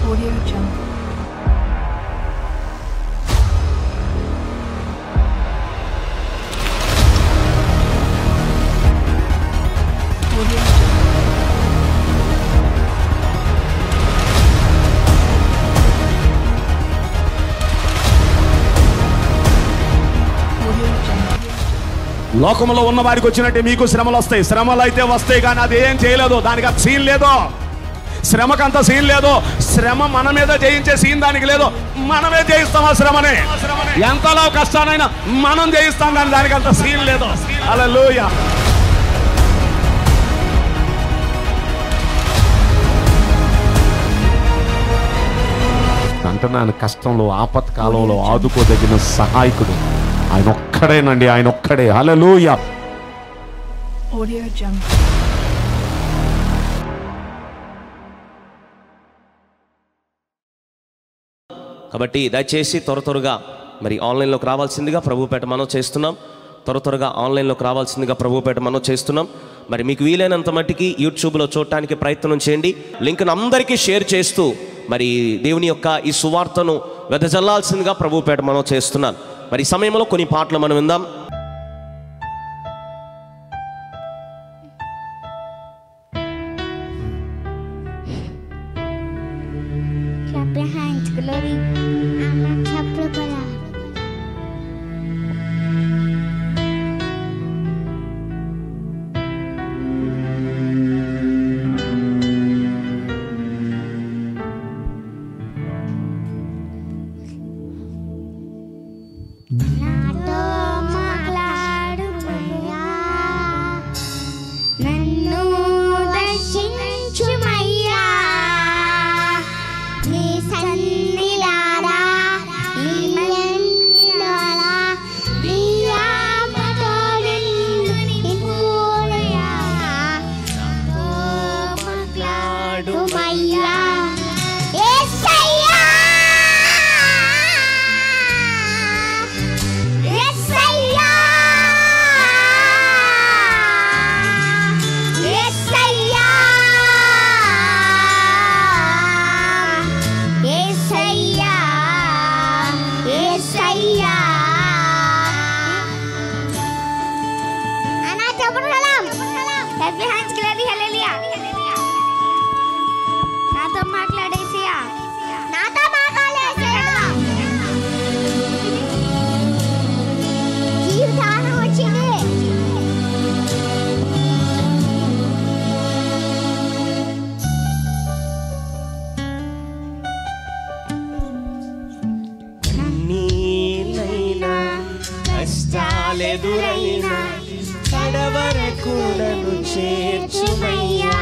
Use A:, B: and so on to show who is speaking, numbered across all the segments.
A: Audio Jungle. Audio Jungle. Audio Jungle.
B: లోకంలో ఉన్న వారికి వచ్చినట్టే మీకు శ్రమలు వస్తాయి శ్రమలు అయితే వస్తాయి కానీ అది ఏం చేయలేదు దానికి అంత సీన్ లేదు శ్రమకు అంత సీన్ లేదు శ్రమ మన మీద జయించే సీన్ దానికి లేదు మనమే జయిస్తాం ఆ శ్రమని ఎంతలో కష్టానైనా మనం జయిస్తాం కానీ దానికి అంత సీన్ లేదు అలా అంటున్నాను కష్టంలో ఆపత్కాలంలో ఆదుకోదగిన సహాయకుడు ఆయన ఒక్కడేనండి ఆయన ఒక్కడే హల్లెలూయా
A: Audio Jungle.
C: కాబట్టి దయచేసి త్వర త్వరగా మరి ఆన్లైన్లోకి రావాల్సిందిగా ప్రభుపేట మనం చేస్తున్నాం త్వర త్వరగా ఆన్లైన్లోకి రావాల్సిందిగా ప్రభుపేట మనం చేస్తున్నాం మరి మీకు వీలైనంత మట్టికి యూట్యూబ్లో చూడటానికి ప్రయత్నం చేయండి లింక్ను అందరికీ షేర్ చేస్తూ మరి దేవుని యొక్క ఈ సువార్తను వెదజల్లాల్సిందిగా ప్రభుపేట మనం చేస్తున్నాం మరి ఈ సమయంలో కొన్ని పాటలు మనం విందాం
D: Clap your hands, glory. Amen. Chapter pala. నాతో మాట్లాడుమయ్యా నన్ను దర్శించుమయ్యా నీ సన్నిలారా నీ మందిరారా నీ ఆత్మతో నిన్ను నింపుకోనయ్యా. నాతో మాట్లాడుమయ్యా యేసయ్యా యేసయ్యా యేసయ్యా యేసయ్యా యేసయ్యా అన్నా చెప్పండి సలాం హ్యాపీ హ్యాండ్స్ క్లియర్లీ హల్లెలూయా నాతో మాట్లాడేసియా నాతో మాట్లాడేసియా జీవితానం వచ్చింది
C: నీలైనా కష్టాలెదురైనా కడవరకు నన్ను చేర్చుమయ్యా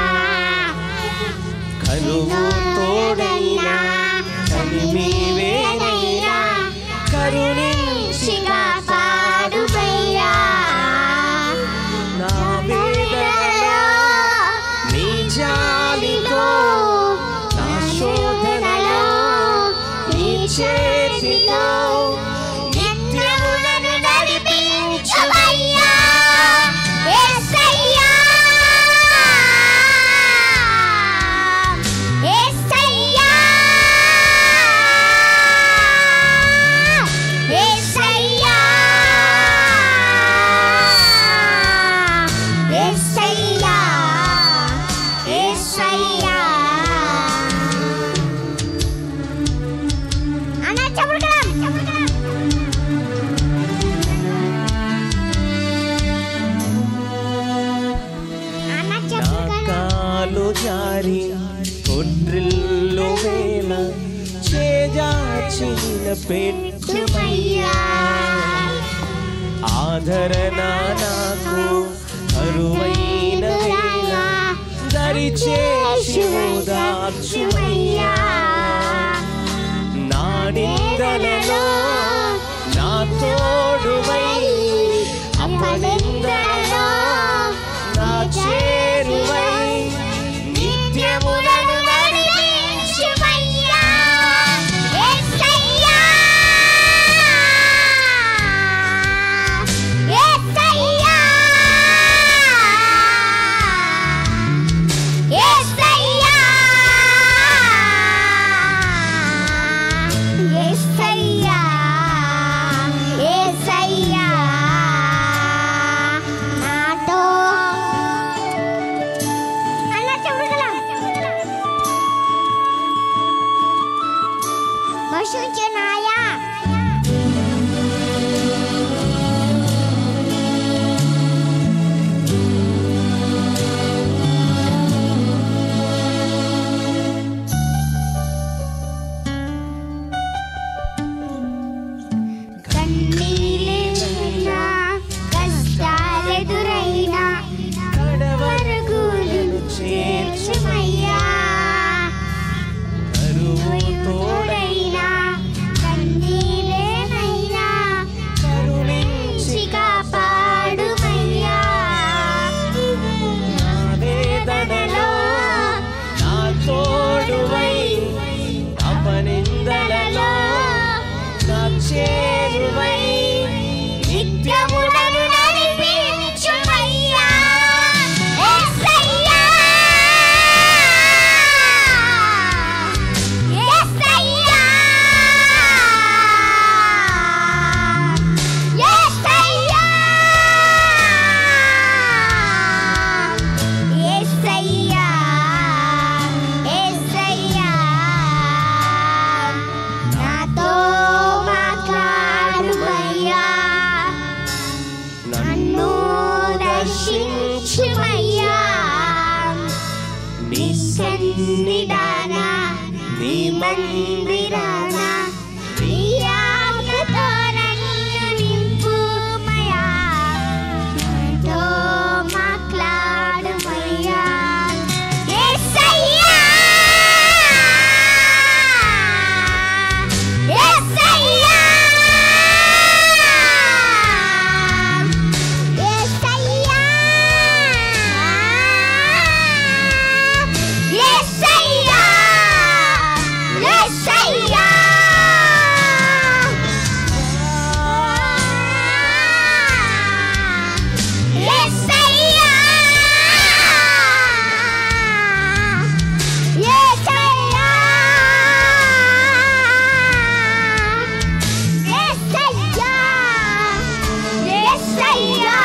C: కనువు తోడైనా కలిమి వేరైనా కరుణించిగా
D: కాపాడుమయ్యా
C: నా వేదనలో నీ జాలితో నా శోధనలో నీ చేతితో
D: నిత్యము నన్ను నడిపించుమయ్యా యేసయ్యా యేసయ్యా యేసయ్యా యేసయ్యా యేసయ్యా అన్న చెప్పడు కదా చెప్పడు కదా అన్న
C: నా
D: చెప్పడు కదా
C: కాలు జారి కొట్రిల్లు వేల చేజాచిన పెట్టుమయ్యా ఆదరణ నాకు కరువైన వేళ దరిచేసి ఓదార్చుమయ్యా నా నిందలలో నా తోడువై అపనిందలలో నా చేరువై నిత్యములను
D: నడిపించుమయ్యా యేసయ్యా యేసయ్యా యేసయ్యా
C: నీ
D: మందిరాన నీ ఆజ్ఞతో నన్ను నింపుమయ్యా. నాతో మాట్లాడుమయ్యా. యేసయ్యా. యేసయ్యా. యేసయ్యా. యేసయ్యా. యేసయ్యా. యేసయ్యా. యేసయ్యా. యేసయ్యా. యేసయ్యా.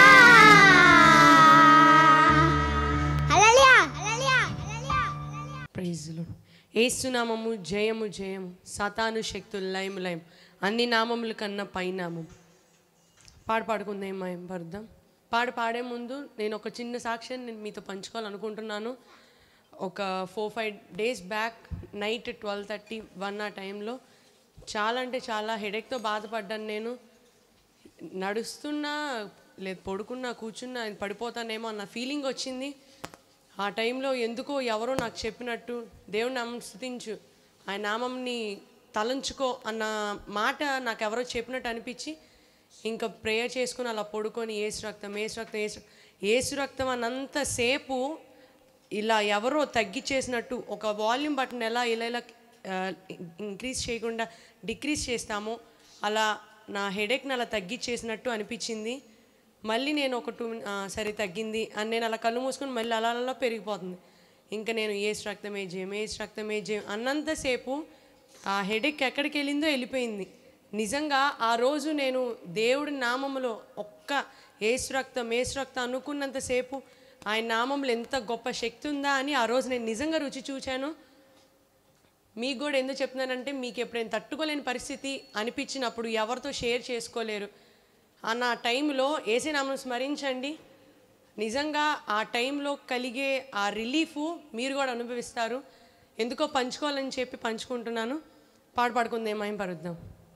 D: హల్లెలూయా. హల్లెలూయా. హల్లెలూయా.
E: ప్రైజులు ఏసునామము జయము జయము సతాను శక్తులు లయము లయం అన్ని నామముల కన్నా పైనామం పాడు పాడుకుందాం మేము పడదాం పాడు పాడే ముందు నేను ఒక చిన్న సాక్ష్యం నేను మీతో పంచుకోవాలనుకుంటున్నాను ఒక four five days back night twelve thirty one ఆ టైంలో చాలా అంటే చాలా హెడేక్తో బాధపడ్డాను నేను నడుస్తున్నా లేదు పడుకున్నా కూర్చున్నా పడిపోతానేమో అన్న ఫీలింగ్ వచ్చింది ఆ టైంలో ఎందుకో ఎవరో నాకు చెప్పినట్టు దేవుని నామం స్థుతించు ఆయన నామంని తలంచుకో అన్న మాట నాకు ఎవరో చెప్పినట్టు అనిపించి ఇంకా ప్రేయర్ చేసుకుని అలా పడుకొని ఏసు రక్తం ఏసు రక్తం ఏసు ఏసు రక్తం అన్నంతసేపు ఇలా ఎవరో తగ్గిచ్చేసినట్టు ఒక వాల్యూమ్ బటన్ ఎలా ఇలా ఇలా ఇంక్రీజ్ చేయకుండా డిక్రీజ్ చేస్తామో అలా నా హెడేక్ని అలా తగ్గిచ్చేసినట్టు అనిపించింది మళ్ళీ నేను ఒక టూ సరే తగ్గింది అని నేను అలా కళ్ళు మూసుకొని మళ్ళీ అలా అలా పెరిగిపోతుంది ఇంకా నేను ఏసు రక్తమే జయం ఏసు రక్తమే జయం అన్నంతసేపు ఆ హెడేక్ ఎక్కడికి వెళ్ళిందో వెళ్ళిపోయింది నిజంగా ఆ రోజు నేను దేవుడి నామములో ఒక్క ఏసు రక్తం ఏసు రక్తం అనుకున్నంతసేపు ఆయన నామంలో ఎంత గొప్ప శక్తి ఉందా అని ఆ రోజు నేను నిజంగా రుచి చూశాను మీకు కూడా ఎందుకు చెప్తున్నానంటే మీకు ఎప్పుడైనా తట్టుకోలేని పరిస్థితి అనిపించినప్పుడు ఎవరితో షేర్ చేసుకోలేరు అన్న టైంలో ఏసీ నామను స్మరించండి నిజంగా ఆ టైంలో కలిగే ఆ రిలీఫ్ మీరు కూడా అనుభవిస్తారు ఎందుకో పంచుకోవాలని చెప్పి పంచుకుంటున్నాను పాడు పాడుకుంది ఏమైం పరుద్దాం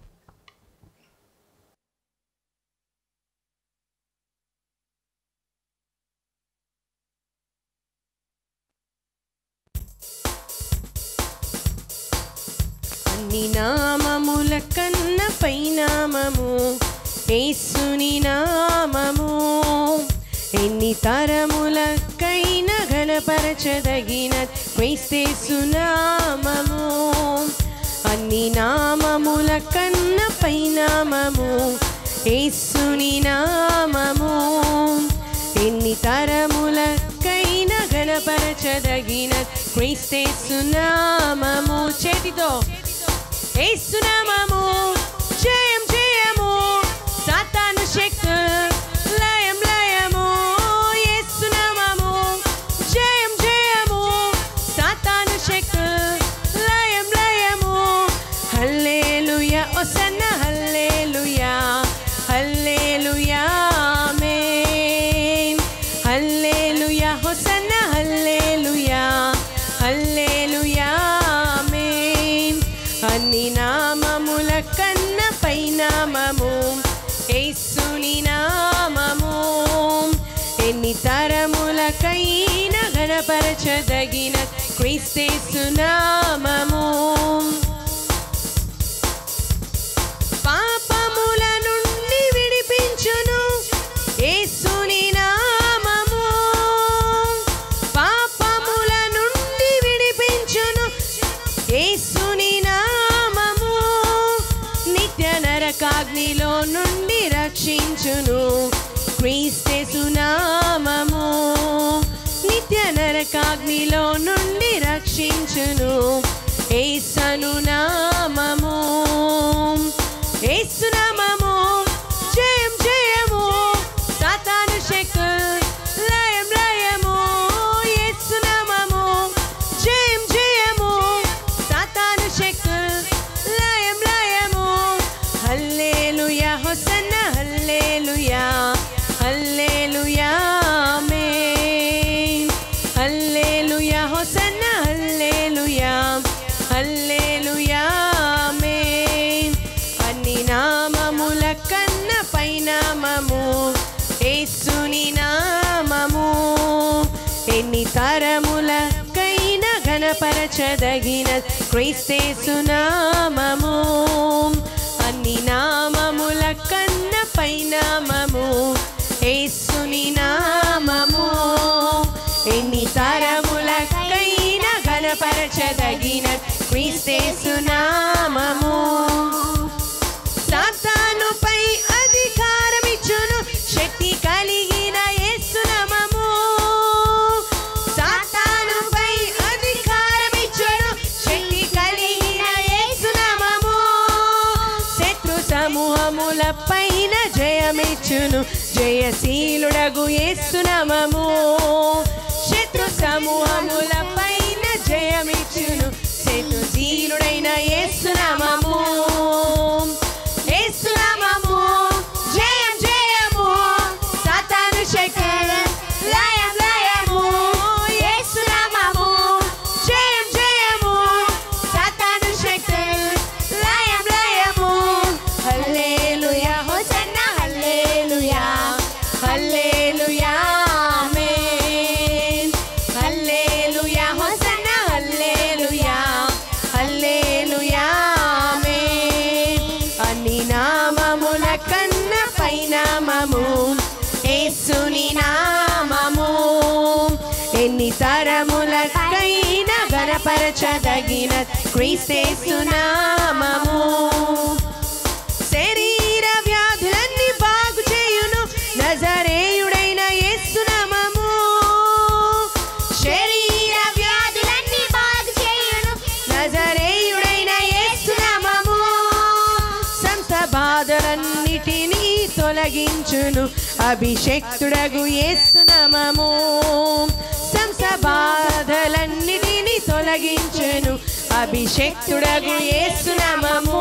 E: అన్ని నామముల కన్న పైనామము యేసుని నామము ఎన్ని తరములకైన గణపరచదగిన క్రైస్తేసు నామము అన్ని నామముల కన్న పైనామము యేసుని నామము ఎన్ని తరములకైన గణపరచదగిన క్రీస్తేసు నామము చేతితో ఏసునామము జయం జయము సాతాను శక్తు లయం లయము ఏసునామము జయం జయము సాతాను శక్తు లయం లయము హల్లెలూయా ఒసన్న హల్లెలూయా హల్లెలూయా ఆమేన్ హల్లెలూయా హొసన్న హల్లెలూయా హల్లెలూయా ఆమేన్ అన్ని నామముల కన్న పైనామము యేసుని నామము ఎన్ని తరములకైన గణపరచదగిన క్రీస్తేసు నామము పాపముల నుండి విడిపించును యేసుని నామము పాపముల నుండి విడిపించును యేసుని నామము నిత్య నరకాగ్నిలో నుండి రక్షించును క్రీస్తేసు నామము నిత్య నరకాగ్నిలో నుండి రక్షించును ఏసను నామము ఏసు నామము జయం జయము సాతాను శక్తు లయం లయము ఏసు నామము జయం జయము సాతాను శక్తు లయం లయము హల్లెలూయా హొసన్న హల్లెలూయా హల్లెలూయా ఆమేన్ హల్లెలూయా హొసన్న హల్లెలూయా హల్లెలూయా ఎన్ని తరములకైన ఘనపరచదగిన క్రీస్తేసు నామము అన్ని నామముల కన్న పైనామము యేసుని నామము ఎన్ని తరములకైన ఘనపరచదగిన క్రీస్తేసు నామము సాతానుపై అధికారమిచ్చును శక్తి కలిగిన యేసునామము సాతానుపై అధికారమిచ్చును శక్తి కలిగిన యేసునామము శత్రు సమూహముల పైన జయమిచ్చును జయశీలుడగు యేసునామము శత్రు సమూహముల పైన జయమిచ్చును శత్రుశీలుడైన యేసునామము యేసునామము జయం జయము సాతాను శక్తులు లయం లయము యేసునామము జయం జయము సాతాను శక్తులు లయం లయము hallelujah hosanna hallelujah hallelujah amen hallelujah hosanna hallelujah hallelujah ఆమేన్ అన్ని నామముల కన్న పైనామము యేసుని నామము ఎన్ని తరములకైన గణపరచదగిన క్రీస్తేసు నామము శరీర వ్యాధులన్నీ బాగు చేయును నజరేయుడైన యేసునామము శరీర వ్యాధులన్నీ బాగు చేయును నజరేయుడైన యేసునామము సంత బాధలన్నిటినీ తొలగించును అభిషక్తుడగు యేసునామము సంత బాధలన్నిటినీ తొలగించును అభిషక్తుడగు యేసునామము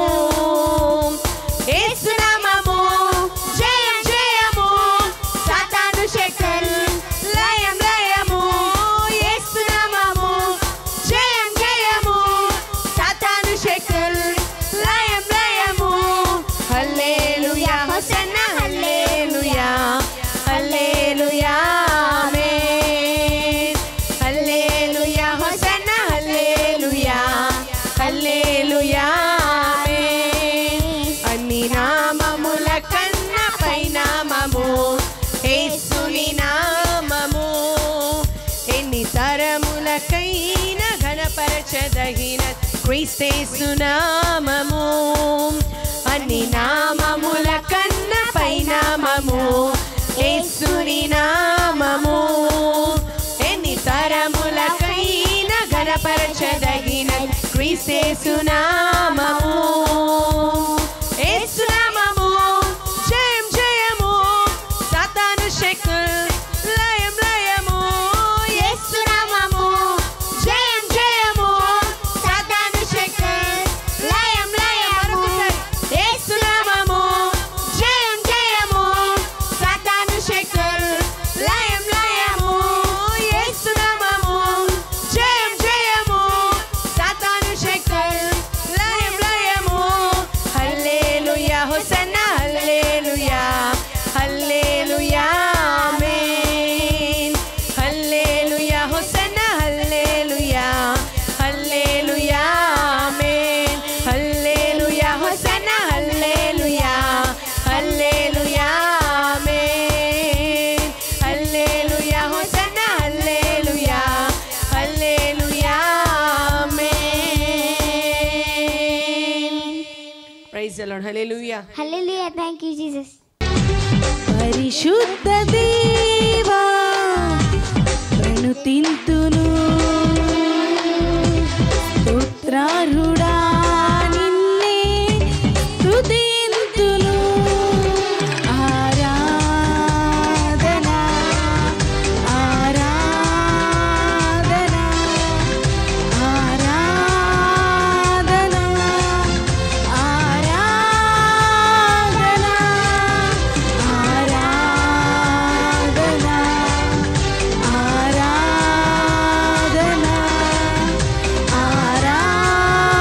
E: యేసునామము జయం జయము సాతాను శక్తులు లయం లయము యేసునామము జయం జయము సాతాను శక్తులు లయం లయము hallelujah hosanna hallelujah hallelujah amen hallelujah hosanna hallelujah hallelujah ఆమేన్ అన్ని నామముల కన్న పైనామము యేసుని నామము ఎన్ని తరములకైన ఘనపరచదగిన క్రీస్తేసు నామము అన్ని నామముల కన్న పైనామము యేసుని నామము ఎన్ని తరములకైన ఘనపరచదగిన క్రీస్తేసు నామము యేసునామము జయం జయము సాతాను శక్తులు లయం లయము యేసునామము జయం జయము సాతాను శక్తులు లయం లయము యేసునామము జయం జయము సాతాను శక్తులు లయం లయము యేసునామము జయం జయము సాతాను శక్తులు లయం లయము hallelujah hosanna hallelujah hallelujah amen hallelujah hosanna hallelujah hallelujah amen hallelujah hosanna hallelujah hallelujah amen hallelujah hosanna hallelujah hallelujah amen praise the lord hallelujah
D: Hallelujah. Thank you, Jesus.
A: పరిశుద్ధ దేవా ప్రణుతింతును స్తోత్రారుడా నిన్నే స్తుతింతును ఆరాధన ఆరాధన ఆరాధన ఆరాధన ఆరాధన ఆరాధన ఆరాధన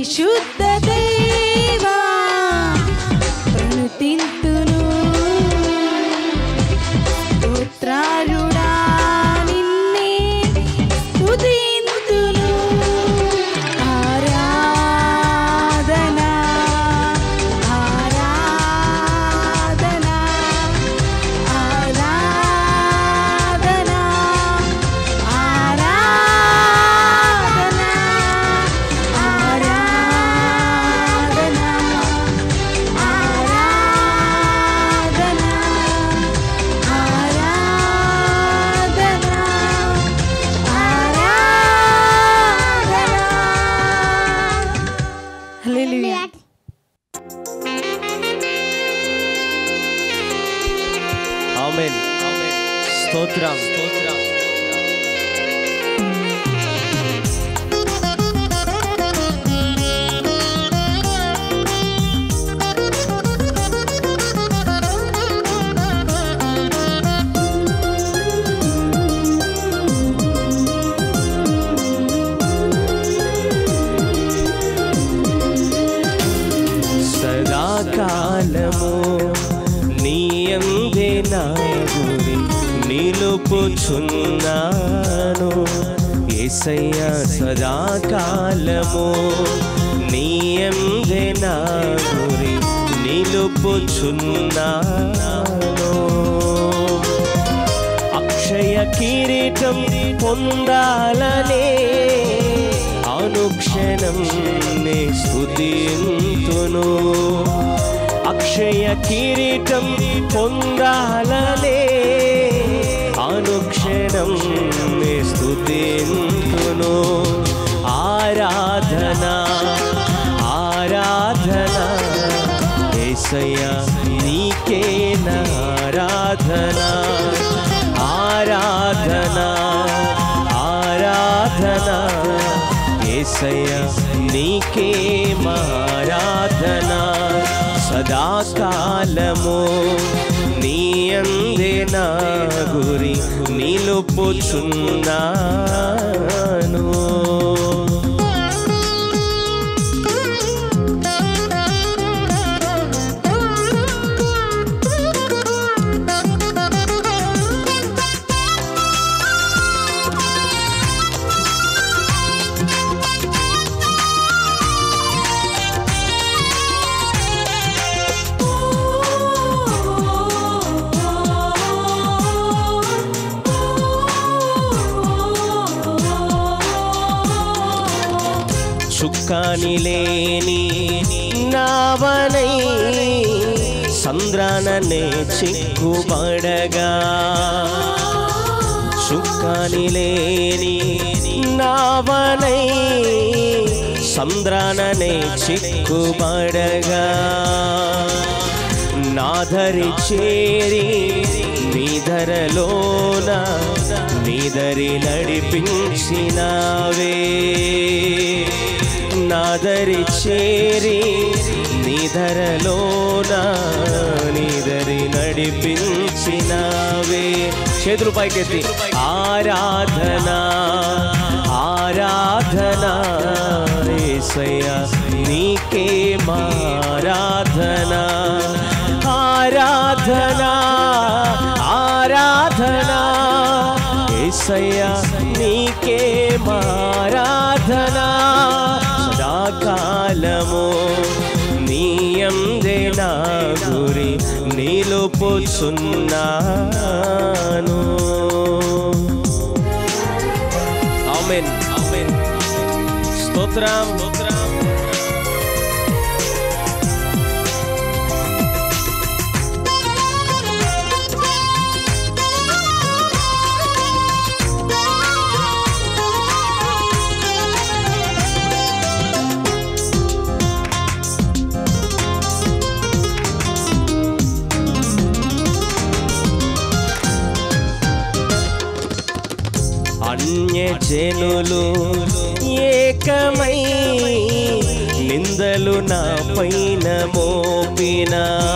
A: పరిశుద్ధ దేవా ప్రణుతింతును స్తోత్రారుడా నిన్నే స్తుతింతును ఆరాధన ఆరాధన ఆరాధన ఆరాధన ఆరాధన ఆరాధన ఆరాధన ఆరాధన హల్లెలూయా
C: ఆమెన్ స్తోత్రం స్తోత్రం సదాకాలము నీయందే నా గురి నిలుపుచున్నాను ఏసయ్య సదాకాలము నీయందే నా గురి నిలుపుచున్నాను అక్షయ కిరీటం పొందాలనే అనుక్షణం నే స్తుతింతును అక్షయ కిరీటం పొందాలనే అనుక్షణం నే స్తుతింతును ఆరాధన ఆరాధన ఏసయ్యా నీకే నా ఆరాధన ఆరాధన ఆరాధన ఏసయ్యా నీకే మారాధన సదాకాలము నీ అందే నా గురి నిలుపుచున్నాను చుక్కాని లేని నావనై సంద్రాననే చిక్కుబడగా చుక్కాని లేని నావనై సంద్రాననే చిక్కుబడగా నాధరి చేరి నిధరలోన నిదరి నడిపించినావే నాదరి చేరి నిధరలోన నిదరి నడిపించినావే చేతులు పైకెత్తి ఆరాధన ఆరాధన ఏసయ్యా నీకే మారాధన ఆరాధన ఆరాధన ఏసయ్యా నీకే మారాధన సదాకాలము నీయందే నా గురి నిలుపుచున్నాను ఆమెన్ ఆమెన్ స్తోత్రం స్తోత్రం అన్యజనులు ఏకమై నిందలు నా పైన మోపిన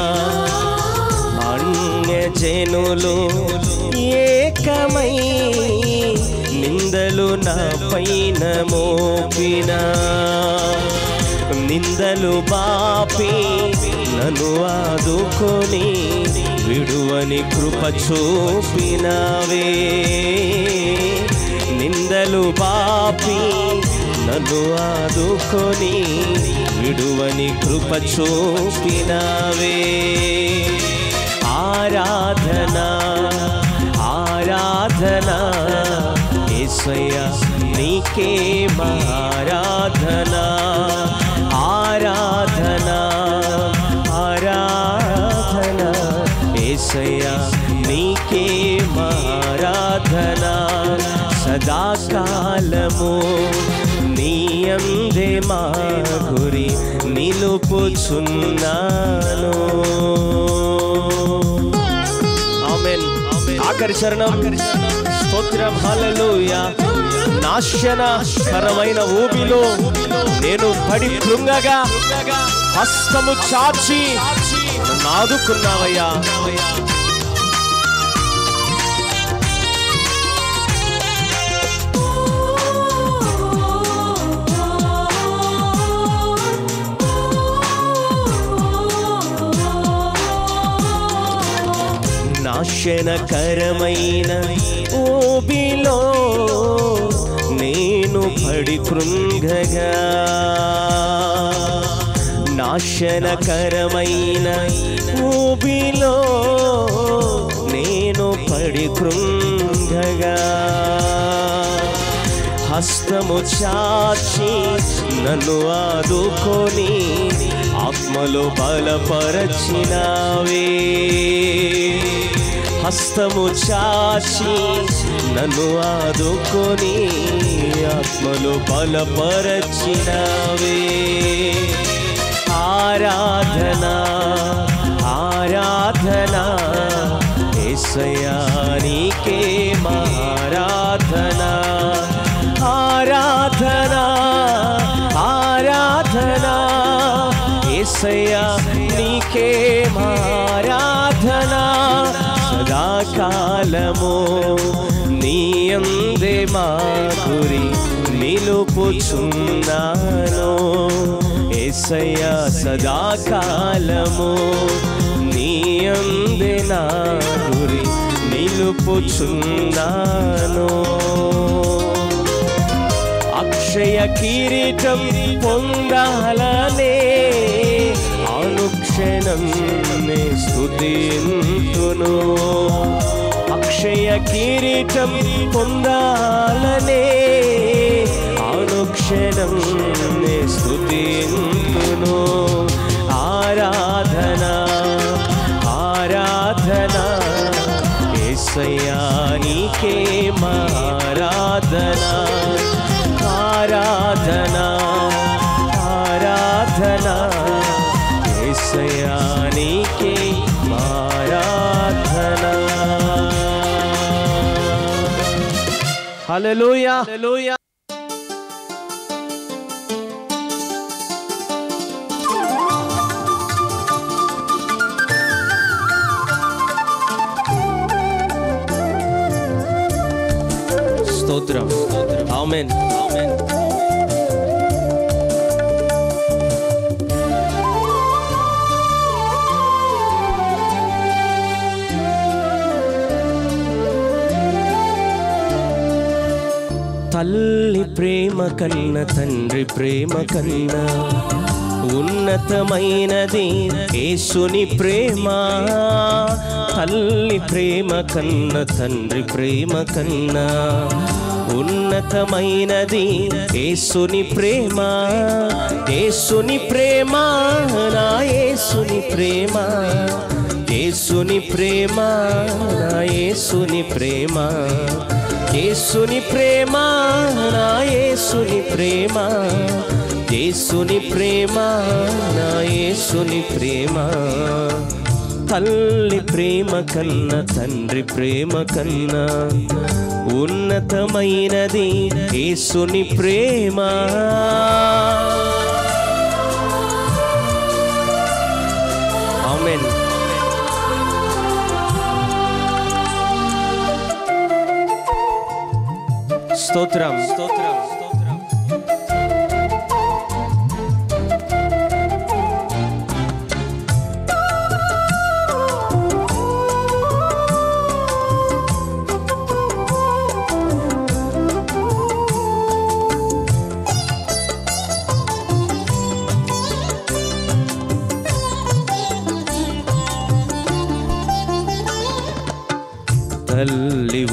C: అన్యజనులు ఏకమై నిందలు నా పైన మోపిన నిందలు బాపి నన్ను ఆదుకొని విడువని కృప చూపినవే నిందలు బాపి నన్ను ఆదుకొని విడువని కృప చూపినవే ఆరాధన ఆరాధన ఏసయ్య నీకే ఆరాధన ఆరాధన ఆరాధన ఏసయ్య నీకే ఆరాధన సదాకాలము నీ అందే మా గురి నిలుపుచున్నాను ఆమెన్ ఆఖరి శరణం స్తోత్రం హల్లెలూయా నాశనకరమైన ఊబిలో నేను పడి కృంగగా హస్తము చాచి నన్ను ఆదుకున్నావయ్యా నాశనకరమైన ఊబిలో నేను పడి కృంగగా నాశనకరమైన ఊబిలో నేను పడి కృంగగా హస్తము చాచి నన్ను ఆదుకొని ఆత్మలో బలపరచినావే హస్తము చాచి నన్ను ఆదుకొని ఆత్మలో బలపరచినావే ఆరాధన ఆరాధన ఏసయ్యా నీకే మారాధన ఆరాధన ఆరాధన ఏసయ్యా నీకే మారాధన సదాకాలము నీ అందే మా గురి నిలుపుచున్నాను ఏసయ్యా సదాకాలము నీ అందే నా గురి నిలుపుచున్నాను అక్షయ కిరీటం పొందాలనే అనుక్షణం నే స్తుతింతును అక్షయ కిరీటం పొందాలనే అనుక్షణం నే స్తుతింతును ఆరాధన ఆరాధన ఏసయ్యా నీకే మారాధన ఆరాధన ఆరాధన ఏసయ్యా నీకే మారాధన హల్లెలూయా హల్లెలూయా స్తోత్రం ఆమెన్ ఆమెన్ తల్లి ప్రేమ కన్న తండ్రి ప్రేమ కన్నా ఉన్నతమైనది యేసుని ప్రేమ తల్లి ప్రేమ కన్న తండ్రి ప్రేమ కన్నా ఉన్నతమైనది యేసుని ప్రేమ యేసుని ప్రేమ నా యేసుని ప్రేమ యేసుని ప్రేమ నా యేసుని ప్రేమ యేసుని ప్రేమ నా యేసుని ప్రేమ యేసుని ప్రేమ నా యేసుని ప్రేమ తల్లి ప్రేమ కన్నా తండ్రి ప్రేమ కన్నా ఉన్నతమైనది యేసుని ప్రేమ ఆమెన్ స్తోత్రం స్తోత్రం స్తోత్రం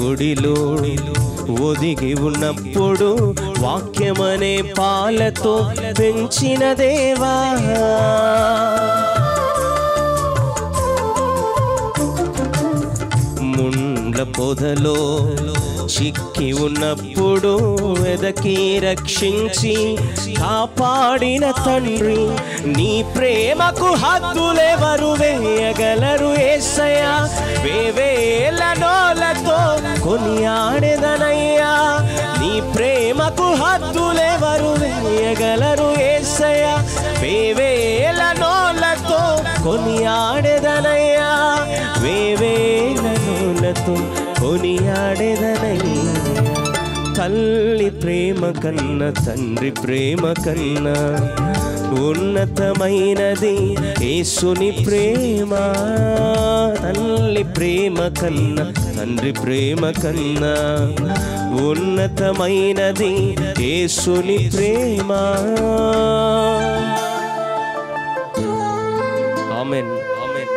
C: ఒడిలో ఒదిగి ఉన్నప్పుడు వాక్యమనే పాలతో పెంచిన దేవా ముండ్ల పొదలో చిక్కి ఉన్నప్పుడు వెదకి రక్షించి కాపాడిన తండ్రి నీ ప్రేమకు హద్దులెవరు వేయగలరు ఏసయ్యా వేవేల నోలతో కొనియాడెదనయ్యా నీ ప్రేమకు హద్దులెవరు వేయగలరు ఏసయ్యా వేవేల నోలతో కొనియాడెదనయ్యా వేవేల నోలతో కొనియాడెదనయ్యా తల్లి ప్రేమ కన్నా తండ్రి ప్రేమ కన్నా ఉన్నతమైనది యేసుని ప్రేమ తల్లి ప్రేమ కన్నా తండ్రి ప్రేమ కన్నా ఉన్నతమైనది యేసుని ప్రేమ ఆమెన్ ఆమెన్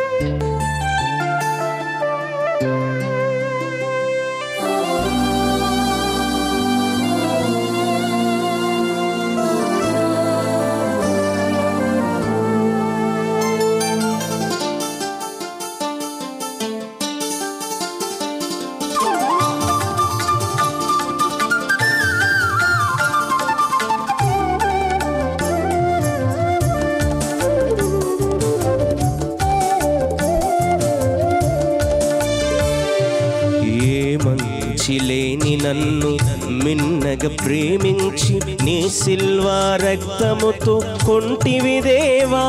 C: ఏ మంచి లేని నన్ను మిన్నగ ప్రేమించి నీ సిల్వా రక్తముతో కొంటివి దేవా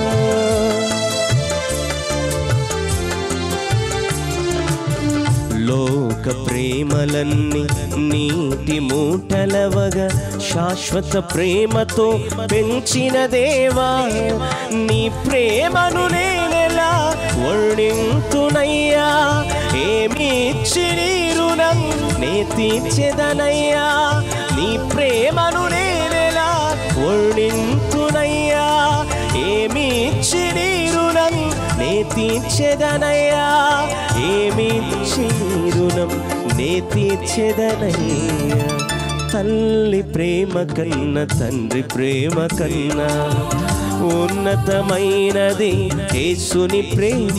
C: లోక ప్రేమలన్నీ నీటి మూటలవగా శాశ్వత ప్రేమతో పెంచిన దేవా నీ ప్రేమను నేనెలా వర్ణింతునయ్యా ఏమి ఇచ్చి నీ రుణం నే తీర్చెదనయ్యా నీ ప్రేమను నేనెలా వర్ణింతునయ్యా ఏమి ఇచ్చి నీ రుణం నే తీర్చెదనయ్యా ఏమి ఇచ్చి నీ రుణం నే తీర్చెదనయ్యా తల్లి ప్రేమ కన్నా తండ్రి ప్రేమ కన్నా ఉన్నతమైనది యేసుని ప్రేమ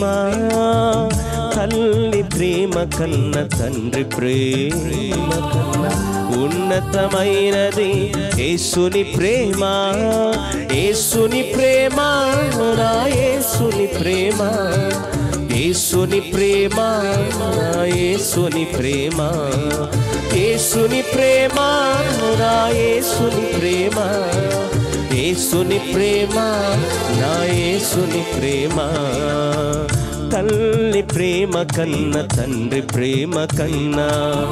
C: తల్లి ప్రేమ కన్నా తండ్రి ప్రేమ కన్నా ఉన్నతమైనది యేసుని ప్రేమ యేసుని ప్రేమ నా యేసుని ప్రేమ యేసుని ప్రేమ నా యేసుని ప్రేమ యేసుని ప్రేమ నా యేసుని ప్రేమ యేసుని ప్రేమ నా యేసుని ప్రేమ తల్లి ప్రేమ కన్నా తండ్రి ప్రేమ కన్నా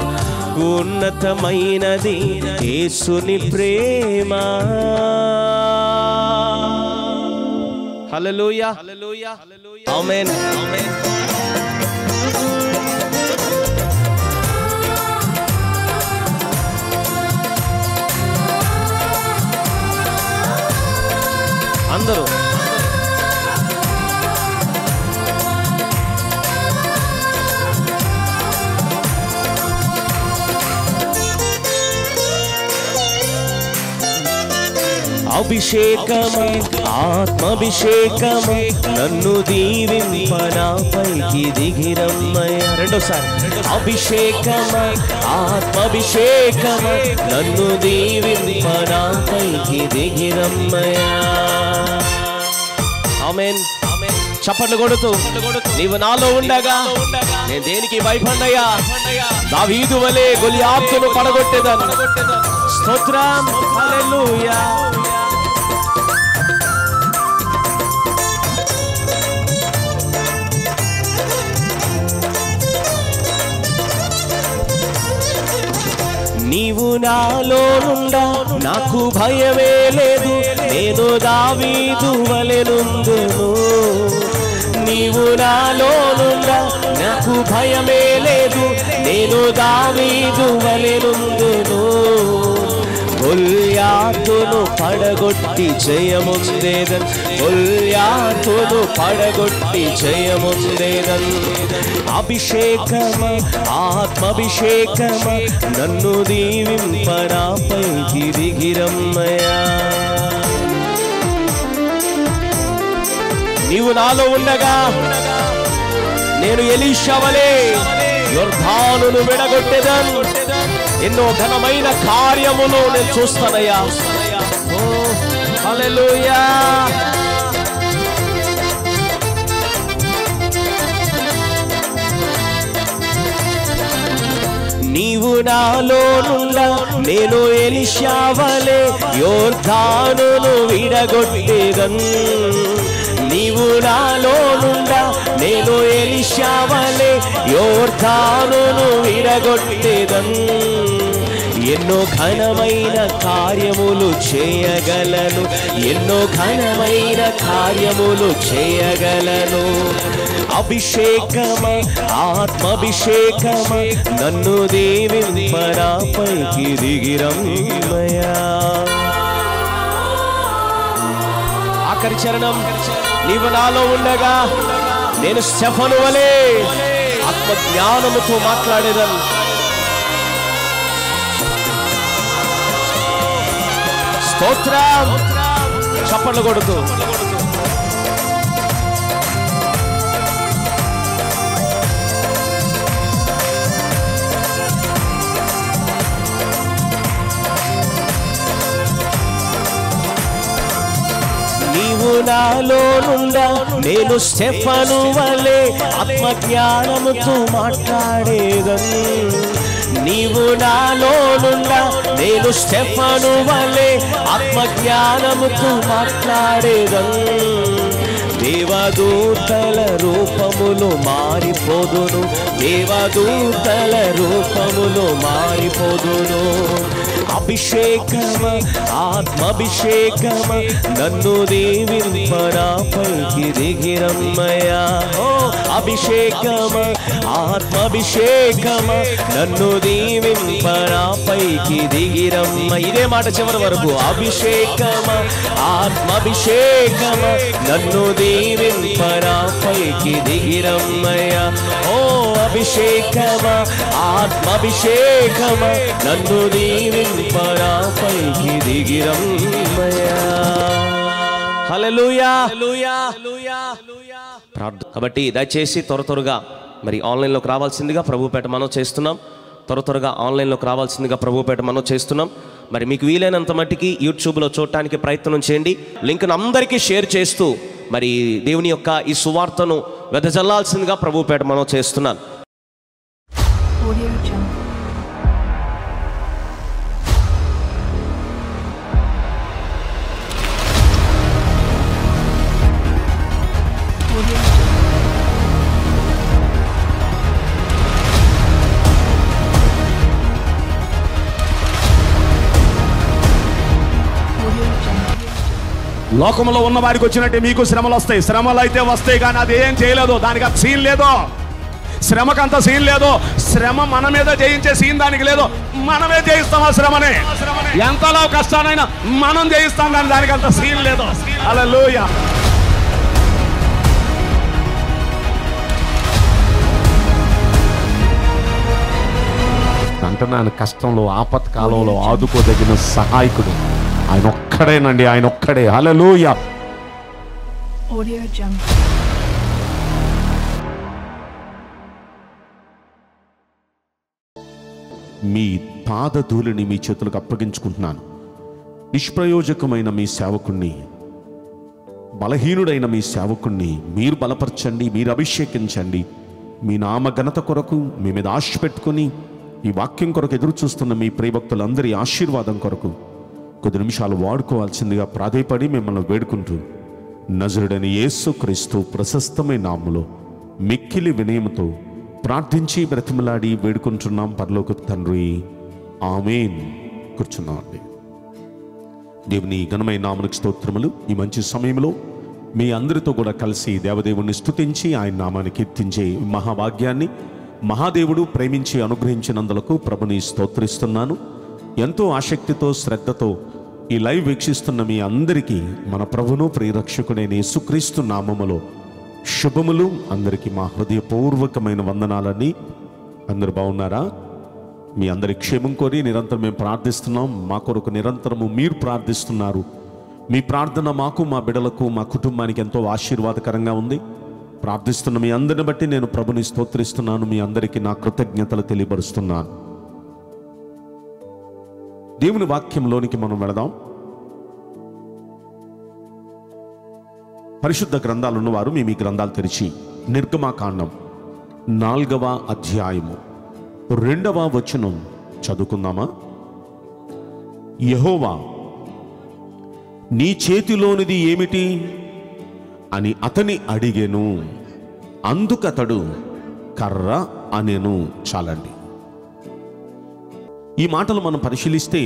C: ఉన్నతమైనది యేసుని ప్రేమ హల్లెలూయా హల్లెలూయా ఆమేన్ ఆమేన్ అందరూ అభిషేకము ఆత్మాభిషేకము నన్ను దీవింపనా పైకి దిగిరమ్మయ్య రెండోసారి అభిషేకము ఆత్మాభిషేకము నన్ను దీవింపనా పైకి దిగిరమ్మయ్య ఆమెన్ చప్పట్లు కొడుతూ నీవు నాలో ఉండగా నేను దేనికి భయపడ్డయ్యా దావీదు వలె గొలియాత్తును పడగొట్టేదాన్ని స్తోత్రం హల్లెలూయా నీవు నాలోనుండా నాకు భయమే లేదు నేను దావీదు వలెనుందును నీవు నాలోనుండా నాకు భయమే లేదు నేను దావీదు వలెనుందును గొల్యాతును పడగొట్టి జయముందేదన్ గొల్యాతును పడగొట్టి జయముందేదన్ అభిషేకమ ఆత్మభిషేకమ నన్ను దీవింపనాపై గిరిగిరమ్మయా నీవు నాలో ఉండగా నేను ఎలీషవలే యొర్ధానును విడగొట్టేదన్ ఎన్నో ఘనమైన కార్యములు నేను చూస్తానయ్యా ఓ హల్లెలూయా నీవు నాలో నుండ నేను ఎలిషావలే యోర్ధానును విడగొట్టేదన్ నీవు నాలో నుండ నేను ఎలిషావలే యోర్ధానును విడగొట్టేదన్ ఎన్నో ఘనమైన కార్యములు చేయగలను ఎన్నో ఘనమైన కార్యములు చేయగలను అభిషేకమ ఆత్మభిషేకమ నన్ను దేవింపరాపైకి దిగిరమ్మయా ఆఖరి చరణం నీవు నాలో ఉండగా నేను స్టెఫను వలే ఆత్మ జ్ఞానముతో మాట్లాడేదను స్తోత్రం చప్పట్లు కొడుతూ నీవు నాలో నుండ నేను స్టెఫను వలె ఆత్మ జ్ఞానముతో మాట్లాడేదని నీవు నాలో నుండ నేను స్టెఫను వలె ఆత్మ జ్ఞానముతో మాట్లాడేదని దేవదూతల రూపములు మారిపోదును దేవదూతల రూపములు మారిపోదును అభిషేకమ ఆత్మభిషేకమ నన్ను దేవింపరాపైకి దిగిరమ్మయా ఓ అభిషేకమ ఆత్మభిషేకమ నన్ను దీవింపరాపైకి దిగిరమ్మ ఇదే మాట చివరి వరకు అభిషేకమ ఆత్మభిషేకమ నన్ను దీవింపరాపైకి దిగిరమ్మయ్యా ఓ అభిషేకమ ఆత్మభిషేకమ నన్ను దీవింపరాపైకి దిగిరమ్మయ్యా హల్లెలూయా ప్రార్థన కాబట్టి దయచేసి త్వర త్వరగా మరి ఆన్లైన్లోకి రావాల్సిందిగా ప్రభుపేట మనం చేస్తున్నాం త్వర త్వరగా ఆన్లైన్లోకి రావాల్సిందిగా ప్రభుపేట మనం చేస్తున్నాం మరి మీకు వీలైనంత మట్టికి యూట్యూబ్లో చూడటానికి ప్రయత్నం చేయండి లింక్ను అందరికీ షేర్ చేస్తూ మరి దేవుని యొక్క ఈ సువార్తను వెదజల్లాల్సిందిగా ప్రభుపేట మనం చేస్తున్నాను
F: Audio Jungle. Audio Jungle. Audio Jungle.
B: లోకంలో ఉన్న వారికి వచ్చినట్టే మీకు శ్రమలు వస్తాయి శ్రమలు అయితే వస్తాయి కానీ అది ఏం చేయలేదు దానికి అంత సీన్ లేదు శ్రమకంత సీన్ లేదు శ్రమ మన మీద జయించే సీన్ దానికి లేదు మనమే జయిస్తాం ఆ శ్రమని ఎంతలో కష్టానైనా మనం జయిస్తాం కానీ దానికి అంత సీన్ లేదు అలా అంటున్నాను కష్టంలో ఆపత్కాలంలో ఆదుకోదగిన సహాయకుడు ఆయన ఒక్కడేనండి ఆయన ఒక్కడే హలలోయ
F: Audio Jungle.
B: మీ పాదధూళిని మీ చేతులకు అప్పగించుకుంటున్నాను నిష్ప్రయోజకమైన మీ సేవకుణ్ణి బలహీనుడైన మీ సేవకుణ్ణి మీరు బలపరచండి మీరు అభిషేకించండి మీ నామ ఘనత కొరకు మీ మీద ఆశ పెట్టుకుని ఈ వాక్యం కొరకు ఎదురు చూస్తున్న మీ ప్రియభక్తులందరి ఆశీర్వాదం కొరకు కొద్ది నిమిషాలు వాడుకోవాల్సిందిగా ప్రాధేయపడి మిమ్మల్ని వేడుకుంటూ నజరుడని యేసు క్రీస్తు ప్రశస్తమైన నామములో మిక్కిలి వినయముతో ప్రార్థించి బ్రతిమలాడి వేడుకుంటున్నాం పరలోక తండ్రి ఆమెన్ కూర్చున్నామండి దేవుని ఘనమైన నామనికి స్తోత్రములు ఈ మంచి సమయంలో మీ అందరితో కూడా కలిసి దేవదేవుణ్ణి స్తుతించి ఆయన నామాన్ని కీర్తించే ఈ మహాభాగ్యాన్ని మహాదేవుడు ప్రేమించి అనుగ్రహించినందులకు ప్రభుని స్తోత్రిస్తున్నాను ఎంతో ఆసక్తితో శ్రద్ధతో ఈ లైవ్ వీక్షిస్తున్న మీ అందరికీ మన ప్రభును ప్రియరక్షకుడైన యేసుక్రీస్తు నామములో శుభములు అందరికీ మా హృదయపూర్వకమైన వందనాలని అందరు బాగున్నారా మీ అందరి క్షేమం కోరి నిరంతరం మేము ప్రార్థిస్తున్నాం మా కొరకు నిరంతరము మీరు ప్రార్థిస్తున్నారు మీ ప్రార్థన మాకు మా బిడలకు మా కుటుంబానికి ఎంతో ఆశీర్వాదకరంగా ఉంది ప్రార్థిస్తున్న మీ అందరిని బట్టి నేను ప్రభుని స్తోత్రిస్తున్నాను మీ అందరికీ నా కృతజ్ఞతలు తెలియపరుస్తున్నాను దేవుని వాక్యంలోనికి మనం వెళదాం పరిశుద్ధ గ్రంథాలు ఉన్నవారు మీ మీ గ్రంథాలు తెరిచి నిర్గమాకాండం నాలుగవ అధ్యాయము రెండవ వచనం చదువుకుందామా యహోవా నీ చేతిలోనిది ఏమిటి అని అతని అడిగెను అందుకతడు కర్ర అనెను చాలండి ఈ మాటలు మనం పరిశీలిస్తే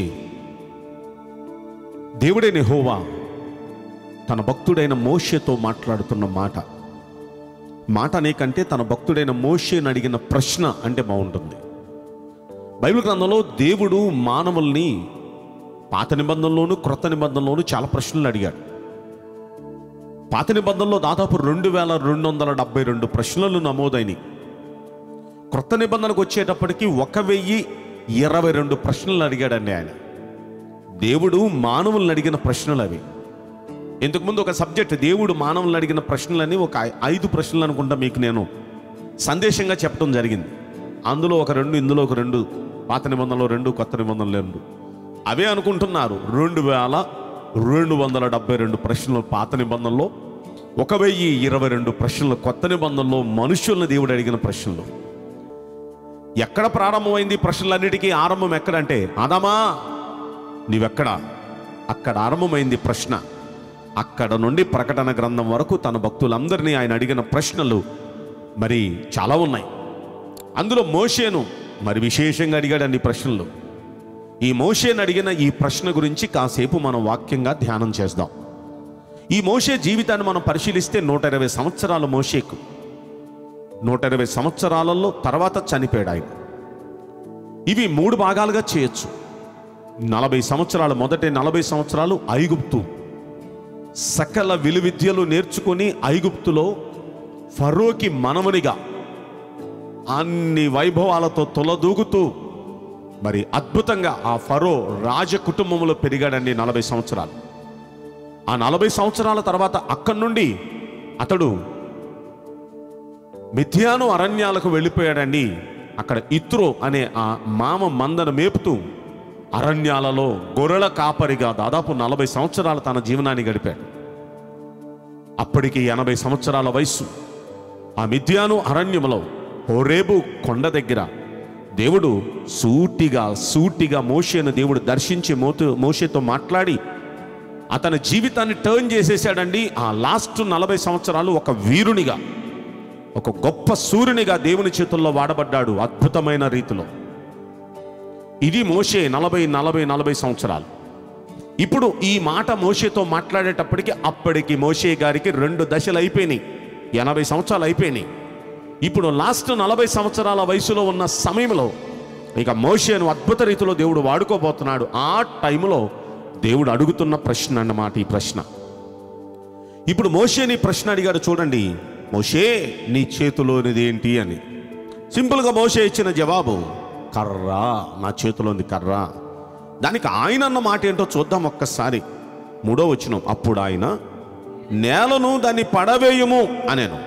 B: దేవుడే నెహోవా తన భక్తుడైన మోషేతో మాట్లాడుతున్న మాట మాట అనేకంటే తన భక్తుడైన మోషేని అడిగిన ప్రశ్న అంటే బాగుంటుంది బైబిల్ గ్రంథంలో దేవుడు మానవుల్ని పాత నిబంధనలోను క్రొత్త నిబంధనలోను చాలా ప్రశ్నలు అడిగాడు పాత నిబంధనలో దాదాపు రెండు వేల రెండు వందల డెబ్బై రెండు ప్రశ్నలు నమోదైనవి క్రొత్త నిబంధనకు వచ్చేటప్పటికి ఒక వెయ్యి ఇరవై రెండు ప్రశ్నలు అడిగాడండి ఆయన దేవుడు మానవుల్ని అడిగిన ప్రశ్నలు అవి ఇంతకుముందు ఒక సబ్జెక్ట్ దేవుడు మానవుల్ని అడిగిన ప్రశ్నలని ఒక ఐ- ఐదు ప్రశ్నలు అనుకుంటా మీకు నేను సందేశంగా చెప్పడం జరిగింది అందులో ఒక రెండు ఇందులో ఒక రెండు పాత నిబంధనలో రెండు కొత్త నిబంధనలు రెండు అవే అనుకుంటున్నారు రెండు వేల రెండు వందల డెబ్బై రెండు ప్రశ్నలు పాత నిబంధనలో ఒక వెయ్యి ఇరవై రెండు ప్రశ్నలు కొత్త నిబంధనలో మనుషుల్ని దేవుడు అడిగిన ప్రశ్నలు ఎక్కడ ప్రారంభమైంది ఈ ప్రశ్నలన్నిటికీ ఆరంభం ఎక్కడంటే ఆదామా నీవెక్కడ అక్కడ ఆరంభమైంది ప్రశ్న అక్కడ నుండి ప్రకటన గ్రంథం వరకు తన భక్తులందరినీ ఆయన అడిగిన ప్రశ్నలు మరి చాలా ఉన్నాయి అందులో మోషేను మరి విశేషంగా అడిగాడండి ఈ ప్రశ్నలు ఈ మోషేను అడిగిన ఈ ప్రశ్న గురించి కాసేపు మనం వాక్యంగా ధ్యానం చేద్దాం ఈ మోషే జీవితాన్ని మనం పరిశీలిస్తే నూట ఇరవై సంవత్సరాల మోషేకు నూట ఇరవై సంవత్సరాలలో తర్వాత చనిపోయాడు ఆయన ఇవి మూడు భాగాలుగా చేయొచ్చు నలభై సంవత్సరాలు మొదటి నలభై సంవత్సరాలు ఐగుప్తు సకల విలువిద్యలు నేర్చుకొని ఐగుప్తులో ఫరోకి మనమునిగా అన్ని వైభవాలతో తొలదూగుతూ మరి అద్భుతంగా ఆ ఫరో రాజ కుటుంబంలో పెరిగాడండి నలభై సంవత్సరాలు ఆ నలభై సంవత్సరాల తర్వాత అక్కడి నుండి అతడు మిథ్యాను అరణ్యాలకు వెళ్ళిపోయాడండి అక్కడ ఇత్రో అనే ఆ మామ మందను మేపుతూ అరణ్యాలలో గొర్రెల కాపరిగా దాదాపు నలభై సంవత్సరాలు తన జీవనాన్ని గడిపాడు అప్పటికి ఎనభై సంవత్సరాల వయస్సు ఆ మిథ్యాను అరణ్యములో హోరేబు కొండ దగ్గర దేవుడు సూటిగా సూటిగా మోషేను దేవుడు దర్శించి మోతు మోషేతో మాట్లాడి అతని జీవితాన్ని టర్న్ చేసేసాడండి ఆ లాస్ట్ నలభై సంవత్సరాలు ఒక వీరునిగా ఒక గొప్ప సూర్యునిగా దేవుని చేతుల్లో వాడబడ్డాడు అద్భుతమైన రీతిలో ఇది మోషే నలభై నలభై నలభై సంవత్సరాలు ఇప్పుడు ఈ మాట మోషేతో మాట్లాడేటప్పటికి అప్పటికి మోషే గారికి రెండు దశలు అయిపోయినాయి ఎనభై సంవత్సరాలు అయిపోయినాయి ఇప్పుడు లాస్ట్ నలభై సంవత్సరాల వయసులో ఉన్న సమయంలో ఇక మోషేను అద్భుత రీతిలో దేవుడు వాడుకోబోతున్నాడు ఆ టైంలో దేవుడు అడుగుతున్న ప్రశ్న అన్నమాట ఈ ప్రశ్న ఇప్పుడు మోషేని ప్రశ్న అడిగాడు చూడండి మోషే నీ చేతిలోనిది ఏంటి అని సింపుల్గా మోషే ఇచ్చిన జవాబు కర్ర నా చేతిలోని కర్ర దానికి ఆయన అన్న మాట ఏంటో చూద్దాం ఒక్కసారి మూడో వచ్చిన అప్పుడు ఆయన నేలను దాన్ని పడవేయము అనేను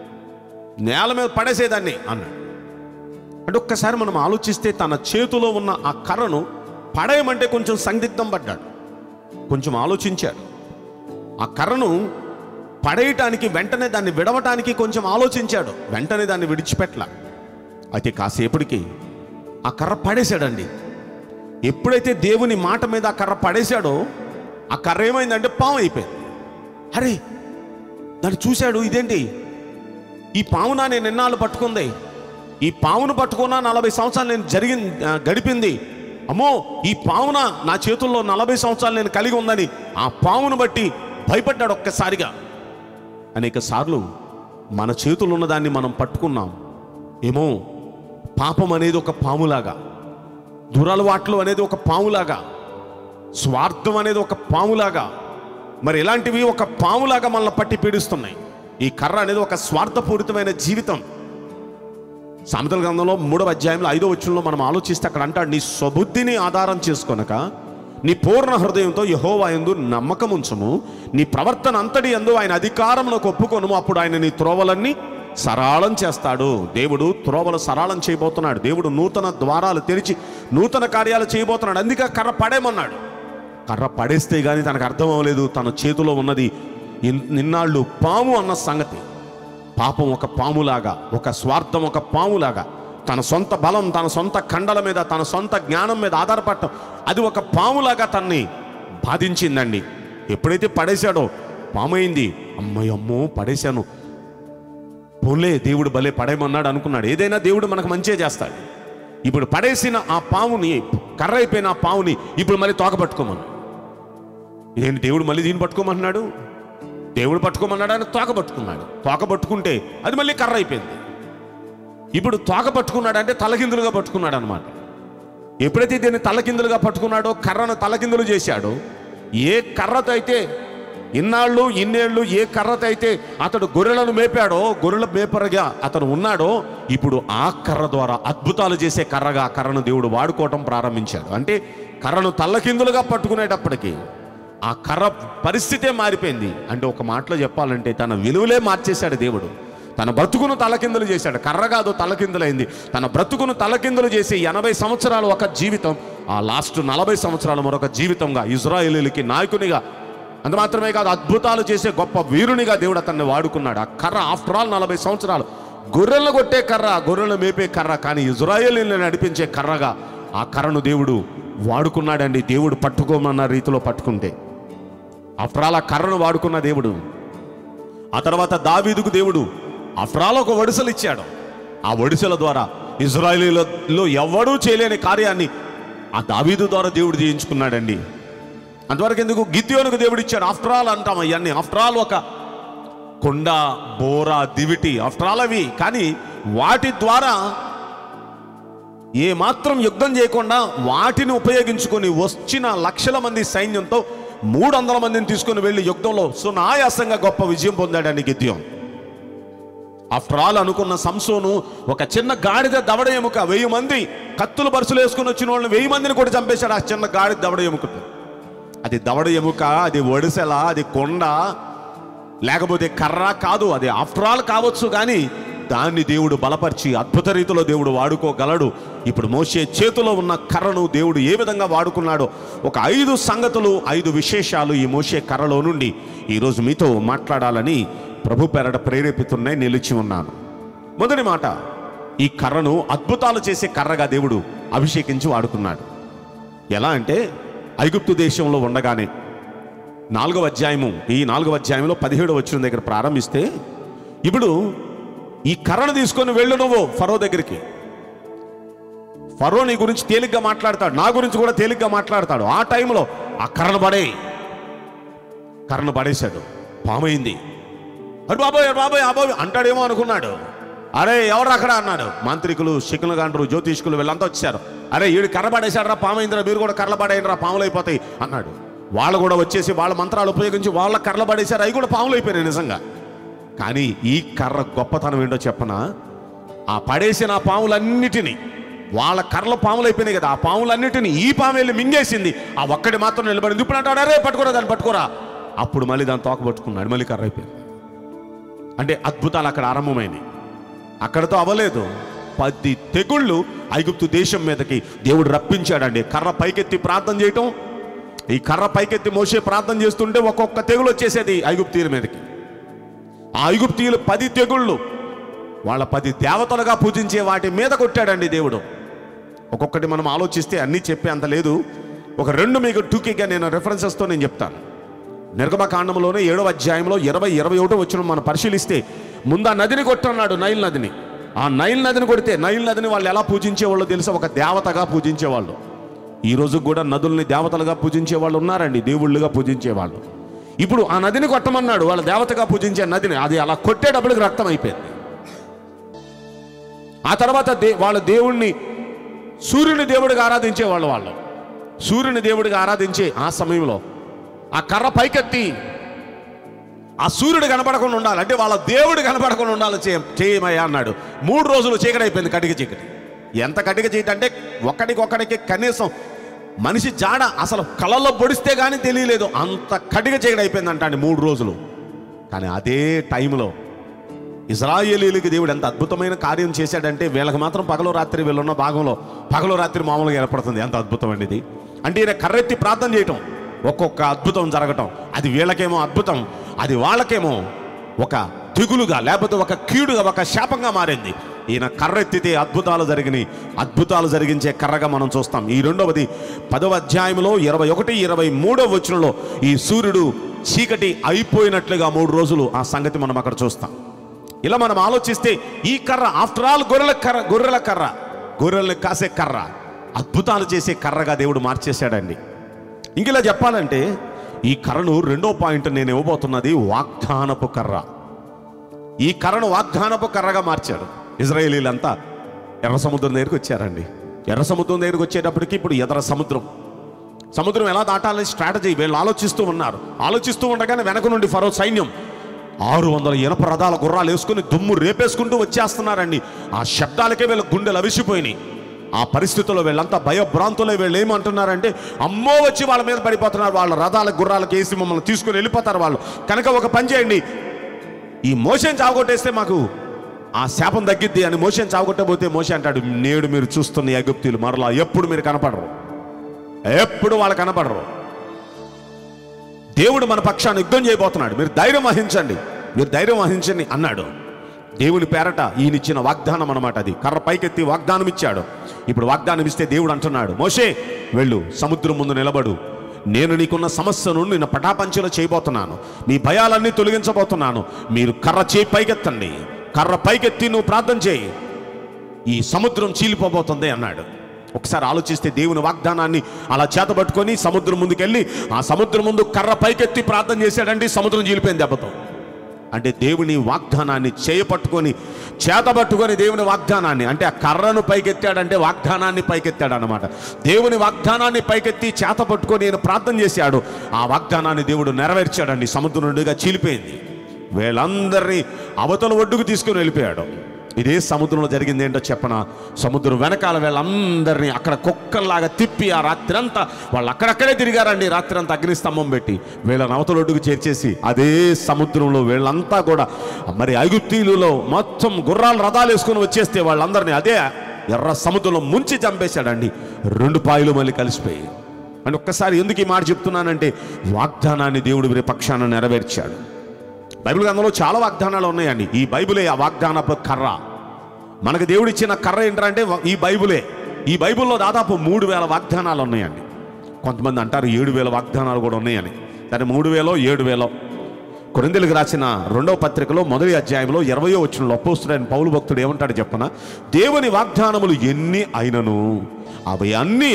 B: నేల మీద పడేసేదాన్ని అన్నాడు అంటే ఒక్కసారి మనం ఆలోచిస్తే తన చేతిలో ఉన్న ఆ కర్రను పడేయమంటే కొంచెం సందిగ్ధం పడ్డాడు కొంచెం ఆలోచించాడు ఆ కర్రను పడేయటానికి వెంటనే దాన్ని విడవటానికి కొంచెం ఆలోచించాడు వెంటనే దాన్ని విడిచిపెట్టల అయితే కాసేపటికి ఆ కర్ర పడేశాడండి ఎప్పుడైతే దేవుని మాట మీద ఆ కర్ర పడేశాడో ఆ కర్ర ఏమైందంటే పాము అయిపోయింది అరే దాన్ని చూశాడు ఇదేంటి ఈ పావున నేను ఎన్నాళ్ళు పట్టుకుంది ఈ పావును పట్టుకున్నా నలభై సంవత్సరాలు నేను జరిగిన ఆ, గడిపింది అమ్మో ఈ పావున నా చేతుల్లో నలభై సంవత్సరాలు నేను కలిగి ఉందని ఆ పావును బట్టి భయపడ్డాడు ఒక్కసారిగా అనేక సార్లు మన చేతుల్లో ఉన్నదాన్ని మనం పట్టుకున్నాం ఏమో పాపం అనేది ఒక పాములాగా దురలవాట్లు అనేది ఒక పాములాగా స్వార్థం అనేది ఒక పాములాగా మరి ఇలాంటివి ఒక పాములాగా మనల్ని పట్టి పీడిస్తున్నాయి ఈ కర్ర అనేది ఒక స్వార్థపూరితమైన జీవితం సామెతల గ్రంథంలో మూడవ అధ్యాయంలో ఐదో వచ్చంలో మనం ఆలోచిస్తే అక్కడ అంటాడు నీ స్వబుద్ధిని ఆధారం చేసుకొనక నీ పూర్ణ హృదయంతో యహోవా యందు నమ్మకం ఉంచము నీ ప్రవర్తన అంతటి ఎందు ఆయన అధికారంలోకి ఒప్పుకొనుము అప్పుడు ఆయన నీ త్రోవలన్నీ సరళం చేస్తాడు దేవుడు త్రోవలు సరళం చేయబోతున్నాడు దేవుడు నూతన ద్వారాలు తెరిచి నూతన కార్యాలు చేయబోతున్నాడు అందుకే కర్ర పడేమన్నాడు కర్ర పడేస్తే గానీ తనకు అర్థం అవ్వలేదు తన చేతిలో ఉన్నది ఇన్- నిన్నాళ్ళు పాము అన్న సంగతి పాపం ఒక పాములాగా ఒక స్వార్థం ఒక పాములాగా తన సొంత బలం తన సొంత కండల మీద తన సొంత జ్ఞానం మీద ఆధారపడటం అది ఒక పాములాగా తన్ని బాధించిందండి ఎప్పుడైతే పడేశాడో పామైంది అమ్మయ్య అమ్మో పడేశాను పోలే దేవుడు భలే పడేయమన్నాడు అనుకున్నాడు ఏదైనా దేవుడు మనకు మంచిగా చేస్తాడు ఇప్పుడు పడేసిన ఆ పాముని కర్ర అయిపోయిన ఆ పావుని ఇప్పుడు మళ్ళీ తోక పట్టుకోమన్నాడు ఇదేంటి దేవుడు మళ్ళీ దీన్ని పట్టుకోమంటున్నాడు దేవుడు పట్టుకోమన్నాడు ఆయన తోక పట్టుకున్నాడు తోక పట్టుకుంటే అది మళ్ళీ కర్ర అయిపోయింది ఇప్పుడు తోక పట్టుకున్నాడు అంటే తలకిందులుగా పట్టుకున్నాడు అనమాట ఎప్పుడైతే దీన్ని తలకిందులుగా పట్టుకున్నాడో కర్రను తలకిందులు చేశాడో ఏ కర్రతో అయితే ఇన్నాళ్ళు ఇన్నేళ్ళు ఏ కర్రతో అయితే అతడు గొర్రెలను మేపాడో గొర్రెల మేపరగా అతను ఉన్నాడో ఇప్పుడు ఆ కర్ర ద్వారా అద్భుతాలు చేసే కర్రగా ఆ కర్రను దేవుడు వాడుకోవటం ప్రారంభించాడు అంటే కర్రను తల్లకిందులుగా పట్టుకునేటప్పటికి ఆ కర్ర పరిస్థితే మారిపోయింది అంటే ఒక మాటలో చెప్పాలంటే తన విలువలే మార్చేశాడు దేవుడు తన బ్రతుకును తలకిందులు చేశాడు కర్ర కాదు తలకిందులైంది తన బ్రతుకును తలకిందులు చేసి ఎనభై సంవత్సరాలు ఒక జీవితం ఆ లాస్ట్ నలభై సంవత్సరాలు మరొక జీవితంగా ఇజ్రాయేలీలకి నాయకునిగా అంత మాత్రమే కాదు అద్భుతాలు చేసే గొప్ప వీరునిగా దేవుడు అతన్ని వాడుకున్నాడు ఆ కర్ర ఆఫ్టర్ ఆల్ నలభై సంవత్సరాలు గొర్రెలను కొట్టే కర్ర గొర్రెలు మేపే కర్ర కానీ ఇజ్రాయేలీని నడిపించే కర్రగా ఆ కర్రను దేవుడు వాడుకున్నాడండి దేవుడు పట్టుకోమన్న రీతిలో పట్టుకుంటే ఆఫ్టర్ ఆల్ ఆ కర్రను వాడుకున్న దేవుడు ఆ తర్వాత దావీదుకు దేవుడు ఆఫ్టర్ ఆల్ ఒక వడిసలు ఇచ్చాడు ఆ వడిసల ద్వారా ఇజ్రాయేలీలో ఎవడూ చేయలేని కార్యాన్ని ఆ దావీదు ద్వారా దేవుడు చేయించుకున్నాడండి అంతవరకు ఎందుకు గిద్యోనుకు దేవుడు ఇచ్చాడు ఆఫ్టర్ ఆల్ అంటాం అవన్నీ ఆఫ్టర్ ఆల్ ఒక కొండ బోర దివిటి ఆఫ్టర్ ఆల్ అవి కానీ వాటి ద్వారా ఏ మాత్రం యుద్ధం చేయకుండా వాటిని ఉపయోగించుకొని వచ్చిన లక్షల మంది సైన్యంతో మూడు వందల మందిని తీసుకొని వెళ్ళి యుద్ధంలో సునాయాసంగా గొప్ప విజయం పొందాడండి గిద్యం ఆఫ్టర్ ఆల్ అనుకున్న సంసోను ఒక చిన్న గాడిద దవడ ఎముక వెయ్యి మంది కత్తులు బరుసులు వేసుకుని వచ్చిన వాళ్ళని వెయ్యి మందిని కూడా చంపేశాడు ఆ చిన్న గాడిద దవడ ఎముకతో అది దవడ ఎముక అది ఒడిసెల అది కొండ లేకపోతే కర్ర కాదు అది ఆఫ్టర్ ఆల్ కావచ్చు కానీ దాన్ని దేవుడు బలపరిచి అద్భుత రీతిలో దేవుడు వాడుకోగలడు ఇప్పుడు మోసే చేతిలో ఉన్న కర్రను దేవుడు ఏ విధంగా వాడుకున్నాడో ఒక ఐదు సంగతులు ఐదు విశేషాలు ఈ మోసే కర్రలో నుండి ఈరోజు మీతో మాట్లాడాలని ప్రభు పెరట ప్రేరేపితున్నాయి నిలిచి ఉన్నాను మొదటి మాట ఈ కర్రను అద్భుతాలు చేసే కర్రగా దేవుడు అభిషేకించి వాడుకున్నాడు ఎలా అంటే ఐగుప్తు దేశంలో ఉండగానే నాలుగవ అధ్యాయము ఈ నాలుగవ అధ్యాయంలో పదిహేడు వచ్చిన దగ్గర ప్రారంభిస్తే ఇప్పుడు ఈ కర్రను తీసుకొని వెళ్ళు నువ్వు ఫరో దగ్గరికి ఫరో నీ గురించి తేలిగ్గా మాట్లాడతాడు నా గురించి కూడా తేలిగ్గా మాట్లాడతాడు ఆ టైంలో ఆ కర్రను పడే కర్రను పడేశాడు పామైంది అరే బాబోయ్ అరే బాబోయ్ అబాబోయ్ అంటాడేమో అనుకున్నాడు అరే ఎవరు అక్కడ అన్నాడు మాంత్రికులు శకులు గాండ్రు జ్యోతిష్కులు వీళ్ళంతా వచ్చారు అరే వీడు కర్ర పడేశాడు రా పామైందిరా మీరు కూడా కర్ర పడేయండి రా పాములు అయిపోతాయి అన్నాడు వాళ్ళు కూడా వచ్చేసి వాళ్ళ మంత్రాలు ఉపయోగించి వాళ్ళ కర్రలు పడేశారు అవి కూడా పాములు అయిపోయినాయి నిజంగా కానీ ఈ కర్ర గొప్పతనం ఏంటో చెప్పనా ఆ పడేసిన ఆ పాములన్నిటినీ వాళ్ళ కర్రల పాములు అయిపోయినాయి కదా ఆ పాములన్నిటినీ ఈ పాము వెళ్ళి మింగేసింది ఆ ఒక్కటి మాత్రం నిలబడింది ఇప్పుడు అంటాడు అరే పట్టుకోరా దాన్ని పట్టుకోరా అప్పుడు మళ్ళీ దాన్ని తోక పట్టుకున్నాడు మళ్ళీ కర్ర అయిపోయింది అంటే అద్భుతాలు అక్కడ ఆరంభమైనాయి అక్కడతో అవ్వలేదు పది తెగుళ్ళు ఐగుప్తు దేశం మీదకి దేవుడు రప్పించాడండి కర్ర పైకెత్తి ప్రార్థన చేయటం ఈ కర్ర పైకెత్తి మోసే ప్రార్థన చేస్తుంటే ఒక్కొక్క తెగులు వచ్చేసేది ఐగుప్తీయుల మీదకి ఆ ఐగుప్తీయులు పది తెగుళ్ళు వాళ్ళ పది దేవతలుగా పూజించే వాటి మీద కొట్టాడండి దేవుడు ఒక్కొక్కటి మనం ఆలోచిస్తే అన్నీ చెప్పే అంత లేదు ఒక రెండు మీకు టూకీగా నేను రెఫరెన్సెస్తో నేను చెప్తాను నిర్గమకాండంలోనే ఏడవ అధ్యాయంలో ఇరవై ఇరవై ఒకటో వచ్చిన మనం పరిశీలిస్తే ముందు ఆ నదిని కొట్టన్నాడు నైల్ నదిని ఆ నైల్ నదిని కొడితే నైల్ నదిని వాళ్ళు ఎలా పూజించేవాళ్ళో తెలుసా ఒక దేవతగా పూజించేవాళ్ళు ఈ రోజు కూడా నదుల్ని దేవతలుగా పూజించే వాళ్ళు ఉన్నారండి దేవుళ్ళుగా పూజించేవాళ్ళు ఇప్పుడు ఆ నదిని కొట్టమన్నాడు వాళ్ళ దేవతగా పూజించే నదిని అది అలా కొట్టేటప్పటికి రక్తం అయిపోయింది ఆ తర్వాత దే వాళ్ళ దేవుణ్ణి సూర్యుని దేవుడిగా ఆరాధించేవాళ్ళు వాళ్ళు సూర్యుని దేవుడిగా ఆరాధించే ఆ సమయంలో ఆ కర్ర పైకెత్తి ఆ సూర్యుడు కనపడకుండా ఉండాలి అంటే వాళ్ళ దేవుడు కనపడకుండా ఉండాలి చేయ చేయమయ్యా అన్నాడు మూడు రోజులు చీకటి అయిపోయింది కటిక చీకటి ఎంత కటిక చీకటి అంటే ఒకడికొక్కడికి కనీసం మనిషి జాడ అసలు కళ్ళల్లో పొడిస్తే కానీ తెలియలేదు అంత కటిక చీకటి అయిపోయింది అంటండి మూడు రోజులు కానీ అదే టైంలో ఇజ్రాయేలీలకి దేవుడు ఎంత అద్భుతమైన కార్యం చేశాడంటే వీళ్ళకి మాత్రం పగలు రాత్రి వీళ్ళున్న భాగంలో పగలు రాత్రి మామూలుగా ఏర్పడుతుంది ఎంత అద్భుతం అండి ఇది అంటే ఈయన కర్రెత్తి ప్రార్థన చేయటం ఒక్కొక్క అద్భుతం జరగటం అది వీళ్ళకేమో అద్భుతం అది వాళ్ళకేమో ఒక దిగులుగా లేకపోతే ఒక కీడుగా ఒక శాపంగా మారింది ఈయన కర్రెత్తితే అద్భుతాలు జరిగినాయి అద్భుతాలు జరిగించే కర్రగా మనం చూస్తాం ఈ రెండవది పదవ అధ్యాయంలో ఇరవై ఒకటి ఇరవై మూడవ వచనంలో ఈ సూర్యుడు చీకటి అయిపోయినట్లుగా మూడు రోజులు ఆ సంగతి మనం అక్కడ చూస్తాం ఇలా మనం ఆలోచిస్తే ఈ కర్ర ఆఫ్టర్ ఆల్ గొర్రెల కర్ర గొర్రెల కర్ర గొర్రెల్ని కాసే కర్ర అద్భుతాలు చేసే కర్రగా దేవుడు మార్చేశాడండి ఇంక ఇలా చెప్పాలంటే ఈ కర్రను రెండో పాయింట్ నేను ఇవ్వబోతున్నది వాగ్దానపు కర్ర ఈ కర్రను వాగ్దానపు కర్రగా మార్చాడు ఇజ్రాయేలీలంతా ఎర్ర సముద్రం దగ్గరికి వచ్చారండి ఎర్ర సముద్రం దగ్గరికి వచ్చేటప్పటికి ఇప్పుడు ఎదర సముద్రం సముద్రం ఎలా దాటాలని స్ట్రాటజీ వీళ్ళు ఆలోచిస్తూ ఉన్నారు ఆలోచిస్తూ ఉండగానే వెనక నుండి ఫరో సైన్యం ఆరు వందల ఇనప రథాల గుర్రాలు వేసుకుని దుమ్ము రేపేసుకుంటూ వచ్చేస్తున్నారండి ఆ శబ్దాలకే వీళ్ళ గుండెలు అవిసిపోయినాయి ఆ పరిస్థితుల్లో వీళ్ళంతా భయభ్రాంతులై వీళ్ళు ఏమంటున్నారంటే అమ్మో వచ్చి వాళ్ళ మీద పడిపోతున్నారు వాళ్ళ రథాల గుర్రాలకు వేసి మమ్మల్ని తీసుకుని వెళ్ళిపోతారు వాళ్ళు కనుక ఒక పని చేయండి ఈ మోషన్ చావగొట్టేస్తే మాకు ఆ శాపం తగ్గిద్ది అని మోషన్ చావగొట్టబోతే మోషే అంటాడు నేడు మీరు చూస్తున్న అగుప్తీలు మరలా ఎప్పుడు మీరు కనపడరు ఎప్పుడు వాళ్ళు కనపడరు దేవుడు మన పక్షాన్ని యుద్ధం చేయబోతున్నాడు మీరు ధైర్యం వహించండి మీరు ధైర్యం వహించండి అన్నాడు దేవుని పేరట ఈయన ఇచ్చిన వాగ్దానం అనమాట అది కర్ర పైకెత్తి వాగ్దానం ఇచ్చాడు ఇప్పుడు వాగ్దానం ఇస్తే దేవుడు అంటున్నాడు మోషే వెళ్ళు సముద్రం ముందు నిలబడు నేను నీకున్న సమస్యను నిన్న పటాపంచలు చేయబోతున్నాను నీ భయాలన్నీ తొలగించబోతున్నాను మీరు కర్ర చేయి పైకెత్తండి కర్ర పైకెత్తి నువ్వు ప్రార్థన చేయి ఈ సముద్రం చీలిపోబోతుంది అన్నాడు ఒకసారి ఆలోచిస్తే దేవుని వాగ్దానాన్ని అలా చేతబట్టుకొని సముద్రం ముందుకెళ్ళి ఆ సముద్రం ముందు కర్ర పైకెత్తి ప్రార్థన చేశాడండి సముద్రం చీలిపోయింది దెబ్బతో అంటే దేవుని వాగ్దానాన్ని చేయపట్టుకొని చేతబట్టుకొని దేవుని వాగ్దానాన్ని అంటే ఆ కర్రను పైకెత్తాడంటే వాగ్దానాన్ని పైకెత్తాడు అనమాట దేవుని వాగ్దానాన్ని పైకెత్తి చేతపట్టుకొని నేను ప్రార్థన చేశాడు ఆ వాగ్దానాన్ని దేవుడు నెరవేర్చాడండి సముద్రం నుండిగా చీలిపోయింది వీళ్ళందరినీ అవతల ఒడ్డుకు తీసుకుని వెళ్ళిపోయాడు ఇదే సముద్రంలో జరిగింది ఏంటో చెప్పన సముద్రం వెనకాల వీళ్ళందరినీ అక్కడ కుక్కల్లాగా తిప్పి ఆ రాత్రంతా వాళ్ళు అక్కడక్కడే తిరిగారండి రాత్రంతా అగ్నిస్తంభం పెట్టి వీళ్ళని అవతల ఒడ్డుకు చేర్చేసి అదే సముద్రంలో వీళ్ళంతా కూడా మరి ఐగుప్తీలులో మొత్తం గుర్రాలు రథాలు వేసుకొని వచ్చేస్తే వాళ్ళందరినీ అదే ఎర్ర సముద్రంలో ముంచి చంపేశాడండి రెండు పాయలు మళ్ళీ కలిసిపోయి అని ఒక్కసారి ఎందుకు ఈ మాట చెప్తున్నానంటే వాగ్దానాన్ని దేవుడు వీరి పక్షాన నెరవేర్చాడు బైబిల్ గ్రంథంలో చాలా వాగ్దానాలు ఉన్నాయండి ఈ బైబిలే ఆ వాగ్దానపు కర్ర మనకు దేవుడు ఇచ్చిన కర్ర ఏంటంటే ఈ బైబిలే ఈ బైబిల్లో దాదాపు మూడు వేల వాగ్దానాలు ఉన్నాయండి కొంతమంది అంటారు ఏడు వేల వాగ్దానాలు కూడా ఉన్నాయని కానీ మూడు వేలో ఏడు వేలో కొరిందెలకు రాసిన రెండవ పత్రికలో మొదటి అధ్యాయంలో ఇరవయో వచ్చిన అపోస్తుడైన పౌలు భక్తుడు ఏమంటాడు చెప్పన దేవుని వాగ్దానములు ఎన్ని అయినను అవి అన్నీ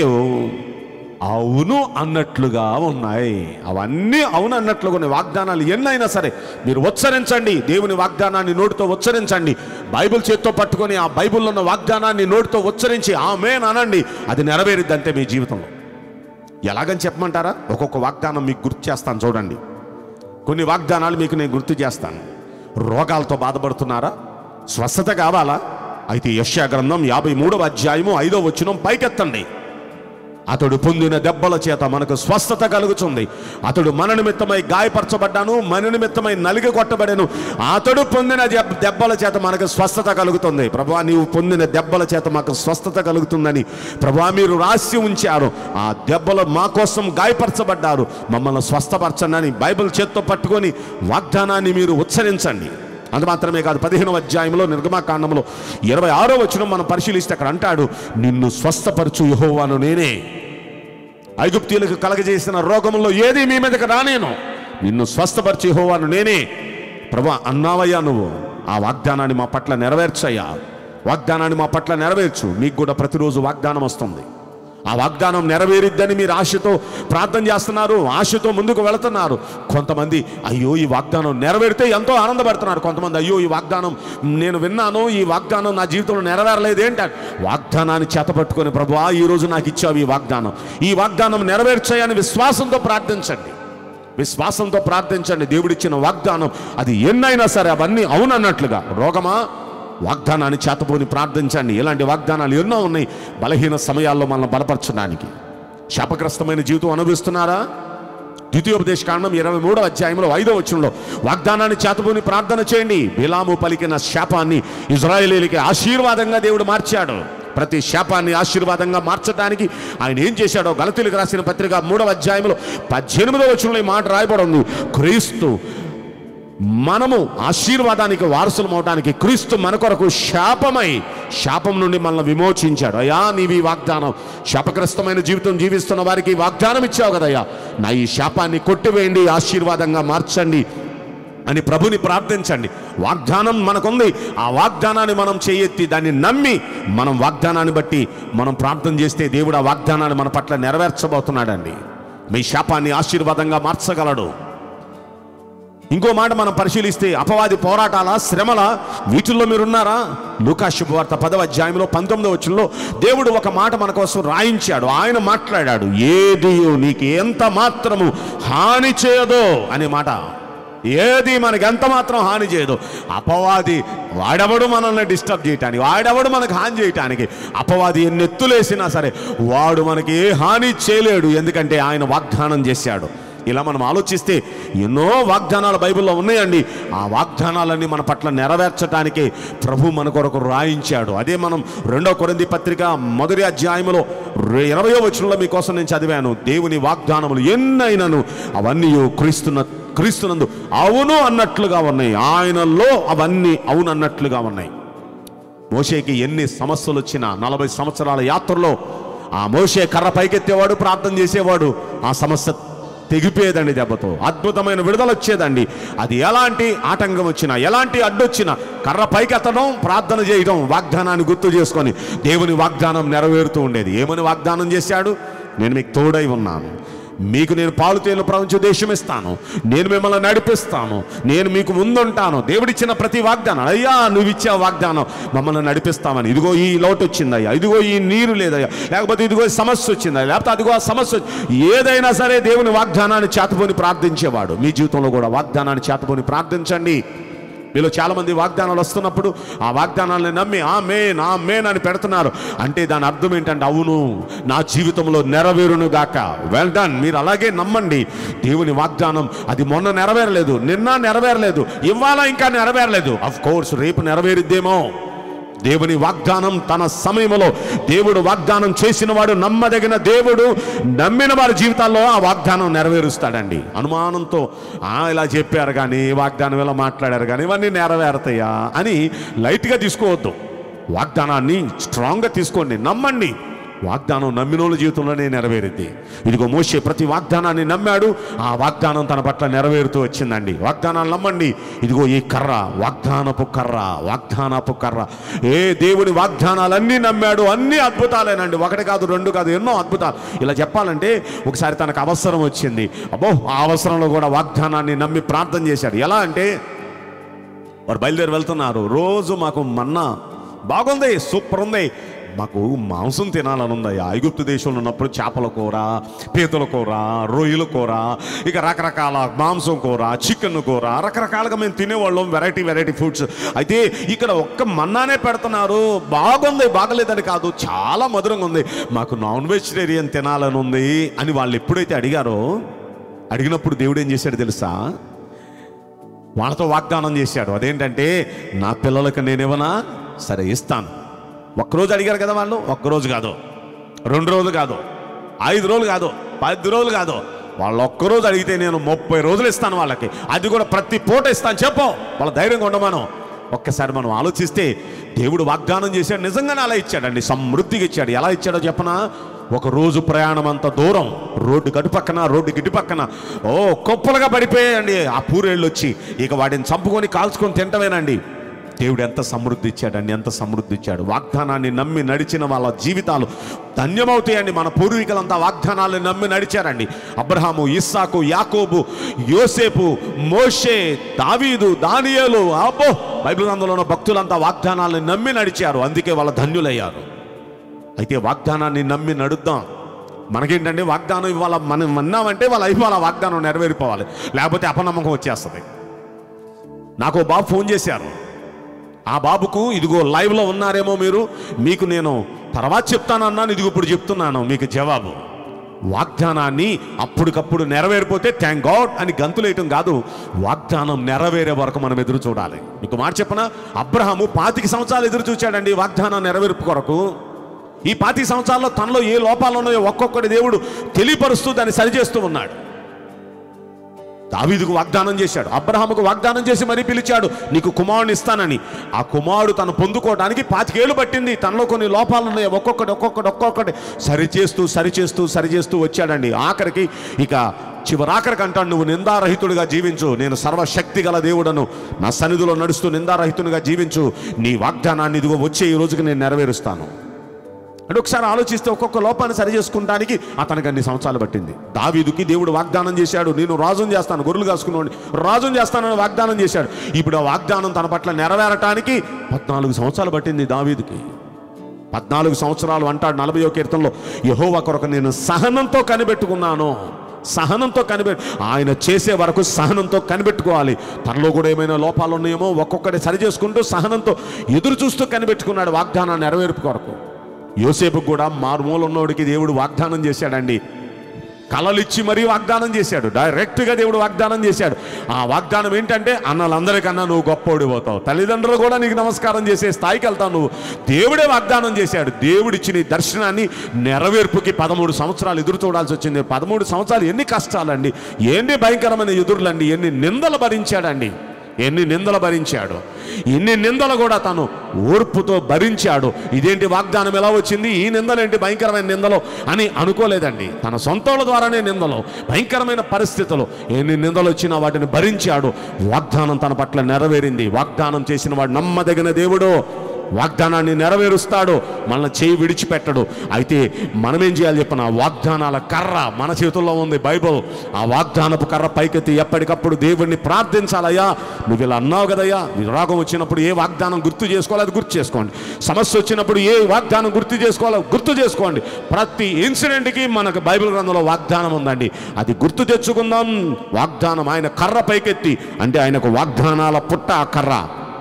B: అవును అన్నట్లుగా ఉన్నాయి అవన్నీ అవును అన్నట్లుగా ఉన్నాయి వాగ్దానాలు ఎన్నైనా సరే మీరు ఉచ్చరించండి దేవుని వాగ్దానాన్ని నోటితో ఉచ్చరించండి బైబిల్ చేత్తో పట్టుకొని ఆ బైబిల్లో ఉన్న వాగ్దానాన్ని నోటితో ఉచ్చరించి ఆమెన్ అనండి అది నెరవేరిద్ది అంతే మీ జీవితంలో ఎలాగని చెప్పమంటారా ఒక్కొక్క వాగ్దానం మీకు గుర్తు చేస్తాను చూడండి కొన్ని వాగ్దానాలు మీకు నేను గుర్తు చేస్తాను రోగాలతో బాధపడుతున్నారా స్వస్థత కావాలా అయితే యశ్యా గ్రంథం యాభై మూడవ అధ్యాయము ఐదో వచనం పైకెత్తండి అతడు పొందిన దెబ్బల చేత మనకు స్వస్థత కలుగుతుంది అతడు మన నిమిత్తమై గాయపరచబడ్డాను మన నిమిత్తమై నలిగి కొట్టబడాను అతడు పొందిన దెబ్- దెబ్బల చేత మనకు స్వస్థత కలుగుతుంది ప్రభా నీవు పొందిన దెబ్బల చేత మాకు స్వస్థత కలుగుతుందని ప్రభా మీరు రాసి ఉంచారు ఆ దెబ్బలు మా కోసం గాయపరచబడ్డారు మమ్మల్ని స్వస్థపరచండి బైబిల్ చేత్తో పట్టుకొని వాగ్దానాన్ని మీరు ఉచ్చరించండి అంత మాత్రమే కాదు పదిహేనవ అధ్యాయంలో నిర్గమాకాండంలో ఇరవై ఆరో వచనం మనం పరిశీలిస్తే అక్కడ అంటాడు నిన్ను స్వస్థపరచు యహోవాను నేనే ఐగుప్తీయులకు కలగజేసిన రోగంలో ఏది మీ మీదకి రానేను నిన్ను స్వస్థపరచు యహోవాను నేనే ప్రభా అన్నావయ్యా నువ్వు ఆ వాగ్దానాన్ని మా పట్ల నెరవేర్చయ్యా వాగ్దానాన్ని మా పట్ల నెరవేర్చు మీకు కూడా ప్రతిరోజు వాగ్దానం వస్తుంది ఆ వాగ్దానం నెరవేరిద్దని మీరు ఆశతో ప్రార్థన చేస్తున్నారు ఆశతో ముందుకు వెళుతున్నారు కొంతమంది అయ్యో ఈ వాగ్దానం నెరవేరితే ఎంతో ఆనందపడుతున్నారు కొంతమంది అయ్యో ఈ వాగ్దానం నేను విన్నాను ఈ వాగ్దానం నా జీవితంలో నెరవేరలేదు ఏంటి వాగ్దానాన్ని చేతపట్టుకొని ప్రభువా ఈ రోజు నాకు ఇచ్చావు ఈ వాగ్దానం ఈ వాగ్దానం నెరవేర్చాయని విశ్వాసంతో ప్రార్థించండి విశ్వాసంతో ప్రార్థించండి దేవుడిచ్చిన వాగ్దానం అది ఎన్నైనా సరే అవన్నీ అవునన్నట్లుగా రోగమా వాగ్దానాన్ని చేతపోని ప్రార్థించండి ఇలాంటి వాగ్దానాలు ఎన్నో ఉన్నాయి బలహీన సమయాల్లో మనల్ని బలపరచడానికి శాపగ్రస్తమైన జీవితం అనుభవిస్తున్నారా ద్వితీయోపదేశ కాండం ఇరవై మూడో అధ్యాయంలో ఐదో వచనంలో వాగ్దానాన్ని చేతబూని ప్రార్థన చేయండి బిలాము పలికిన శాపాన్ని ఇజ్రాయేలీలకి ఆశీర్వాదంగా దేవుడు మార్చాడు ప్రతి శాపాన్ని ఆశీర్వాదంగా మార్చడానికి ఆయన ఏం చేశాడో గలతీలకు రాసిన పత్రిక మూడవ అధ్యాయంలో పద్దెనిమిదవ వచనంలో ఈ మాట రాయబడి ఉంది క్రీస్తు మనము ఆశీర్వాదానికి వారసులం అవడానికి క్రీస్తు మన కొరకు శాపమై శాపం నుండి మనల్ని విమోచించాడు అయ్యా నీవి వాగ్దానం శాపగ్రస్తమైన జీవితం జీవిస్తున్న వారికి ఈ వాగ్దానం ఇచ్చావు కదయ్యా నా ఈ శాపాన్ని కొట్టివేయండి ఆశీర్వాదంగా మార్చండి అని ప్రభుని ప్రార్థించండి వాగ్దానం మనకుంది ఆ వాగ్దానాన్ని మనం చేయెత్తి దాన్ని నమ్మి మనం వాగ్దానాన్ని బట్టి మనం ప్రార్థన చేస్తే దేవుడు ఆ వాగ్దానాన్ని మన పట్ల నెరవేర్చబోతున్నాడండి మీ శాపాన్ని ఆశీర్వాదంగా మార్చగలడు ఇంకో మాట మనం పరిశీలిస్తే అపవాది పోరాటాల శ్రమల వీటిల్లో మీరున్నారా లూకా శుభవార్త పదవ అధ్యాయంలో పంతొమ్మిదవ వచ్చంలో దేవుడు ఒక మాట మన కోసం రాయించాడు ఆయన మాట్లాడాడు ఏది నీకు ఎంత మాత్రము హాని చేయదో అనే మాట ఏది మనకి ఎంత మాత్రం హాని చేయదు అపవాది వాడెవడు మనల్ని డిస్టర్బ్ చేయటానికి వాడెవడు మనకు హాని చేయటానికి అపవాది ఎన్ని ఎత్తులేసినా సరే వాడు మనకి ఏ హాని చేయలేడు ఎందుకంటే ఆయన వాగ్దానం చేశాడు ఇలా మనం ఆలోచిస్తే ఎన్నో వాగ్దానాలు బైబిల్లో ఉన్నాయండి ఆ వాగ్దానాలన్నీ మన పట్ల నెరవేర్చడానికే ప్రభు మన కొరకు రాయించాడు అదే మనం రెండో కొరింది పత్రిక మొదటి అధ్యాయంలో రె- ఇరవయో వచనంలో మీకోసం నేను చదివాను దేవుని వాగ్దానములు ఎన్నైనను అవన్నీ క్రీస్తున్న క్రీస్తునందు అవును అన్నట్లుగా ఉన్నాయి ఆయనలో అవన్నీ అవును అన్నట్లుగా ఉన్నాయి మోషేకి ఎన్ని సమస్యలు వచ్చినా నలభై సంవత్సరాల యాత్రలో ఆ మోషే కర్ర పైకెత్తేవాడు ప్రార్థన చేసేవాడు ఆ సమస్య తెగిపోయేదండి దెబ్బతో అద్భుతమైన విడుదల వచ్చేదండి అది ఎలాంటి ఆటంకం వచ్చినా ఎలాంటి అడ్డొచ్చినా కర్ర పైకెత్తడం ప్రార్థన చేయడం వాగ్దానాన్ని గుర్తు చేసుకొని దేవుని వాగ్దానం నెరవేరుతూ ఉండేది ఏమని వాగ్దానం చేశాడు నేను మీకు తోడై ఉన్నాను మీకు నేను పాలు తేలు ప్రపంచ దేశం ఇస్తాను నేను మిమ్మల్ని నడిపిస్తాను నేను మీకు ముందుంటాను దేవుడిచ్చిన ప్రతి వాగ్దానం అయ్యా నువ్వు ఇచ్చే వాగ్దానం మమ్మల్ని నడిపిస్తామని ఇదిగో ఈ లోటు వచ్చిందయ్యా ఇదిగో ఈ నీరు లేదయ్యా లేకపోతే ఇదిగో ఈ సమస్య వచ్చిందయ్యా లేకపోతే అదిగో ఆ సమస్య వచ్చి- ఏదైనా సరే దేవుని వాగ్దానాన్ని చేతపోని ప్రార్థించేవాడు మీ జీవితంలో కూడా వాగ్దానాన్ని చేతపోని ప్రార్థించండి మీలో చాలా మంది వాగ్దానాలు వస్తున్నప్పుడు ఆ వాగ్దానాలను నమ్మి ఆ మేన్ ఆ మేన్ అని పెడుతున్నారు అంటే దాని అర్థం ఏంటంటే అవును నా జీవితంలో నెరవేరును గాక వెల్ డన్ మీరు అలాగే నమ్మండి దేవుని వాగ్దానం అది మొన్న నెరవేరలేదు నిన్న నెరవేరలేదు ఇవాళ ఇంకా నెరవేరలేదు అఫ్ కోర్స్ రేపు నెరవేరిద్దేమో దేవుని వాగ్దానం తన సమయంలో దేవుడు వాగ్దానం చేసిన వాడు నమ్మదగిన దేవుడు నమ్మిన వారి జీవితాల్లో ఆ వాగ్దానం నెరవేరుస్తాడండి అనుమానంతో ఆ ఇలా చెప్పారు కానీ వాగ్దానం ఇలా మాట్లాడారు కానీ ఇవన్నీ నెరవేరుతాయా అని లైట్గా తీసుకోవద్దు వాగ్దానాన్ని స్ట్రాంగ్గా తీసుకోండి నమ్మండి వాగ్దానం నమ్మినోళ్ళ జీవితంలోనే నెరవేరింది ఇదిగో మోసే ప్రతి వాగ్దానాన్ని నమ్మాడు ఆ వాగ్దానం తన పట్ల నెరవేరుతూ వచ్చిందండి వాగ్దానాలు నమ్మండి ఇదిగో ఈ కర్ర వాగ్దానపు కర్ర వాగ్దానపు కర్ర ఏ దేవుని వాగ్దానాలన్నీ నమ్మాడు అన్ని అద్భుతాలేనండి ఒకటి కాదు రెండు కాదు ఎన్నో అద్భుతాలు ఇలా చెప్పాలంటే ఒకసారి తనకు అవసరం వచ్చింది అబ్బో ఆ అవసరంలో కూడా వాగ్దానాన్ని నమ్మి ప్రార్థన చేశాడు ఎలా అంటే వారు బయలుదేరి వెళ్తున్నారు రోజు మాకు మన్నా బాగుంది సూపర్ ఉంది మాకు మాంసం తినాలని ఉంది ఐగుప్తు దేశంలో ఉన్నప్పుడు చేపల కూర పీతల కూర రొయ్యల కూర ఇక రకరకాల మాంసం కూర చికెన్ కూర రకరకాలుగా మేము తినేవాళ్ళం వెరైటీ వెరైటీ ఫుడ్స్ అయితే ఇక్కడ ఒక్క మన్నానే పెడుతున్నారు బాగుంది బాగలేదని కాదు చాలా మధురంగా ఉంది మాకు నాన్ వెజిటేరియన్ తినాలని ఉంది అని వాళ్ళు ఎప్పుడైతే అడిగారో అడిగినప్పుడు దేవుడు ఏం చేశాడు తెలుసా వాళ్ళతో వాగ్దానం చేశాడు అదేంటంటే నా పిల్లలకు నేనేమన్నా సరే ఇస్తాను ఒక్కరోజు అడిగారు కదా వాళ్ళు ఒక్కరోజు కాదు రెండు రోజులు కాదు ఐదు రోజులు కాదు పది రోజులు కాదు వాళ్ళు ఒక్కరోజు అడిగితే నేను ముప్పై రోజులు ఇస్తాను వాళ్ళకి అది కూడా ప్రతి పూట ఇస్తాను చెప్పు వాళ్ళ ధైర్యంగా ఉండమను ఒక్కసారి మనం ఆలోచిస్తే దేవుడు వాగ్దానం చేశాడు నిజంగానే అలా ఇచ్చాడండి సమృద్ధిగా ఇచ్చాడు ఎలా ఇచ్చాడో చెప్పనా ఒక రోజు ప్రయాణం అంత దూరం రోడ్డు గటు పక్కన రోడ్డు గిటి పక్కన ఓ కుప్పలుగా పడిపోయాయండి ఆ పూరేళ్ళు వచ్చి ఇక వాటిని చంపుకొని కాల్చుకొని తింటమేనండి దేవుడు ఎంత సమృద్ధి ఇచ్చాడండి ఎంత సమృద్ధి ఇచ్చాడు వాగ్దానాన్ని నమ్మి నడిచిన వాళ్ళ జీవితాలు ధన్యమవుతాయండి మన పూర్వీకులంతా వాగ్దానాన్ని నమ్మి నడిచారండి అబ్రహాము ఇస్సాకు యాకోబు యోసేపు మోషే దావీదు దానియేలు అబ్బో బైబిల్ గ్రంథంలో ఉన్న భక్తులంతా వాగ్దానాలను నమ్మి నడిచారు అందుకే వాళ్ళ ధన్యులయ్యారు అయితే వాగ్దానాన్ని నమ్మి నడుద్దాం మనకేంటంటే వాగ్దానం ఇవాళ మనం విన్నామంటే వాళ్ళ ఇవాళ వాగ్దానం నెరవేరిపోవాలి లేకపోతే అపనమ్మకం వచ్చేస్తుంది నాకు ఓ బాబు ఫోన్ చేశారు ఆ బాబుకు ఇదిగో లైవ్లో ఉన్నారేమో మీరు మీకు నేను తర్వాత చెప్తానన్నాను ఇదిగో ఇప్పుడు చెప్తున్నాను మీకు జవాబు వాగ్దానాన్ని అప్పటికప్పుడు నెరవేరిపోతే థ్యాంక్ గాడ్ అని గంతులేయటం కాదు వాగ్దానం నెరవేరే వరకు మనం ఎదురు చూడాలి మీకు మాట చెప్పన అబ్రహాము పాతిక సంవత్సరాలు ఎదురు చూచాడండి వాగ్దానం నెరవేర్పు కొరకు ఈ పాతి సంవత్సరాల్లో తనలో ఏ లోపాలు ఉన్నాయో ఒక్కొక్కటి దేవుడు తెలియపరుస్తూ దాన్ని సరిచేస్తూ ఉన్నాడు దావీదుకు వాగ్దానం చేశాడు అబ్రహాముకు వాగ్దానం చేసి మరీ పిలిచాడు నీకు కుమారుని ఇస్తానని ఆ కుమారుడు తను పొందుకోవడానికి పాతికేళ్ళు పట్టింది తనలో కొన్ని లోపాలు ఉన్నాయి ఒక్కొక్కటి ఒక్కొక్కటి ఒక్కొక్కటి సరిచేస్తూ సరిచేస్తూ సరిచేస్తూ వచ్చాడండి ఆఖరికి ఇక చివరాఖరికి అంటాడు నువ్వు నిందారహితుడిగా జీవించు నేను సర్వశక్తి గల దేవుడను నా సన్నిధిలో నడుస్తూ నిందారహితునిగా జీవించు నీ వాగ్దానాన్ని ఇదిగో వచ్చే ఈ రోజుకి నేను నెరవేరుస్తాను అంటే ఒకసారి ఆలోచిస్తే ఒక్కొక్క లోపాన్ని సరి చేసుకుంటానికి అతనికి అన్ని సంవత్సరాలు పట్టింది దావీదుకి దేవుడు వాగ్దానం చేశాడు నేను రాజుని చేస్తాను గొర్రెలు కాసుకున్నాడు రాజుని చేస్తానని వాగ్దానం చేశాడు ఇప్పుడు ఆ వాగ్దానం తన పట్ల నెరవేరటానికి పద్నాలుగు సంవత్సరాలు పట్టింది దావీదుకి పద్నాలుగు సంవత్సరాలు అంటాడు నలభై కీర్తనలో యహోవా కొరకు నేను సహనంతో కనిపెట్టుకున్నాను సహనంతో కనిపెట్టు ఆయన చేసే వరకు సహనంతో కనిపెట్టుకోవాలి తనలో కూడా ఏమైనా లోపాలు ఉన్నాయేమో ఒక్కొక్కటి సరి చేసుకుంటూ సహనంతో ఎదురు చూస్తూ కనిపెట్టుకున్నాడు వాగ్దానాన్ని నెరవేర్పు కొరకు యోసేపు కూడా మారుమూల ఉన్నోడికి దేవుడు వాగ్దానం చేశాడండి కలలిచ్చి మరీ వాగ్దానం చేశాడు డైరెక్ట్గా దేవుడు వాగ్దానం చేశాడు ఆ వాగ్దానం ఏంటంటే అన్నలందరికన్నా నువ్వు గొప్పోడి పోతావు తల్లిదండ్రులు కూడా నీకు నమస్కారం చేసే స్థాయికి వెళ్తావు నువ్వు దేవుడే వాగ్దానం చేశాడు దేవుడిచ్చిన ఈ దర్శనాన్ని నెరవేర్పుకి పదమూడు సంవత్సరాలు ఎదురు చూడాల్సి వచ్చింది పదమూడు సంవత్సరాలు ఎన్ని కష్టాలండి ఎన్ని భయంకరమైన ఎదురులండి ఎన్ని నిందలు భరించాడండి ఎన్ని నిందలు భరించాడు ఎన్ని నిందలు కూడా తను ఓర్పుతో భరించాడు ఇదేంటి వాగ్దానం ఎలా వచ్చింది ఈ నిందలేంటి భయంకరమైన నిందలు అని అనుకోలేదండి తన సొంతల ద్వారానే నిందలు భయంకరమైన పరిస్థితులు ఎన్ని నిందలు వచ్చినా వాటిని భరించాడు వాగ్దానం తన పట్ల నెరవేరింది వాగ్దానం చేసిన వాడు నమ్మదగిన దేవుడు వాగ్దానాన్ని నెరవేరుస్తాడు మన చేయి విడిచిపెట్టడు అయితే మనమేం చేయాలి చెప్పిన వాగ్దానాల కర్ర మన చేతుల్లో ఉంది బైబుల్ ఆ వాగ్దానపు కర్ర పైకెత్తి ఎప్పటికప్పుడు దేవుణ్ణి ప్రార్థించాలయ్యా నువ్వు ఇలా అన్నావు కదయ్యా విరాగం వచ్చినప్పుడు ఏ వాగ్దానం గుర్తు చేసుకోవాలి అది గుర్తు చేసుకోండి సమస్య వచ్చినప్పుడు ఏ వాగ్దానం గుర్తు చేసుకోవాలో గుర్తు చేసుకోండి ప్రతి ఇన్సిడెంట్కి మనకు బైబిల్ గ్రంథంలో వాగ్దానం ఉందండి అది గుర్తు తెచ్చుకుందాం వాగ్దానం ఆయన కర్ర పైకెత్తి అంటే ఆయనకు వాగ్దానాల పుట్ట ఆ కర్ర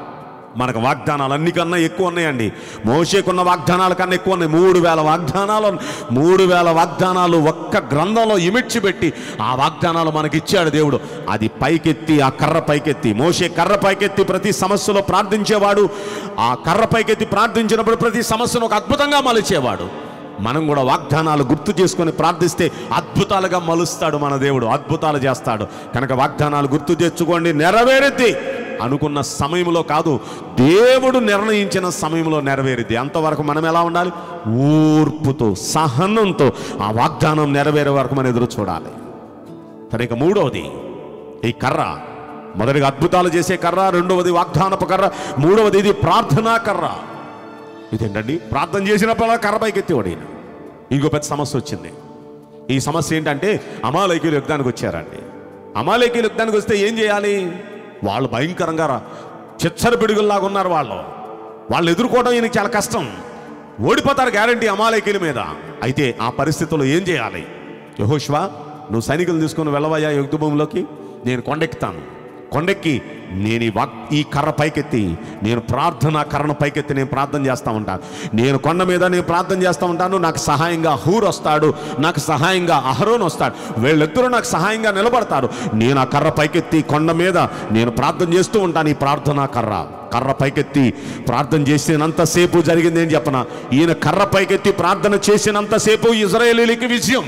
B: మనకు వాగ్దానాలు అన్నికన్నా ఎక్కువ ఉన్నాయండి మోసేకున్న వాగ్దానాల కన్నా ఎక్కువ ఉన్నాయి మూడు వేల వాగ్దానాలు మూడు వేల వాగ్దానాలు ఒక్క గ్రంథంలో ఇమిడ్చిపెట్టి ఆ వాగ్దానాలు మనకి ఇచ్చాడు దేవుడు అది పైకెత్తి ఆ కర్ర పైకెత్తి మోసే కర్ర పైకెత్తి ప్రతి సమస్యలో ప్రార్థించేవాడు ఆ కర్ర పైకెత్తి ప్రార్థించినప్పుడు ప్రతి సమస్యను ఒక అద్భుతంగా మలిచేవాడు మనం కూడా వాగ్దానాలు గుర్తు చేసుకొని ప్రార్థిస్తే అద్భుతాలుగా మలుస్తాడు మన దేవుడు అద్భుతాలు చేస్తాడు కనుక వాగ్దానాలు గుర్తు తెచ్చుకోండి నెరవేరుద్ది అనుకున్న సమయంలో కాదు దేవుడు నిర్ణయించిన సమయంలో నెరవేరుద్ది అంతవరకు మనం ఎలా ఉండాలి ఓర్పుతో సహనంతో ఆ వాగ్దానం నెరవేరే వరకు మనం ఎదురు చూడాలి సరే ఇక మూడవది ఈ కర్ర మొదటిగా అద్భుతాలు చేసే కర్ర రెండవది వాగ్దానపు కర్ర మూడవది ఇది ప్రార్థనా కర్ర ఇదేంటండి ప్రార్థన చేసినప్పుడు కర్ర పైకి ఎత్తేవాడు ఈయన ఇంకో పెద్ద సమస్య వచ్చింది ఈ సమస్య ఏంటంటే అమాలయకులు యుద్ధానికి వచ్చారండి అమాలయకులు యుద్ధానికి వస్తే ఏం చేయాలి వాళ్ళు భయంకరంగా రా- చిచ్చర పిడుగుల్లాగా ఉన్నారు వాళ్ళు వాళ్ళు ఎదుర్కోవడం ఈయనకి చాలా కష్టం ఓడిపోతారు గ్యారంటీ అమాలయకుల మీద అయితే ఆ పరిస్థితుల్లో ఏం చేయాలి యహోష్వా నువ్వు సైనికులు తీసుకొని వెళ్ళవయ్యా యుద్ధ భూమిలోకి నేను కొండెక్కుతాను కొండెక్కి నేను ఈ వాక్ ఈ కర్ర పైకెత్తి నేను ప్రార్థన కర్రను పైకెత్తి నేను ప్రార్థన చేస్తూ ఉంటాను నేను కొండ మీద నేను ప్రార్థన చేస్తూ ఉంటాను నాకు సహాయంగా హూర్ వస్తాడు నాకు సహాయంగా అహరోన్ వస్తాడు వీళ్ళిద్దరూ నాకు సహాయంగా నిలబడతారు నేను ఆ కర్ర పైకెత్తి కొండ మీద నేను ప్రార్థన చేస్తూ ఉంటాను ఈ ప్రార్థన కర్ర కర్ర పైకెత్తి ప్రార్థన చేసినంతసేపు జరిగింది ఏం చెప్పన ఈయన కర్ర పైకెత్తి ప్రార్థన చేసినంతసేపు ఇజ్రాయేలీలకి విజయం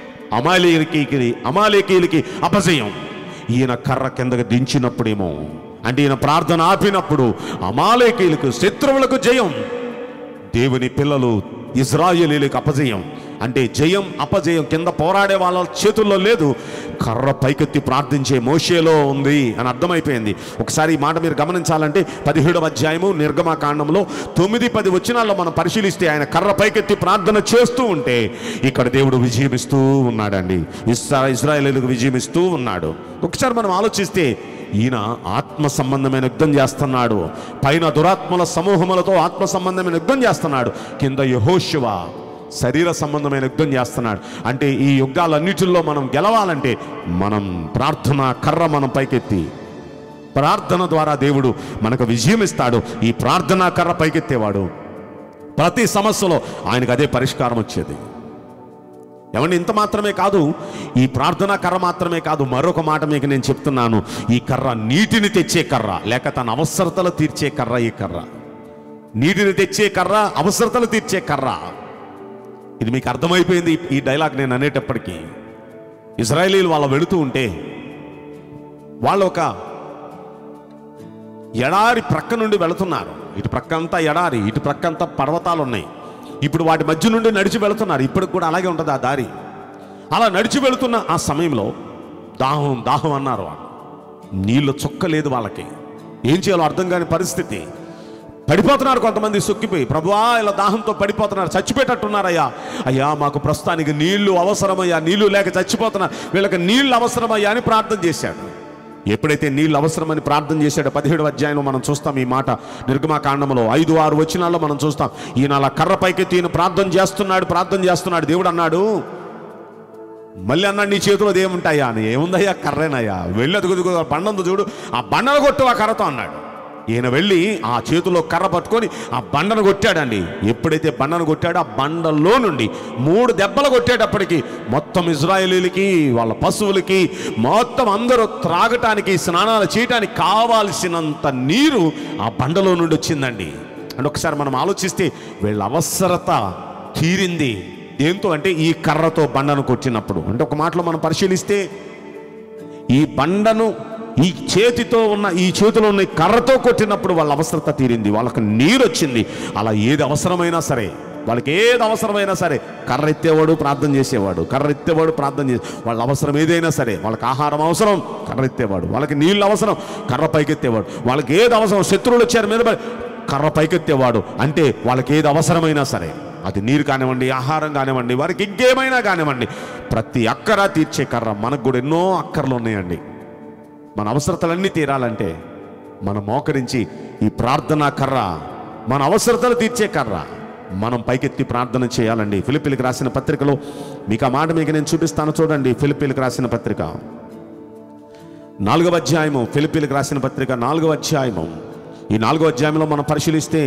B: అమాలీకి అమాలేకీలకి అపజయం ఈయన కర్ర కిందకి దించినప్పుడేమో అంటే ఈయన ప్రార్థన ఆపినప్పుడు అమాలేకీలకు శత్రువులకు జయం దేవుని పిల్లలు ఇజ్రాయేలీలకు అపజయం అంటే జయం అపజయం కింద పోరాడే వాళ్ళ చేతుల్లో లేదు కర్ర పైకెత్తి ప్రార్థించే మోషేలో ఉంది అని అర్థమైపోయింది ఒకసారి ఈ మాట మీరు గమనించాలంటే పదిహేడవ అధ్యాయము నిర్గమాకాండంలో తొమ్మిది పది వచనాల్లో మనం పరిశీలిస్తే ఆయన కర్ర పైకెత్తి ప్రార్థన చేస్తూ ఉంటే ఇక్కడ దేవుడు విజయమిస్తూ ఉన్నాడండి ఇస్రా ఇజ్రాయేలీలకు విజయమిస్తూ ఉన్నాడు ఒకసారి మనం ఆలోచిస్తే ఈయన ఆత్మ సంబంధమైన యుద్ధం చేస్తున్నాడు పైన దురాత్మల సమూహములతో ఆత్మ సంబంధమైన యుద్ధం చేస్తున్నాడు కింద యహోశివ శరీర సంబంధమైన యుద్ధం చేస్తున్నాడు అంటే ఈ యుద్ధాలన్నిటిల్లో మనం గెలవాలంటే మనం ప్రార్థన కర్ర మనం పైకెత్తి ప్రార్థన ద్వారా దేవుడు మనకు విజయం ఇస్తాడు ఈ ప్రార్థనా కర్ర పైకెత్తేవాడు ప్రతి సమస్యలో ఆయనకు అదే పరిష్కారం వచ్చేది ఏమండి ఇంత మాత్రమే కాదు ఈ ప్రార్థనా కర్ర మాత్రమే కాదు మరొక మాట మీకు నేను చెప్తున్నాను ఈ కర్ర నీటిని తెచ్చే కర్ర లేక తన అవసరతలు తీర్చే కర్ర ఈ కర్ర నీటిని తెచ్చే కర్ర అవసరతలు తీర్చే కర్ర ఇది మీకు అర్థమైపోయింది ఈ- ఈ డైలాగ్ నేను అనేటప్పటికీ ఇజ్రాయేలీలు వాళ్ళు వెళుతూ ఉంటే వాళ్ళు ఒక ఎడారి ప్రక్క నుండి వెళుతున్నారు ఇటు ప్రక్క అంతా ఎడారి ఇటు ప్రక్క అంతా పర్వతాలు ఉన్నాయి ఇప్పుడు వాటి మధ్య నుండి నడిచి వెళుతున్నారు ఇప్పటికి కూడా అలాగే ఉంటుంది ఆ దారి అలా నడిచి వెళుతున్న ఆ సమయంలో దాహం దాహం అన్నారు వాళ్ళు నీళ్ళు చుక్క లేదు వాళ్ళకి ఏం చేయాలో అర్థం కాని పరిస్థితి పడిపోతున్నారు కొంతమంది సొక్కిపోయి ప్రభువా ఇలా దాహంతో పడిపోతున్నారు చచ్చిపోయేటట్టున్నారయ్యా అయ్యా మాకు ప్రస్తుతానికి నీళ్లు అవసరమయ్యా నీళ్లు లేక చచ్చిపోతున్నారు వీళ్ళకి నీళ్లు అవసరమయ్యా అని ప్రార్థన చేశాడు ఎప్పుడైతే నీళ్ళు అవసరమని ప్రార్థన చేశాడో పదిహేడు అధ్యాయంలో మనం చూస్తాం ఈ మాట నిర్గమాకాండంలో ఐదు ఆరు వచనాల్లో మనం చూస్తాం ఈయన అలా కర్ర పైకి ఈయన ప్రార్థన చేస్తున్నాడు ప్రార్థన చేస్తున్నాడు దేవుడు అన్నాడు మళ్ళీ అన్నాడు నీ చేతిలో ఏముంటాయా అని ఏముందయ్యా కర్రేనయ్యా వెళ్ళి అదుగుదుగు బండందు చూడు ఆ బండను కొట్టు ఆ కర్రతో అన్నాడు ఈయన వెళ్ళి ఆ చేతిలో కర్ర పట్టుకొని ఆ బండను కొట్టాడండి ఎప్పుడైతే బండను కొట్టాడో ఆ బండలో నుండి మూడు దెబ్బలు కొట్టేటప్పటికి మొత్తం ఇజ్రాయేలీలకి వాళ్ళ పశువులకి మొత్తం అందరూ త్రాగటానికి స్నానాలు చేయటానికి కావాల్సినంత నీరు ఆ బండలో నుండి వచ్చిందండి అంటే ఒకసారి మనం ఆలోచిస్తే వీళ్ళ అవసరత తీరింది దేంతో అంటే ఈ కర్రతో బండను కొట్టినప్పుడు అంటే ఒక మాటలో మనం పరిశీలిస్తే ఈ బండను ఈ చేతితో ఉన్న ఈ చేతిలో ఉన్న ఈ కర్రతో కొట్టినప్పుడు వాళ్ళ అవసరత తీరింది వాళ్ళకి నీరు వచ్చింది అలా ఏది అవసరమైనా సరే వాళ్ళకి ఏది అవసరమైనా సరే కర్ర ఎత్తేవాడు ప్రార్థన చేసేవాడు కర్ర ఎత్తేవాడు ప్రార్థన చేసే వాళ్ళ అవసరం ఏదైనా సరే వాళ్ళకి ఆహారం అవసరం కర్ర ఎత్తేవాడు వాళ్ళకి నీళ్ళు అవసరం కర్ర పైకెత్తేవాడు వాళ్ళకి ఏది అవసరం శత్రువులు వచ్చారు మీద పడి కర్ర పైకెత్తేవాడు అంటే వాళ్ళకి ఏది అవసరమైనా సరే అది నీరు కానివ్వండి ఆహారం కానివ్వండి వారికి ఇంకేమైనా కానివ్వండి ప్రతి అక్కర తీర్చే కర్ర మనకు కూడా ఎన్నో అక్కర్లు ఉన్నాయండి మన అవసరతలన్నీ తీరాలంటే మనం మోకరించి ఈ ప్రార్థనా కర్ర మన అవసరతలు తీర్చే కర్ర మనం పైకెత్తి ప్రార్థన చేయాలండి ఫిలిపిలకు రాసిన పత్రికలో మీకు ఆ మాట మీకు నేను చూపిస్తాను చూడండి ఫిలిపిలకు రాసిన పత్రిక నాలుగవ అధ్యాయము ఫిలిపిలకు రాసిన పత్రిక నాలుగవ అధ్యాయము ఈ నాలుగవ అధ్యాయంలో మనం పరిశీలిస్తే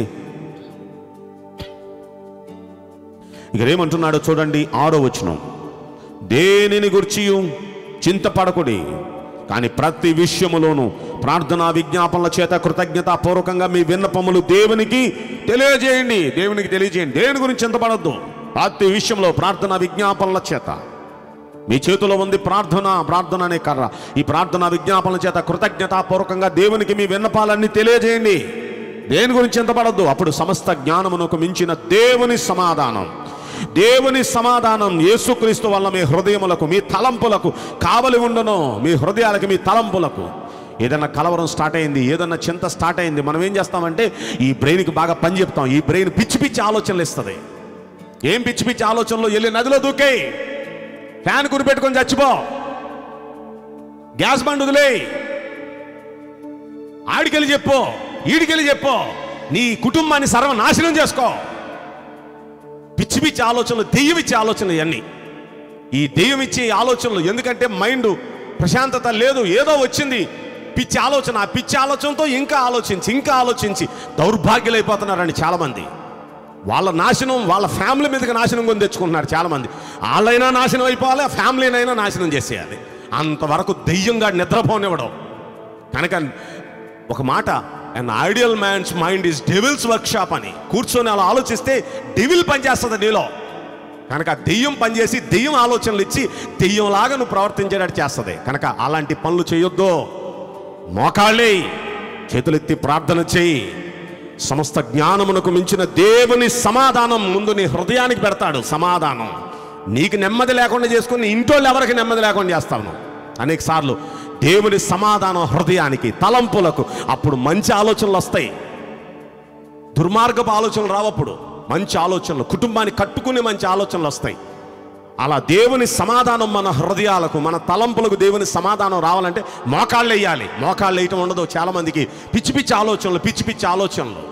B: ఇక ఏమంటున్నాడో చూడండి ఆరో వచనం దేనిని గుర్చియు చింతపడకుడి కానీ ప్రతి విషయములోను ప్రార్థనా విజ్ఞాపనల చేత కృతజ్ఞత పూర్వకంగా మీ విన్నపములు దేవునికి తెలియజేయండి దేవునికి తెలియజేయండి దేని గురించి చింతపడద్దు ప్రతి విషయంలో ప్రార్థనా విజ్ఞాపనల చేత మీ చేతిలో ఉంది ప్రార్థన ప్రార్థన అనే కర్ర ఈ ప్రార్థన విజ్ఞాపనల చేత కృతజ్ఞతాపూర్వకంగా దేవునికి మీ విన్నపాలన్నీ తెలియజేయండి దేని గురించి ఎంతపడద్దు అప్పుడు సమస్త జ్ఞానమునకు మించిన దేవుని సమాధానం దేవుని సమాధానం యేసుక్రీస్తు వల్ల మీ హృదయములకు మీ తలంపులకు కావలి ఉండును మీ హృదయాలకి మీ తలంపులకు ఏదైనా కలవరం స్టార్ట్ అయింది ఏదైనా చింత స్టార్ట్ అయింది మనం ఏం చేస్తామంటే ఈ బ్రెయిన్కి బాగా పని చెప్తాం ఈ బ్రెయిన్ పిచ్చి పిచ్చి ఆలోచనలు ఇస్తుంది ఏం పిచ్చి పిచ్చి ఆలోచనలో వెళ్ళి నదిలో దూకేయి ఫ్యాన్ కురిపెట్టుకొని చచ్చిపో గ్యాస్ బండ్ వదిలేయి ఆడికెళ్ళి చెప్పు ఈడికెళ్ళి చెప్పు నీ కుటుంబాన్ని సర్వనాశనం చేసుకో పిచ్చి పిచ్చి ఆలోచనలు దెయ్యం ఇచ్చే ఆలోచనలు ఇవన్నీ ఈ దెయ్యం ఇచ్చే ఆలోచనలు ఎందుకంటే మైండ్ ప్రశాంతత లేదు ఏదో వచ్చింది పిచ్చి ఆలోచన ఆ పిచ్చి ఆలోచనతో ఇంకా ఆలోచించి ఇంకా ఆలోచించి దౌర్భాగ్యులైపోతున్నారండి చాలామంది వాళ్ళ నాశనం వాళ్ళ ఫ్యామిలీ మీదకి నాశనం కొని తెచ్చుకుంటున్నారు చాలామంది వాళ్ళైనా నాశనం అయిపోవాలి ఆ ఫ్యామిలీనైనా నాశనం చేసేయాలి అంతవరకు దెయ్యంగా నిద్రపోనివ్వడం కనుక ఒక మాట an idle man's mind is devil's workshop అని కూర్చొని అలా ఆలోచిస్తే డెవిల్ పనిచేస్తుంది నీలో కనుక ఆ దెయ్యం పనిచేసి దెయ్యం ఆలోచనలు ఇచ్చి దెయ్యంలాగా నువ్వు ప్రవర్తించేటట్టు చేస్తుంది కనుక అలాంటి పనులు చేయొద్దు మోకాళ్ళే చేతులెత్తి ప్రార్థన చేయి సమస్త జ్ఞానమునకు మించిన దేవుని సమాధానం ముందు నీ హృదయానికి పెడతాడు సమాధానం నీకు నెమ్మది లేకుండా చేసుకుని ఇంటోళ్ళు ఎవరికి నెమ్మది లేకుండా చేస్తావు నువ్వు అనేక సార్లు దేవుని సమాధానం హృదయానికి తలంపులకు అప్పుడు మంచి ఆలోచనలు వస్తాయి దుర్మార్గపు ఆలోచనలు రావప్పుడు మంచి ఆలోచనలు కుటుంబాన్ని కట్టుకునే మంచి ఆలోచనలు వస్తాయి అలా దేవుని సమాధానం మన హృదయాలకు మన తలంపులకు దేవుని సమాధానం రావాలంటే మోకాళ్ళు వేయాలి మోకాళ్ళు వేయటం ఉండదు చాలామందికి పిచ్చి పిచ్చి ఆలోచనలు పిచ్చి పిచ్చి ఆలోచనలు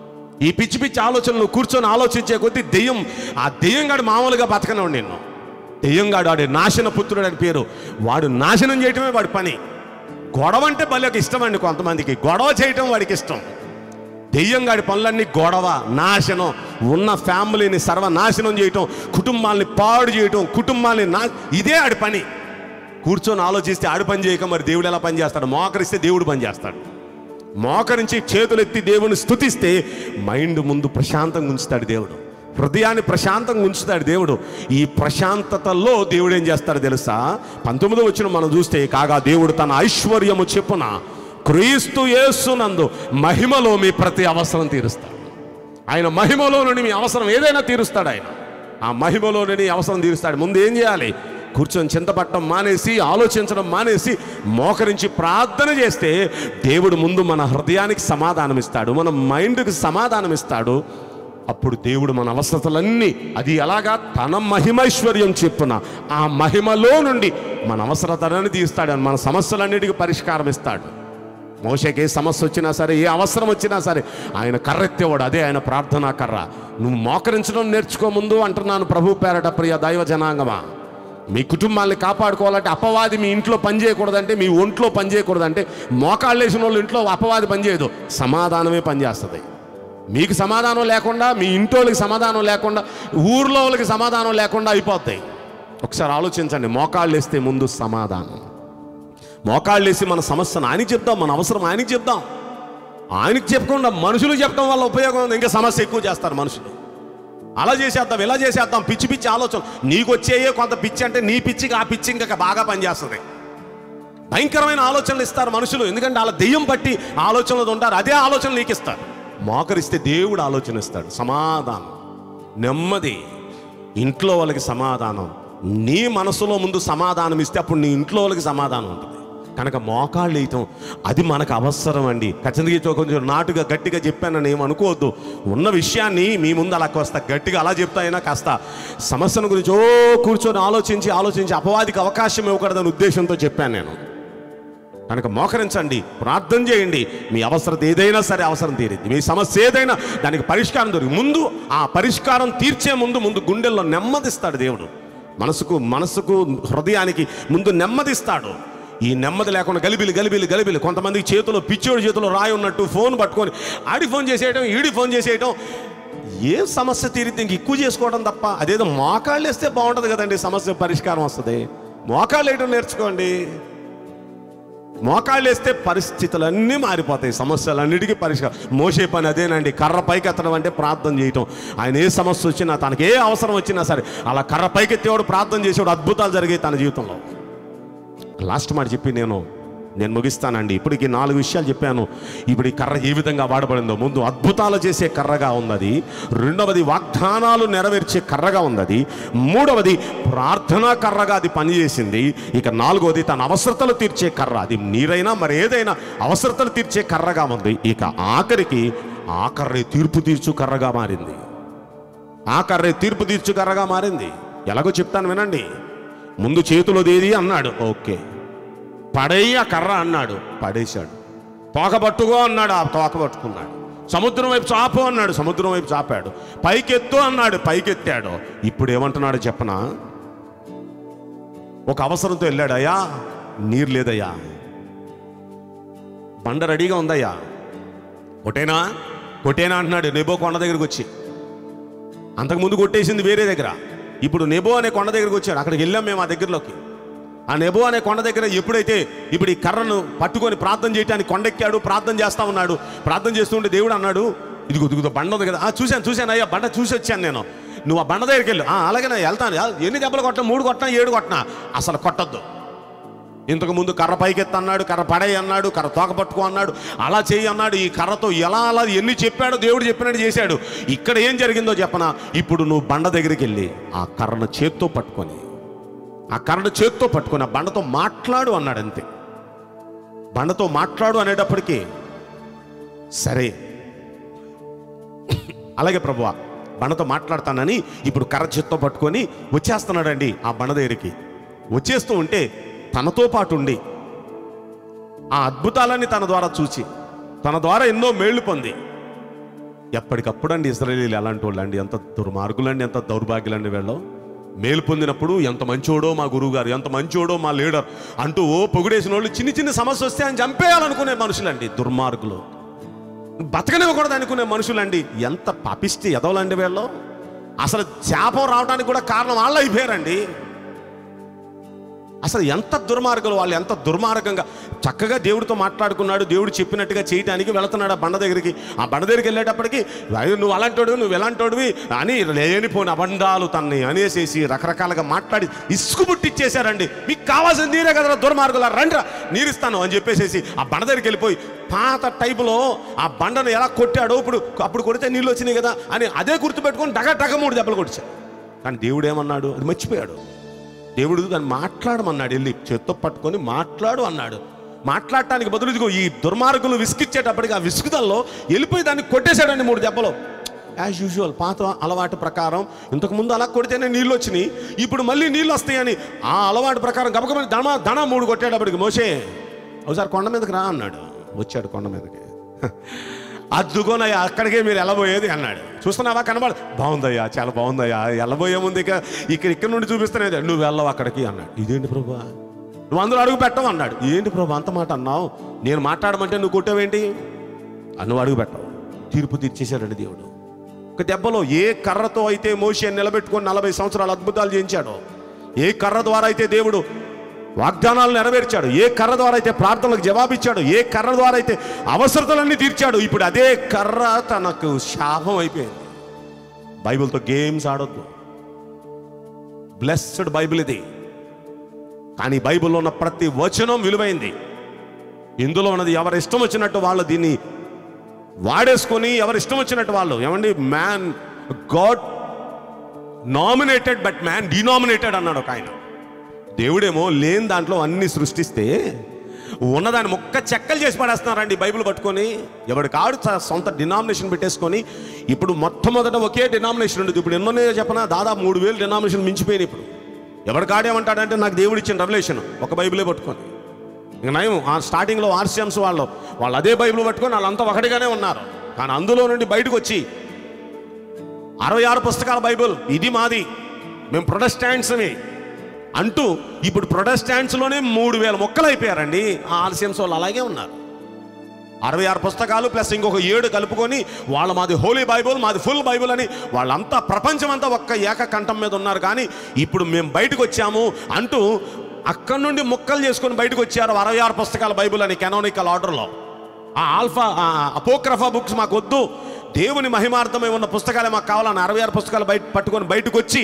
B: ఈ పిచ్చి పిచ్చి ఆలోచనలు కూర్చొని ఆలోచించే కొద్దీ దెయ్యం ఆ దెయ్యంగాడు మామూలుగా బతకనివ్వండి నిన్ను దెయ్యంగాడు వాడి నాశన పుత్రుడు అని పేరు వాడు నాశనం చేయటమే వాడి పని గొడవ అంటే భలేకి ఇష్టం అండి కొంతమందికి గొడవ చేయటం వాడికి ఇష్టం దెయ్యంగాడి పనులన్నీ గొడవ నాశనం ఉన్న ఫ్యామిలీని సర్వనాశనం చేయటం కుటుంబాల్ని పాడు చేయటం కుటుంబాల్ని నా ఇదే ఆడి పని కూర్చొని ఆలోచిస్తే ఆడి పని చేయక మరి దేవుడు ఎలా పని చేస్తాడు మోకరిస్తే దేవుడు పని చేస్తాడు మోకరించి చేతులెత్తి దేవుని స్తుతిస్తే మైండ్ ముందు ప్రశాంతంగా ఉంచుతాడు దేవుడు హృదయాన్ని ప్రశాంతంగా ఉంచుతాడు దేవుడు ఈ ప్రశాంతతలో దేవుడు ఏం చేస్తాడు తెలుసా పంతొమ్మిదో వచ్చిన మనం చూస్తే కాగా దేవుడు తన ఐశ్వర్యము చెప్పున క్రీస్తు యేసునందు మహిమలో మీ ప్రతి అవసరం తీరుస్తాడు ఆయన మహిమలో నుండి మీ అవసరం ఏదైనా తీరుస్తాడు ఆయన ఆ మహిమలో నుండి అవసరం తీరుస్తాడు ముందు ఏం చేయాలి కూర్చొని చింతపట్టడం మానేసి ఆలోచించడం మానేసి మోకరించి ప్రార్థన చేస్తే దేవుడు ముందు మన హృదయానికి సమాధానం ఇస్తాడు మన మైండ్కి సమాధానం ఇస్తాడు అప్పుడు దేవుడు మన అవసరతలన్నీ అది ఎలాగా తన మహిమైశ్వర్యం చెప్పున ఆ మహిమలో నుండి మన అవసరతలన్నీ తీస్తాడు మన సమస్యలన్నిటికీ పరిష్కారం ఇస్తాడు మోషకి ఏ సమస్య వచ్చినా సరే ఏ అవసరం వచ్చినా సరే ఆయన కర్రెత్తేవాడు అదే ఆయన ప్రార్థనా కర్ర నువ్వు మోకరించడం నేర్చుకో ముందు అంటున్నాను ప్రభు పేరట ప్రియ దైవ జనాంగమా మీ కుటుంబాన్ని కాపాడుకోవాలంటే అపవాది మీ ఇంట్లో పని చేయకూడదంటే మీ ఒంట్లో పని చేయకూడదంటే మోకాళ్ళు వేసిన వాళ్ళు ఇంట్లో అపవాది పని చేయదు సమాధానమే పనిచేస్తుంది మీకు సమాధానం లేకుండా మీ ఇంటోళ్ళకి సమాధానం లేకుండా ఊర్లో వాళ్ళకి సమాధానం లేకుండా అయిపోతాయి ఒకసారి ఆలోచించండి మోకాళ్ళు వేస్తే ముందు సమాధానం మోకాళ్ళు వేసి మన సమస్యను ఆయనకి చెప్దాం మన అవసరం ఆయనకి చెప్దాం ఆయనకి చెప్పకుండా మనుషులు చెప్పడం వల్ల ఉపయోగం ఉంది ఇంకా సమస్య ఎక్కువ చేస్తారు మనుషులు అలా చేసేద్దాం ఇలా చేసేద్దాం పిచ్చి పిచ్చి ఆలోచన నీకు వచ్చేయే కొంత పిచ్చి అంటే నీ పిచ్చికి ఆ పిచ్చి ఇంకా బాగా పనిచేస్తుంది భయంకరమైన ఆలోచనలు ఇస్తారు మనుషులు ఎందుకంటే వాళ్ళ దెయ్యం పట్టి ఆలోచనలు ఉంటారు అదే ఆలోచనలు నీకు ఇస్తారు మోకరిస్తే దేవుడు ఆలోచన ఇస్తాడు సమాధానం నెమ్మది ఇంట్లో వాళ్ళకి సమాధానం నీ మనసులో ముందు సమాధానం ఇస్తే అప్పుడు నీ ఇంట్లో వాళ్ళకి సమాధానం ఉంటుంది కనుక మోకాళ్ళు వేయటం అది మనకు అవసరం అండి ఖచ్చితంగా కొంచెం నాటుగా గట్టిగా చెప్పానని ఏం అనుకోవద్దు ఉన్న విషయాన్ని మీ ముందు అలా కాస్త గట్టిగా అలా చెప్తా అయినా కాస్త సమస్యను గురించి ఓ కూర్చొని ఆలోచించి ఆలోచించి అపవాదికి అవకాశం ఇవ్వకూడదనే ఉద్దేశంతో చెప్పాను నేను కనుక మోకరించండి ప్రార్థన చేయండి మీ అవసరం ఏదైనా సరే అవసరం తీరింది మీ సమస్య ఏదైనా దానికి పరిష్కారం దొరికి ముందు ఆ పరిష్కారం తీర్చే ముందు ముందు గుండెల్లో నెమ్మదిస్తాడు దేవుడు మనసుకు మనసుకు హృదయానికి ముందు నెమ్మదిస్తాడు ఈ నెమ్మది లేకుండా గలిబిలి గలిబిలి గలిబిలి కొంతమంది చేతిలో పిచ్చోడి చేతిలో రాయి ఉన్నట్టు ఫోన్ పట్టుకొని ఆడి ఫోన్ చేసేయటం ఈడి ఫోన్ చేసేయటం ఏ సమస్య తీరితే ఇంక ఎక్కువ చేసుకోవడం తప్ప అదేదో మోకాళ్ళు వేస్తే బాగుంటుంది కదండి సమస్య పరిష్కారం వస్తుంది మోకాళ్ళు వేయడం నేర్చుకోండి మోకాళ్ళు వేస్తే పరిస్థితులన్నీ మారిపోతాయి సమస్యలన్నిటికీ పరిష్కారం మోసే పని అదేనండి కర్ర పైకి ఎత్తడం అంటే ప్రార్థన చేయటం ఆయన ఏ సమస్య వచ్చినా తనకి ఏ అవసరం వచ్చినా సరే అలా కర్ర పైకి ఎత్తేవాడు ప్రార్థన చేసేవాడు అద్భుతాలు జరిగాయి తన జీవితంలో లాస్ట్ మాట చెప్పి నేను నేను ముగిస్తానండి ఇప్పటికి నాలుగు విషయాలు చెప్పాను ఇప్పుడు ఈ కర్ర ఏ విధంగా వాడబడిందో ముందు అద్భుతాలు చేసే కర్రగా ఉన్నది రెండవది వాగ్దానాలు నెరవేర్చే కర్రగా ఉన్నది మూడవది ప్రార్థనా కర్రగా అది పనిచేసింది ఇక నాలుగవది తన అవసరతలు తీర్చే కర్ర అది నీరైనా మరి ఏదైనా అవసరతలు తీర్చే కర్రగా ఉంది ఇక ఆఖరికి ఆ కర్రే తీర్పు తీర్చు కర్రగా మారింది ఆ కర్రే తీర్పు తీర్చు కర్రగా మారింది ఎలాగో చెప్తాను వినండి ముందు చేతిలో దేది అన్నాడు ఓకే పడేయి ఆ కర్ర అన్నాడు పడేశాడు తోక పట్టుకో అన్నాడు ఆ తోక పట్టుకున్నాడు సముద్రం వైపు చాపు అన్నాడు సముద్రం వైపు చాపాడు పైకెత్తు అన్నాడు పైకెత్తాడు ఇప్పుడు ఏమంటున్నాడు చెప్పనా ఒక అవసరంతో వెళ్ళాడయ్యా నీరు లేదయ్యా బండ రెడీగా ఉందయ్యా కొట్టేనా కొట్టేనా అంటున్నాడు నెబో కొండ దగ్గరికి వచ్చి అంతకుముందు కొట్టేసింది వేరే దగ్గర ఇప్పుడు నెబో అనే కొండ దగ్గరికి వచ్చాడు అక్కడికి వెళ్ళాం మేము ఆ దగ్గరలోకి ఆ నెబో అనే కొండ దగ్గర ఎప్పుడైతే ఇప్పుడు ఈ కర్రను పట్టుకొని ప్రార్థన చేయడానికి కొండెక్కాడు ప్రార్థన చేస్తా ఉన్నాడు ప్రార్థన చేస్తుంటే దేవుడు అన్నాడు ఇదిగో ఇదిగో బండ ఉంది కదా "ఆ, చూశాను చూశాను అయ్యా బండ చూసి వచ్చాను నేను నువ్వు ఆ బండ దగ్గరికి వెళ్ళు "ఆ, అలాగే నేను వెళ్తాను "ఆ, ఎన్ని దెబ్బలు కొట్టినా మూడు కొట్టినా ఏడు కొట్టినా అసలు కొట్టద్దు ఇంతకు ముందు కర్ర పైకెత్తి అన్నాడు కర్ర పడేయి అన్నాడు కర్ర తోక పట్టుకో అన్నాడు అలా చేయి అన్నాడు ఈ కర్రతో ఎలా అలా ఎన్ని చెప్పాడో దేవుడు చెప్పినట్టు చేశాడు ఇక్కడ ఏం జరిగిందో చెప్పనా ఇప్పుడు నువ్వు బండ దగ్గరికి వెళ్ళి ఆ కర్రను చేత్తో పట్టుకొని ఆ కర్రను చేత్తో పట్టుకొని ఆ బండతో మాట్లాడు అన్నాడు అంతే బండతో మాట్లాడు అనేటప్పటికీ సరే అలాగే ప్రభువా బండతో మాట్లాడతానని ఇప్పుడు కర్ర చేత్తో పట్టుకొని వచ్చేస్తున్నాడండి ఆ బండ దగ్గరికి వచ్చేస్తూ ఉంటే తనతో పాటు ఉండి ఆ అద్భుతాలన్నీ తన ద్వారా చూచి తన ద్వారా ఎన్నో మేళ్లు పొంది ఎప్పటికప్పుడు అండి ఇస్రాయలీలు ఎలాంటి వాళ్ళు అండి ఎంత దుర్మార్గులండి ఎంత దౌర్భాగ్యులండి వీళ్ళు మేలు పొందినప్పుడు ఎంత మంచోడో మా గురువు గారు ఎంత మంచోడో మా లీడర్ అంటూ ఓ పొగిడేసిన వాళ్ళు చిన్న చిన్న సమస్య వస్తే ఆయన చంపేయాలనుకునే మనుషులండి దుర్మార్గులు బతకనివ్వకూడదు అనుకునే మనుషులండి ఎంత పాపిస్తే ఎదవలండి వీళ్ళు అసలు శాపం రావడానికి కూడా కారణం వాళ్ళు అయిపోయారండి అసలు ఎంత దుర్మార్గులు వాళ్ళు ఎంత దుర్మార్గంగా చక్కగా దేవుడితో మాట్లాడుకున్నాడు దేవుడు చెప్పినట్టుగా చేయటానికి వెళుతున్నాడు ఆ బండ దగ్గరికి ఆ బండ దగ్గరికి వెళ్ళేటప్పటికి "అయ్యో, నువ్వు అలాంటోడు నువ్వు ఎలాంటోడివి అని లేనిపోయిన అబండాలు తన్ని అనేసేసి రకరకాలుగా మాట్లాడి ఇసుకు పుట్టిచ్చేశారండి మీకు కావాల్సిన నీరే కదా దుర్మార్గుల రండ్రా నీరిస్తాను అని చెప్పేసేసి ఆ బండ దగ్గరికి వెళ్ళిపోయి పాత టైపులో ఆ బండను ఎలా కొట్టాడో ఇప్పుడు అప్పుడు కొడితే నీళ్ళు వచ్చినాయి కదా అని అదే గుర్తుపెట్టుకొని డగ డగ మూడు దెబ్బలు కొట్టాడు కానీ దేవుడు ఏమన్నాడు అది మర్చిపోయాడు దేవుడు దాన్ని మాట్లాడమన్నాడు వెళ్ళి చేత్తో పట్టుకొని మాట్లాడు అన్నాడు మాట్లాడటానికి బదులు ఇదిగో ఈ దుర్మార్గులు విసిగిచ్చేటప్పటికి ఆ విసుగుదల్లో వెళ్ళిపోయి దాన్ని కొట్టేశాడండి మూడు దెబ్బలు యాజ్ యూజువల్ పాత అలవాటు ప్రకారం ఇంతకుముందు అలా కొడితేనే నీళ్ళు వచ్చినాయి ఇప్పుడు మళ్ళీ నీళ్ళు వస్తాయని ఆ అలవాటు ప్రకారం గబగబని దమ దన మూడు కొట్టేటప్పటికి మోసే ఒకసారి కొండ మీదకి రా అన్నాడు వచ్చాడు కొండ మీదకి అద్దుకోనయ్యా అక్కడికే మీరు వెళ్ళబోయేది అన్నాడు చూస్తున్నావా కనబడ బాగుందయ్యా చాలా బాగుందయ్యా వెళ్ళబోయే ముందు ఇక ఇక్కడ ఇక్కడ నుండి చూపిస్తానే నువ్వు వెళ్ళవు అక్కడికి అన్నాడు ఇదేంటి ప్రభు నువ్వు అందులో అడుగు పెట్టవు అన్నాడు ఏంటి ప్రభు అంత మాట అన్నావు నేను మాట్లాడమంటే నువ్వు కొట్టావేంటి ఆ, నువ్వు అడుగు పెట్టవు తీర్పు తీర్చేశాడండి దేవుడు ఒక దెబ్బలో ఏ కర్రతో అయితే మోషే నిలబెట్టుకొని నలభై సంవత్సరాలు అద్భుతాలు చేయించాడో ఏ కర్ర ద్వారా అయితే దేవుడు వాగ్దానాలు నెరవేర్చాడు ఏ కర్ర ద్వారా అయితే ప్రార్థనలకు జవాబిచ్చాడు ఏ కర్ర ద్వారా అయితే అవసరతలన్నీ తీర్చాడు ఇప్పుడు అదే కర్ర తనకు శాపం అయిపోయింది బైబిల్తో గేమ్స్ ఆడొద్దు బ్లెస్డ్ బైబిల్ ఇది కానీ బైబిల్లో ఉన్న ప్రతి వచనం విలువైంది ఇందులో ఉన్నది ఎవరి ఇష్టం వచ్చినట్టు వాళ్ళు దీన్ని వాడేసుకొని ఎవరి ఇష్టం వచ్చినట్టు వాళ్ళు ఏమండి man god nominated but man denominated అన్నాడు ఒక ఆయన దేవుడేమో లేని దాంట్లో అన్ని సృష్టిస్తే ఉన్నదాన్ని మొక్క చెక్కలు చేసి పడేస్తున్నారండి బైబిల్ పట్టుకొని ఎవడి కాడు స- సొంత డినామినేషన్ పెట్టేసుకొని ఇప్పుడు మొట్టమొదట ఒకే డినామినేషన్ ఉండేది ఇప్పుడు ఎన్నోనే చెప్పనా దాదాపు మూడు వేలు డినామినేషన్ మించిపోయినాయి ఇప్పుడు ఎవడి కాడేమంటాడంటే నాకు దేవుడు ఇచ్చిన రెవల్యూషన్ ఒక బైబిలే పట్టుకొని ఇక నయం ఆ స్టార్టింగ్లో ఆర్సిఎంస్ వాళ్ళు వాళ్ళు అదే బైబిల్ పట్టుకొని వాళ్ళంతా ఒకటిగానే ఉన్నారు కానీ అందులో నుండి బయటకు వచ్చి అరవై ఆరు పుస్తకాల బైబిల్ ఇది మాది మేము ప్రొటెస్టాంట్స్మి అంటూ ఇప్పుడు ప్రొటెస్టాంట్స్లోనే మూడు వేల మొక్కలు అయిపోయారండి ఆ ఆర్సిఎంస్ వాళ్ళు అలాగే ఉన్నారు అరవై ఆరు పుస్తకాలు ప్లస్ ఇంకొక ఏడు కలుపుకొని వాళ్ళ మాది హోలీ బైబుల్ మాది ఫుల్ బైబుల్ అని వాళ్ళంతా ప్రపంచం అంతా ఒక్క ఏక కంఠం మీద ఉన్నారు కానీ ఇప్పుడు మేము బయటకు వచ్చాము అంటూ అక్కడి నుండి ముక్కలు చేసుకొని బయటకు వచ్చారు అరవై ఆరు పుస్తకాల బైబుల్ అని కెనానికల్ ఆర్డర్లో ఆ ఆల్ఫా ఆ అపోక్రఫా బుక్స్ మాకు వద్దు దేవుని మహిమార్థమై ఉన్న పుస్తకాలే మాకు కావాలని అరవై ఆరు పుస్తకాలు బయట పట్టుకొని బయటకు వచ్చి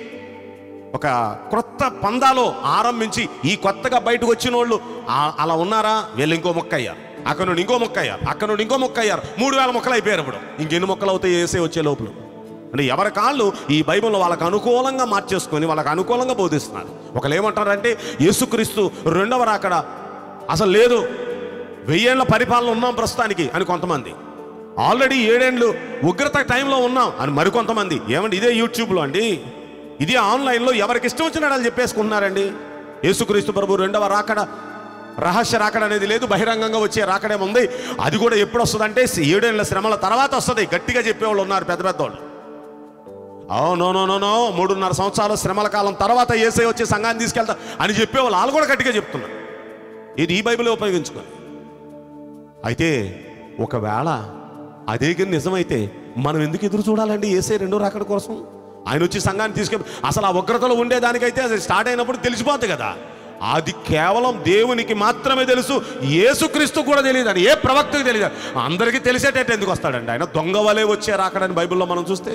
B: ఒక క్రొత్త పందాలో ఆరంభించి ఈ కొత్తగా బయటకు వచ్చిన వాళ్ళు ఆ- అలా ఉన్నారా వీళ్ళు ఇంకో మొక్క అయ్యారు అక్కడ నుండి ఇంకో మొక్క అయ్యారు అక్కడ నుండి ఇంకో మొక్క అయ్యారు మూడు వేల మొక్కలు అయిపోయారు ఇప్పుడు ఇంకెన్ని మొక్కలు అవుతాయి వేసే వచ్చే లోపల అంటే ఎవరి కాళ్ళు ఈ బైబిల్లో వాళ్ళకు అనుకూలంగా మార్చేసుకొని వాళ్ళకి అనుకూలంగా బోధిస్తున్నారు ఒకళ్ళు ఏమంటారంటే యేసుక్రీస్తు రెండవ రాకడ అసలు లేదు వెయ్యేళ్ల పరిపాలన ఉన్నాం ప్రస్తుతానికి అని కొంతమంది ఆల్రెడీ ఏడేండ్లు ఉగ్రత టైంలో ఉన్నాం అని మరికొంతమంది ఏమండి ఇదే యూట్యూబ్లో అండి ఇది ఆన్లైన్లో ఎవరికి ఇష్టం వచ్చినట్టు వాళ్ళు చెప్పేసుకుంటున్నారండి యేసుక్రీస్తు ప్రభు రెండవ రాకడ రహస్య రాకడ అనేది లేదు బహిరంగంగా వచ్చే రాకడే ఉంది అది కూడా ఎప్పుడు వస్తుందంటే ఏడేళ్ల శ్రమల తర్వాత వస్తుంది గట్టిగా చెప్పేవాళ్ళు ఉన్నారు పెద్ద పెద్ద వాళ్ళు oh no no no no మూడున్నర సంవత్సరాలు శ్రమల కాలం తర్వాత ఏసై వచ్చి సంఘాన్ని తీసుకెళ్తా అని చెప్పేవాళ్ళు వాళ్ళు కూడా గట్టిగా చెప్తున్నారు ఇది ఈ బైబిల్ ఉపయోగించుకొని అయితే ఒకవేళ అదే కానీ నిజమైతే మనం ఎందుకు ఎదురు చూడాలండి ఏసే రెండో రాకడ కోసం ఆయన వచ్చి సంఘాన్ని తీసుకెళ్ళి అసలు ఆ ఉగ్రతలో ఉండేదానికైతే అది స్టార్ట్ అయినప్పుడు తెలిసిపోతుంది కదా అది కేవలం దేవునికి మాత్రమే తెలుసు యేసుక్రీస్తు కూడా తెలియదు అని ఏ ప్రవక్తకు తెలియదు అందరికీ తెలిసేటట్టు ఎందుకు వస్తాడండి ఆయన దొంగ వలే వచ్చే రాకడని బైబిల్లో మనం చూస్తే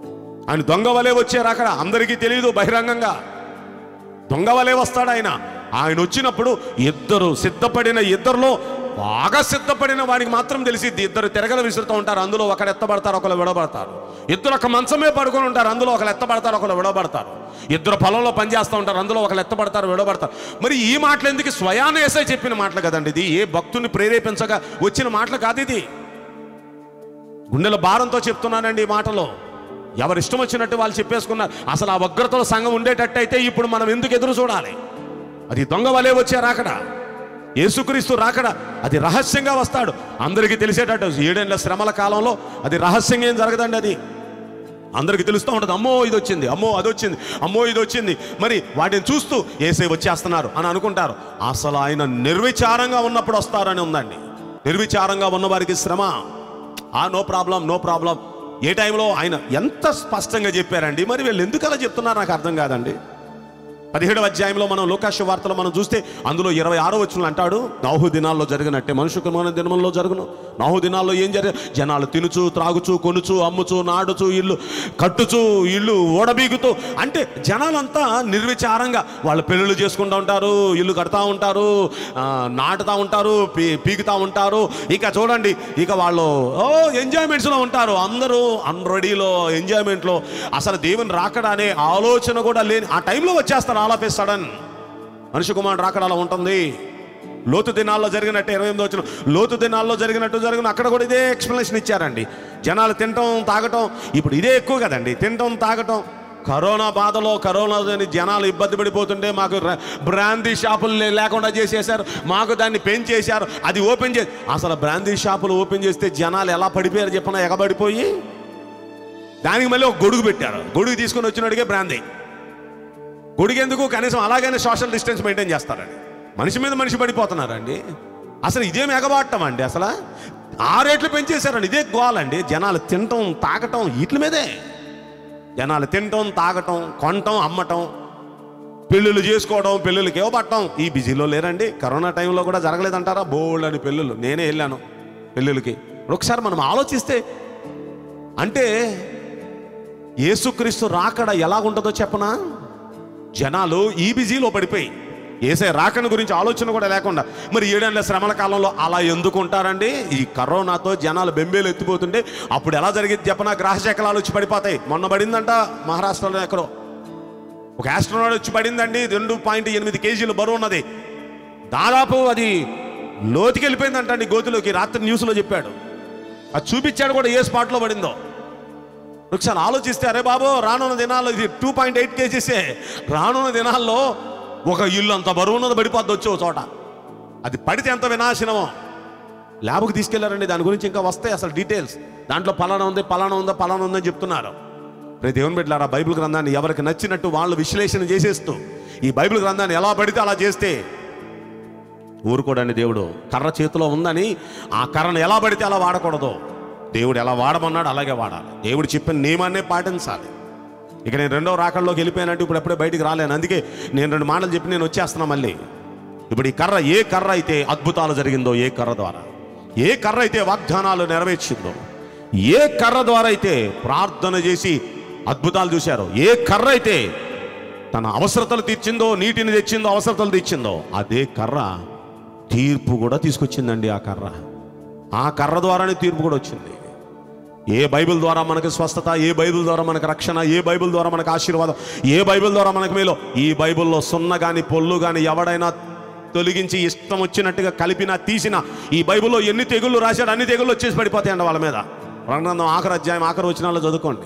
B: ఆయన దొంగ వలే వచ్చే రాకడ అందరికీ తెలియదు బహిరంగంగా దొంగ వలే వస్తాడు ఆయన ఆయన వచ్చినప్పుడు ఇద్దరు సిద్ధపడిన ఇద్దరులో బాగా సిద్ధపడిన వాడికి మాత్రం తెలిసిద్ది ఇద్దరు తిరగలు విసురుతూ ఉంటారు అందులో ఒకరు ఎత్తబడతారు ఒకరు విడబడతారు ఇద్దరు ఒక మంచమే పడుకొని ఉంటారు అందులో ఒకరు ఎత్తబడతారు ఒకరు విడబడతారు ఇద్దరు పొలంలో పనిచేస్తూ ఉంటారు అందులో ఒకరు ఎత్తబడతారు విడబడతారు మరి ఈ మాటలు ఎందుకు స్వయాన ఏసై చెప్పిన మాటలు కదండి ఇది ఏ భక్తుని ప్రేరేపించగా వచ్చిన మాటలు కాదు ఇది గుండెల భారంతో చెప్తున్నానండి ఈ మాటలో ఎవరు ఇష్టం వచ్చినట్టు వాళ్ళు చెప్పేసుకున్నారు అసలు ఆ వగ్రతలో సంఘం ఉండేటట్టయితే ఇప్పుడు మనం ఎందుకు ఎదురు చూడాలి అది దొంగ వలే వచ్చే రాకడ యేసుక్రీస్తు రాకడ అది రహస్యంగా వస్తాడు అందరికీ తెలిసేటట్టు ఏడేళ్ల శ్రమల కాలంలో అది రహస్యంగా ఏం జరగదండి అది అందరికీ తెలుస్తూ ఉంటుంది అమ్మో ఇది వచ్చింది అమ్మో అది వచ్చింది అమ్మో ఇది వచ్చింది మరి వాటిని చూస్తూ ఏసై వచ్చేస్తున్నారు అని అనుకుంటారు అసలు ఆయన నిర్విచారంగా ఉన్నప్పుడు వస్తారని ఉందండి నిర్విచారంగా ఉన్న వారికి శ్రమ ఆ నో ప్రాబ్లం నో ప్రాబ్లం ఏ టైంలో ఆయన ఎంత స్పష్టంగా చెప్పారండి మరి వీళ్ళు ఎందుకు అలా చెప్తున్నారు నాకు అర్థం కాదండి పదిహేడవ అధ్యాయంలో మనం లోకాశ వార్తలు మనం చూస్తే అందులో ఇరవై ఆరో వచ్చిన అంటాడు నాహు దినాల్లో జరిగినట్టే మనుషు కుమార దినముల్లో జరుగును నాహు దినాల్లో ఏం జరిగి జనాలు తినుచు త్రాగుచు కొనుచు అమ్ముచు నాడుచు ఇల్లు కట్టుచు ఇల్లు ఓడబీగుతూ అంటే జనాలంతా నిర్విచారంగా వాళ్ళు పెళ్ళిళ్ళు చేసుకుంటూ ఉంటారు ఇల్లు కడతా ఉంటారు ఆ, నాటుతా ఉంటారు పీ పీకుతా ఉంటారు ఇక చూడండి ఇక వాళ్ళు ఓ ఎంజాయ్మెంట్స్లో ఉంటారు అందరూ అన్రెడీలో ఎంజాయ్మెంట్లో అసలు దేవుని రాకడా అనే ఆలోచన కూడా లేని ఆ టైంలో వచ్చేస్తారు ఆల్ ఆఫ్ ఏ సడన్ మనిషి కుమారుడు రాకడ అలా ఉంటుంది లోతు దినాల్లో జరిగినట్టు ఇరవై ఎనిమిది వచ్చిన లోతు దినాల్లో జరిగినట్టు జరిగిన అక్కడ కూడా ఇదే ఎక్స్ప్లెనేషన్ ఇచ్చారండి జనాలు తినటం తాగటం ఇప్పుడు ఇదే ఎక్కువ కదండి తినటం తాగటం కరోనా బాధలో కరోనా అని జనాలు ఇబ్బంది పడిపోతుంటే మాకు ర- బ్రాందీ షాపులు లే- లేకుండా చేసేశారు మాకు దాన్ని పెంచేశారు అది ఓపెన్ చేసి అసలు బ్రాందీ షాపులు ఓపెన్ చేస్తే జనాలు ఎలా పడిపోయారు చెప్పిన ఎగబడిపోయి దానికి మళ్ళీ ఒక గొడుగు పెట్టారు గొడుగు తీసుకొని వచ్చినడిగే బ్రాందీ గొడుగు ఎందుకు కనీసం అలాగైనా సోషల్ డిస్టెన్స్ మెయింటైన్ చేస్తారండి మనిషి మీద మనిషి పడిపోతున్నారండి అసలు ఇదేం ఎగబాటం అండి అసలు ఆ రేట్లు పెంచేశారండి ఇదే గోలండి జనాలు తినటం తాగటం వీటి మీదే జనాలు తినటం తాగటం కొనటం అమ్మటం పెళ్ళిళ్ళు చేసుకోవడం పెళ్ళిళ్ళకి ఇవ్వబట్టం ఈ బిజీలో లేరండి కరోనా టైంలో కూడా జరగలేదంటారా బోల్డ్ అని పెళ్ళిళ్ళు నేనే వెళ్ళాను పెళ్ళిళ్ళకి ఒకసారి మనం ఆలోచిస్తే అంటే యేసుక్రీస్తు రాకడ ఎలాగుంటుందో చెప్పనా జనాలు ఈ బిజీలో పడిపోయి ఏసే రాకను గురించి ఆలోచన కూడా లేకుండా మరి ఏడేళ్ల శ్రమల కాలంలో అలా ఎందుకు ఉంటారండి ఈ కరోనాతో జనాలు బెంబేలు ఎత్తిపోతుంటే అప్పుడు ఎలా జరిగింది చెప్పనా గ్రహశకలాలు వచ్చి పడిపోతాయి మొన్న పడిందంట మహారాష్ట్రలో ఎక్కడో ఒక ఆస్ట్రోనాట్ వచ్చి పడిందండి రెండు పాయింట్ ఎనిమిది కేజీలు బరువు ఉన్నది దాదాపు అది లోతుకి వెళ్ళిపోయిందంటండి గోతిలోకి రాత్రి న్యూస్లో చెప్పాడు అది చూపించాడు కూడా ఏ స్పాట్లో పడిందో ఒకసారి ఆలోచిస్తే అరే బాబు రానున్న దినాల్లో ఇది టూ పాయింట్ ఎయిట్ కేజీసే రానున్న దినాల్లో ఒక ఇల్లు అంత బరువు ఉన్నది పడిపోద్ది వచ్చే ఓ చోట అది పడితే ఎంత వినాశనమో ల్యాబ్కి తీసుకెళ్లారండి దాని గురించి ఇంకా వస్తాయి అసలు డీటెయిల్స్ దాంట్లో పలానా ఉంది పలానా ఉందా పలానా ఉందని చెప్తున్నారు రే దేవుని బిడ్డలారా బైబిల్ గ్రంథాన్ని ఎవరికి నచ్చినట్టు వాళ్ళు విశ్లేషణ చేసేస్తూ ఈ బైబిల్ గ్రంథాన్ని ఎలా పడితే అలా చేస్తే ఊరుకోడండి దేవుడు కర్ర చేతిలో ఉందని ఆ కర్రను ఎలా పడితే అలా వాడకూడదు దేవుడు ఎలా వాడమన్నాడు అలాగే వాడాలి దేవుడు చెప్పిన నియమాన్నే పాటించాలి ఇక నేను రెండో రాకల్లోకి వెళ్ళిపోయానంటే ఇప్పుడు ఎప్పుడే బయటికి రాలేను అందుకే నేను రెండు మాటలు చెప్పి నేను వచ్చేస్తున్నా మళ్ళీ ఇప్పుడు ఈ కర్ర ఏ కర్ర అయితే అద్భుతాలు జరిగిందో ఏ కర్ర ద్వారా ఏ కర్ర అయితే వాగ్దానాలు నెరవేర్చిందో ఏ కర్ర ద్వారా అయితే ప్రార్థన చేసి అద్భుతాలు చూశారో ఏ కర్ర అయితే తన అవసరతలు తీర్చిందో నీటిని తెచ్చిందో అవసరతలు తెచ్చిందో అదే కర్ర తీర్పు కూడా తీసుకొచ్చిందండి ఆ కర్ర ఆ కర్ర ద్వారానే తీర్పు కూడా వచ్చింది ఏ బైబిల్ ద్వారా మనకు స్వస్థత ఏ బైబిల్ ద్వారా మనకు రక్షణ ఏ బైబిల్ ద్వారా మనకు ఆశీర్వాదం ఏ బైబిల్ ద్వారా మనకు మేలో ఈ బైబిల్లో సున్న కానీ పొల్లు కానీ ఎవడైనా తొలగించి ఇష్టం వచ్చినట్టుగా కలిపినా తీసినా ఈ బైబిల్లో ఎన్ని తెగుళ్ళు రాశాడు అన్ని తెగుళ్ళు వచ్చేసి పడిపోతాయండి వాళ్ళ మీద రంగంధం ఆఖరి అధ్యాయం ఆఖరి వచనాల్లో చదువుకోండి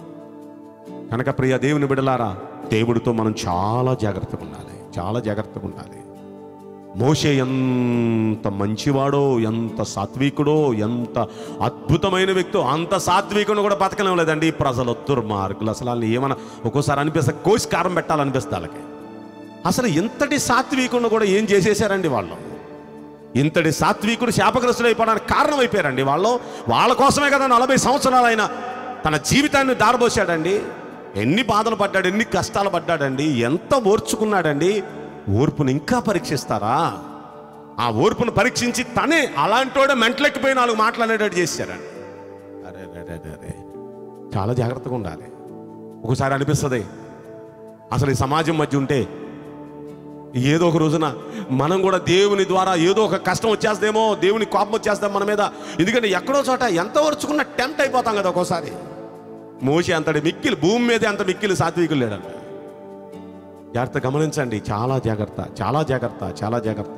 B: కనుక ప్రియ దేవుని బిడలారా దేవుడితో మనం చాలా జాగ్రత్తగా ఉండాలి చాలా జాగ్రత్తగా ఉండాలి మోషే ఎంత మంచివాడో ఎంత సాత్వికుడో ఎంత అద్భుతమైన వ్యక్తో అంత సాత్వికుని కూడా బతకలేదండి ప్రజలు దుర్మార్గులు అసలు వాళ్ళని ఏమైనా ఒక్కోసారి అనిపిస్తే కోసి కారం పెట్టాలనిపిస్తుంది వాళ్ళకి అసలు ఇంతటి సాత్వికుని కూడా ఏం చేసేసారండి వాళ్ళు ఇంతటి సాత్వికుడు శాపగ్రస్తులు అయిపోవడానికి కారణం అయిపోయారండి వాళ్ళు వాళ్ళ కోసమే కదా నలభై సంవత్సరాలు ఆయన తన జీవితాన్ని దారబోసాడండి ఎన్ని బాధలు పడ్డాడు ఎన్ని కష్టాలు పడ్డాడండి ఎంత ఓర్చుకున్నాడండి ఓర్పును ఇంకా పరీక్షిస్తారా ఆ ఓర్పును పరీక్షించి తనే అలాంటోడే మెంటలెక్కిపోయి నాలుగు మాట్లాడేటట్టు చేశారండి అరే అరే అరే అరే చాలా జాగ్రత్తగా ఉండాలి ఒకసారి అనిపిస్తుంది అసలు ఈ సమాజం మధ్య ఉంటే ఏదో ఒక రోజున మనం కూడా దేవుని ద్వారా ఏదో ఒక కష్టం వచ్చేస్తేమో దేవుని కోపం వచ్చేస్తాం మన మీద ఎందుకంటే ఎక్కడో చోట ఎంత వరుచుకున్న టెంప్ట్ అయిపోతాం కదా ఒక్కోసారి మోసి అంతటి మిక్కిలు భూమి మీదే అంత మిక్కిలు సాత్వికులు లేడంట జాగ్రత్త గమనించండి చాలా జాగ్రత్త చాలా జాగ్రత్త చాలా జాగ్రత్త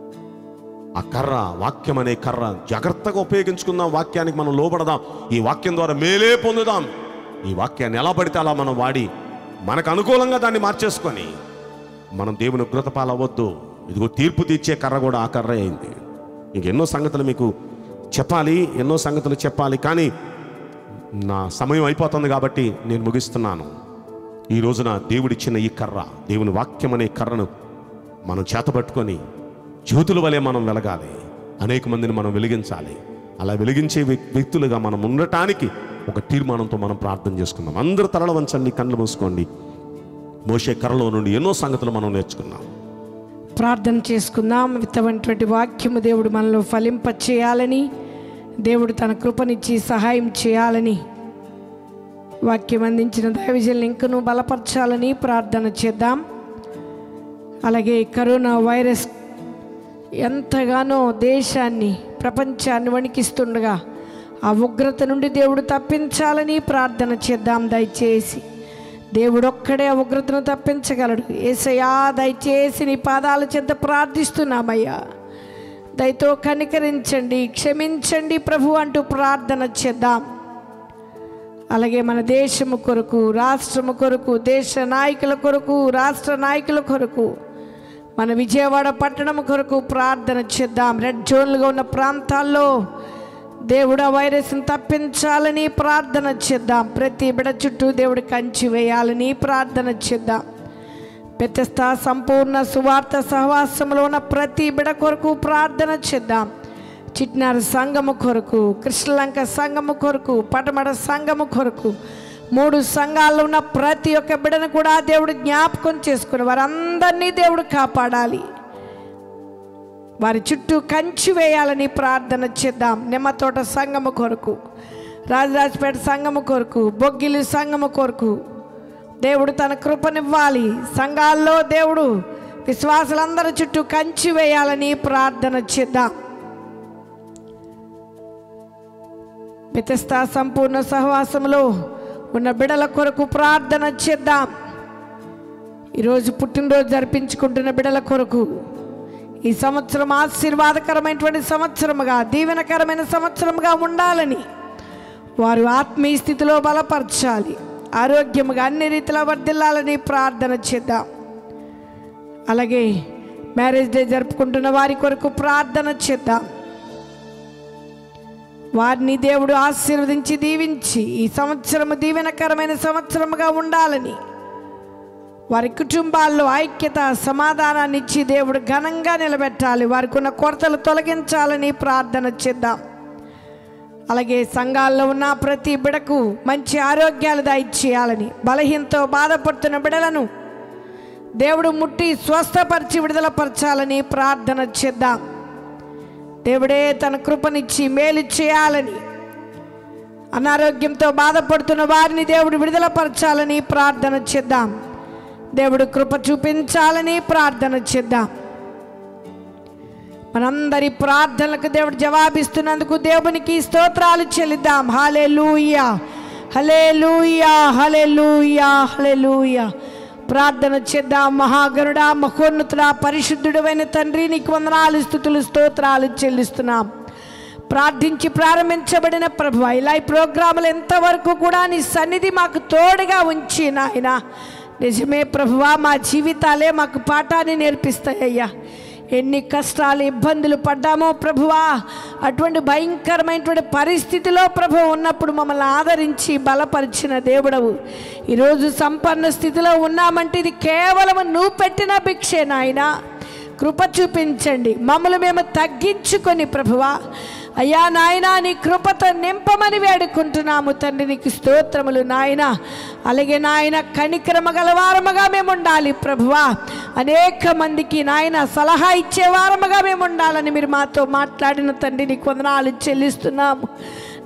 B: ఆ కర్ర వాక్యం అనే కర్ర జాగ్రత్తగా ఉపయోగించుకుందాం వాక్యానికి మనం లోబడదాం ఈ వాక్యం ద్వారా మేలే పొందుదాం ఈ వాక్యాన్ని ఎలా పడితే అలా మనం వాడి మనకు అనుకూలంగా దాన్ని మార్చేసుకొని మనం దేవుని ఉగ్రత పాలవద్దు ఇదిగో తీర్పు తీర్చే కర్ర కూడా ఆ కర్ర అయింది ఇంక ఎన్నో సంగతులు మీకు చెప్పాలి ఎన్నో సంగతులు చెప్పాలి కానీ నా సమయం అయిపోతుంది కాబట్టి నేను ముగిస్తున్నాను ఈ రోజున దేవుడిచ్చిన ఈ కర్ర దేవుని వాక్యం అనే కర్రను మనం చేతపట్టుకొని జ్యోతుల వలె మనం వెలగాలి అనేక మందిని మనం వెలిగించాలి అలా వెలిగించే వ్యక్- వ్యక్తులుగా మనం ఉండటానికి ఒక తీర్మానంతో మనం ప్రార్థన చేసుకుందాం అందరూ తరల వంచండి కళ్ళు మూసుకోండి మోసే కర్రలో నుండి ఎన్నో సంగతులు మనం నేర్చుకున్నాం
G: ప్రార్థన చేసుకుందాం విత్తమైనటువంటి వాక్యము దేవుడు మనలో ఫలింప చేయాలని దేవుడు తన కృపనిచ్చి సహాయం చేయాలని వాక్యం అందించిన దైవజల్ని ఇంకను బలపరచాలని ప్రార్థన చేద్దాం అలాగే ఈ కరోనా వైరస్ ఎంతగానో దేశాన్ని ప్రపంచాన్ని వణికిస్తుండగా ఆ ఉగ్రత నుండి దేవుడు తప్పించాలని ప్రార్థన చేద్దాం దయచేసి దేవుడు ఒక్కడే ఆ ఉగ్రతను తప్పించగలడు ఏసయ్యా దయచేసి నీ పాదాల చెంత ప్రార్థిస్తున్నామయ్యా దయతో కనికరించండి క్షమించండి ప్రభు అంటూ ప్రార్థన చేద్దాం అలాగే మన దేశము కొరకు రాష్ట్రము కొరకు దేశ నాయకుల కొరకు రాష్ట్ర నాయకుల కొరకు మన విజయవాడ పట్టణం కొరకు ప్రార్థన చేద్దాం రెడ్ జోన్లుగా ఉన్న ప్రాంతాల్లో దేవుడు ఆ వైరస్ని తప్పించాలని ప్రార్థన చేద్దాం ప్రతి బిడ చుట్టూ దేవుడు కంచి వేయాలని ప్రార్థన చేద్దాం పెద్దస్థ సంపూర్ణ సువార్త సహవాసంలో ఉన్న ప్రతి బిడ కొరకు ప్రార్థన చేద్దాం చిట్నారు సంఘము కొరకు కృష్ణలంక సంఘము కొరకు పటమడ సంఘము కొరకు మూడు సంఘాల్లో ఉన్న ప్రతి ఒక్క బిడను కూడా దేవుడు జ్ఞాపకం చేసుకుని వారందరినీ దేవుడు కాపాడాలి వారి చుట్టూ కంచి వేయాలని ప్రార్థన చేద్దాం నిమ్మతోట సంఘము కొరకు రాజరాజపేట సంఘము కొరకు బొగ్గిలి సంఘము కొరకు దేవుడు తన కృపనివ్వాలి సంఘాల్లో దేవుడు విశ్వాసులందరి చుట్టూ కంచి వేయాలని ప్రార్థన చేద్దాం మితస్థా సంపూర్ణ సహవాసంలో ఉన్న బిడల కొరకు ప్రార్థన చేద్దాం ఈరోజు పుట్టినరోజు జరిపించుకుంటున్న బిడల కొరకు ఈ సంవత్సరం ఆశీర్వాదకరమైనటువంటి సంవత్సరముగా దీవెనకరమైన సంవత్సరముగా ఉండాలని వారు ఆత్మీయ స్థితిలో బలపరచాలి ఆరోగ్యముగా అన్ని రీతిలో వర్ధిల్లాలని ప్రార్థన చేద్దాం అలాగే మ్యారేజ్ డే జరుపుకుంటున్న వారి కొరకు ప్రార్థన చేద్దాం వారిని దేవుడు ఆశీర్వదించి దీవించి ఈ సంవత్సరము దీవెనకరమైన సంవత్సరముగా ఉండాలని వారి కుటుంబాల్లో ఐక్యత సమాధానాన్ని ఇచ్చి దేవుడు ఘనంగా నిలబెట్టాలి వారికి ఉన్న కొరతలు తొలగించాలని ప్రార్థన చేద్దాం అలాగే సంఘాల్లో ఉన్న ప్రతి బిడకు మంచి ఆరోగ్యాలు దయచేయాలని బలహీనతో బాధపడుతున్న బిడలను దేవుడు ముట్టి స్వస్థపరిచి విడుదలపరచాలని ప్రార్థన చేద్దాం దేవుడే తన కృపనిచ్చి మేలు చేయాలని అనారోగ్యంతో బాధపడుతున్న వారిని దేవుడు విడుదలపరచాలని ప్రార్థన చేద్దాం దేవుడు కృప చూపించాలని ప్రార్థన చేద్దాం మనందరి ప్రార్థనలకు దేవుడు జవాబిస్తున్నందుకు దేవునికి స్తోత్రాలు చెల్లిద్దాం హలే లూయా హలే లూయా హలే లూయా హలే లూయా ప్రార్థన చేద్దాం మహాగరుడా మహోన్నతుడా పరిశుద్ధుడమైన తండ్రి నీకు వందనాలు స్థుతులు స్తోత్రాలు చెల్లిస్తున్నాం ప్రార్థించి ప్రారంభించబడిన ప్రభు ఇలా ఈ ప్రోగ్రాములు ఎంతవరకు కూడా నీ సన్నిధి మాకు తోడుగా ఉంచి నాయన నిజమే ప్రభువా మా జీవితాలే మాకు పాఠాన్ని నేర్పిస్తాయ్యా ఎన్ని కష్టాలు ఇబ్బందులు పడ్డామో ప్రభువా అటువంటి భయంకరమైనటువంటి పరిస్థితిలో ప్రభు ఉన్నప్పుడు మమ్మల్ని ఆదరించి బలపరిచిన దేవుడవు ఈరోజు సంపన్న స్థితిలో ఉన్నామంటే ఇది కేవలం నువ్వు పెట్టిన భిక్షే నాయనా కృప చూపించండి మమ్మల్ని మేము తగ్గించుకొని ప్రభువా అయ్యా నాయనా నీ కృపతో నింపమని వేడుకుంటున్నాము తండ్రి నీకు స్తోత్రములు నాయన అలాగే నాయన కనిక్రమ గలవారముగా మేము ఉండాలి ప్రభువా అనేక మందికి నాయన సలహా ఇచ్చే వారముగా మేము ఉండాలని మీరు మాతో మాట్లాడిన తండ్రి నీకు వందనాలు చెల్లిస్తున్నాము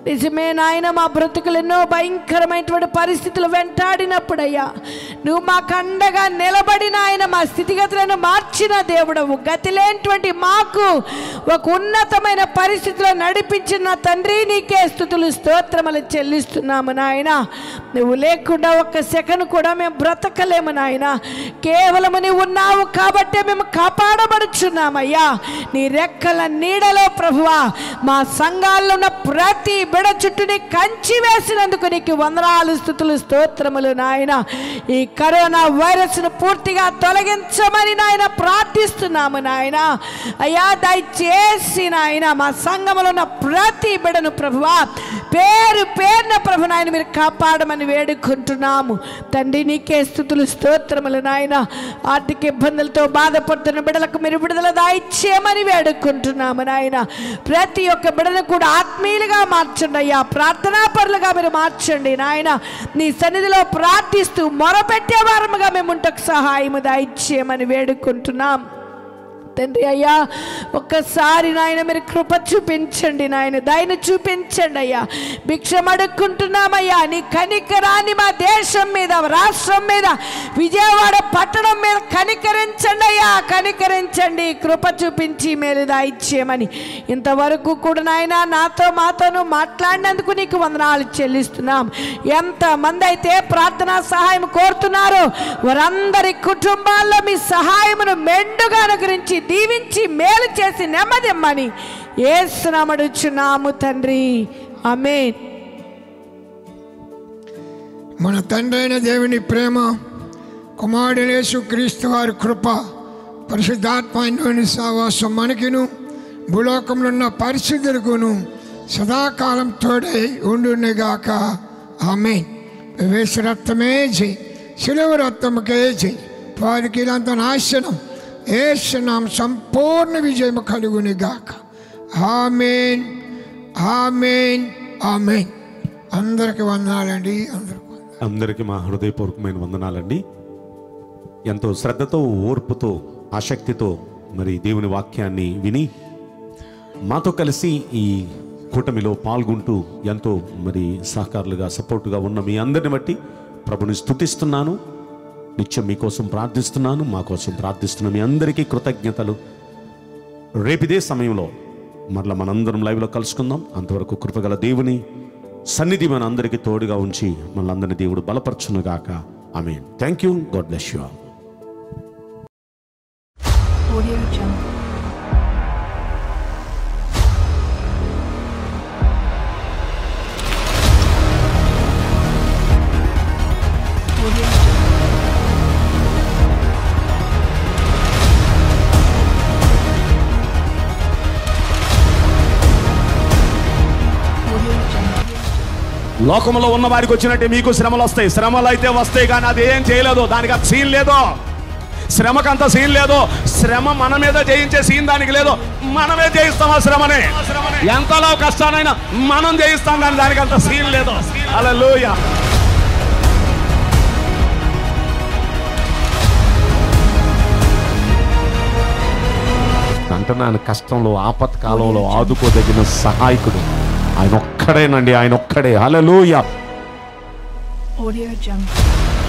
G: నిజమే నాయన మా బ్రతుకులు ఎన్నో భయంకరమైనటువంటి పరిస్థితులు వెంటాడినప్పుడయ్యా నువ్వు మాకు అండగా నిలబడిన ఆయన మా స్థితిగతులను మార్చిన దేవుడవు గతి లేనటువంటి మాకు ఒక ఉన్నతమైన పరిస్థితిలో నడిపించిన తండ్రి నీకే స్థుతులు స్తోత్రములు చెల్లిస్తున్నాము నాయన నువ్వు లేకుండా ఒక్క సెకండ్ కూడా మేము బ్రతకలేము నాయన కేవలము నీవు ఉన్నావు కాబట్టే మేము కాపాడబడుచున్నామయ్యా నీ రెక్కల నీడలో ప్రభువా మా సంఘాల్లో ఉన్న ప్రతి బిడ చుట్టూని కంచి వేసినందుకు నీకు వందనాలు స్థుతులు స్తోత్రములు నాయన ఈ కరోనా వైరస్ను పూర్తిగా తొలగించమని నాయన ప్రార్థిస్తున్నాము నాయన అయ్యా దయచేసి నాయన మా సంఘములో ఉన్న ప్రతి బిడను ప్రభువా పేరు పేరున ప్రభు నాయన మీరు కాపాడమని వేడుకుంటున్నాము తండ్రి నీకే స్థుతులు స్తోత్రములు నాయన ఆర్థిక ఇబ్బందులతో బాధపడుతున్న బిడలకు మీరు విడుదల దాయిచ్చేయమని వేడుకుంటున్నాము నాయన ప్రతి ఒక్క బిడను కూడా ఆత్మీయులుగా మార్చండి అయ్యా ప్రార్థనా పరులుగా మీరు మార్చండి నాయన నీ సన్నిధిలో ప్రార్థిస్తూ మొరపెట్టే వారముగా మేము ఉంటకు సహాయము దాయిచ్చేయమని వేడుకుంటున్నాం తండ్రి అయ్యా ఒక్కసారి నాయన మీరు కృప చూపించండి నాయన దయను చూపించండి అయ్యా భిక్షం అడుక్కుంటున్నామయ్యా నీ కనికరాన్ని మా దేశం మీద రాష్ట్రం మీద విజయవాడ పట్టణం మీద కనికరించండి అయ్యా కనికరించండి కృప చూపించి మేలు దాయిచ్చేయమని ఇంతవరకు కూడా నాయన నాతో మాతోను మాట్లాడినందుకు నీకు వందనాలు చెల్లిస్తున్నాం ఎంతమంది అయితే ప్రార్థనా సహాయం కోరుతున్నారో వారందరి కుటుంబాల్లో మీ సహాయమును మెండుగా అనుగ్రహించి దీవించి మేలు చేసి నెమ్మదిమ్మని ఏసునామడుచున్నాము తండ్రి ఆమేన్
H: మన తండ్రి అయిన దేవుని ప్రేమ కుమారుడేసు క్రీస్తు వారి కృప పరిశుద్ధాత్మైన సావాసం మనకిను భూలోకంలో ఉన్న పరిస్థితులకును సదాకాలం తోడై ఉండునిగాక ఆమె వేస రక్తమే జై శిలువ రక్తముకే జై వారికి ఇదంతా నాశనం ఏసునాం సంపూర్ణ విజయం కలుగునిగాక ఆమెన్ ఆమెన్ ఆమెన్ అందరికి వందనాలండి అందరికి వందనాలు.
B: అందరికీ మా హృదయపూర్వకమైన వందనాలండి ఎంతో శ్రద్ధతో ఓర్పుతో ఆసక్తితో మరి దేవుని వాక్యాన్ని విని మాతో కలిసి ఈ కూటమిలో పాల్గొంటూ ఎంతో మరి సహకారులుగా సపోర్టుగా ఉన్న మీ అందరిని బట్టి ప్రభుని స్తుతిస్తున్నాను నిత్యం మీకోసం ప్రార్థిస్తున్నాను మా కోసం ప్రార్థిస్తున్న మీ అందరికీ కృతజ్ఞతలు రేపిదే సమయంలో మరలా మనందరం లైవ్లో కలుసుకుందాం అంతవరకు కృపగల దేవుని సన్నిధి మన అందరికీ తోడుగా ఉంచి మనందరినీ దేవుడు బలపరచునుగాక ఆమె thank you god bless you all
F: Audio Jungle. Audio Jungle. Audio Jungle.
B: లోకంలో ఉన్న వారికి వచ్చినట్టే మీకు శ్రమలు వస్తాయి శ్రమలు అయితే వస్తాయి కానీ అది ఏం చేయలేదు దానికి అంత సీన్ లేదు శ్రమకంత సీన్ లేదు శ్రమ మన మీద జయించే సీన్ దానికి లేదు మనమే జయిస్తాం ఆ శ్రమని ఎంతలో కష్టానైనా మనం జయిస్తాం కానీ దానికి అంత సీన్ లేదు అలా అంటున్నాను కష్టంలో ఆపత్కాలంలో ఆదుకోదగిన సహాయకుడు ఆయన ఒక్కడేనండి ఆయన ఒక్కడే హలలోయ
F: Audio Jungle.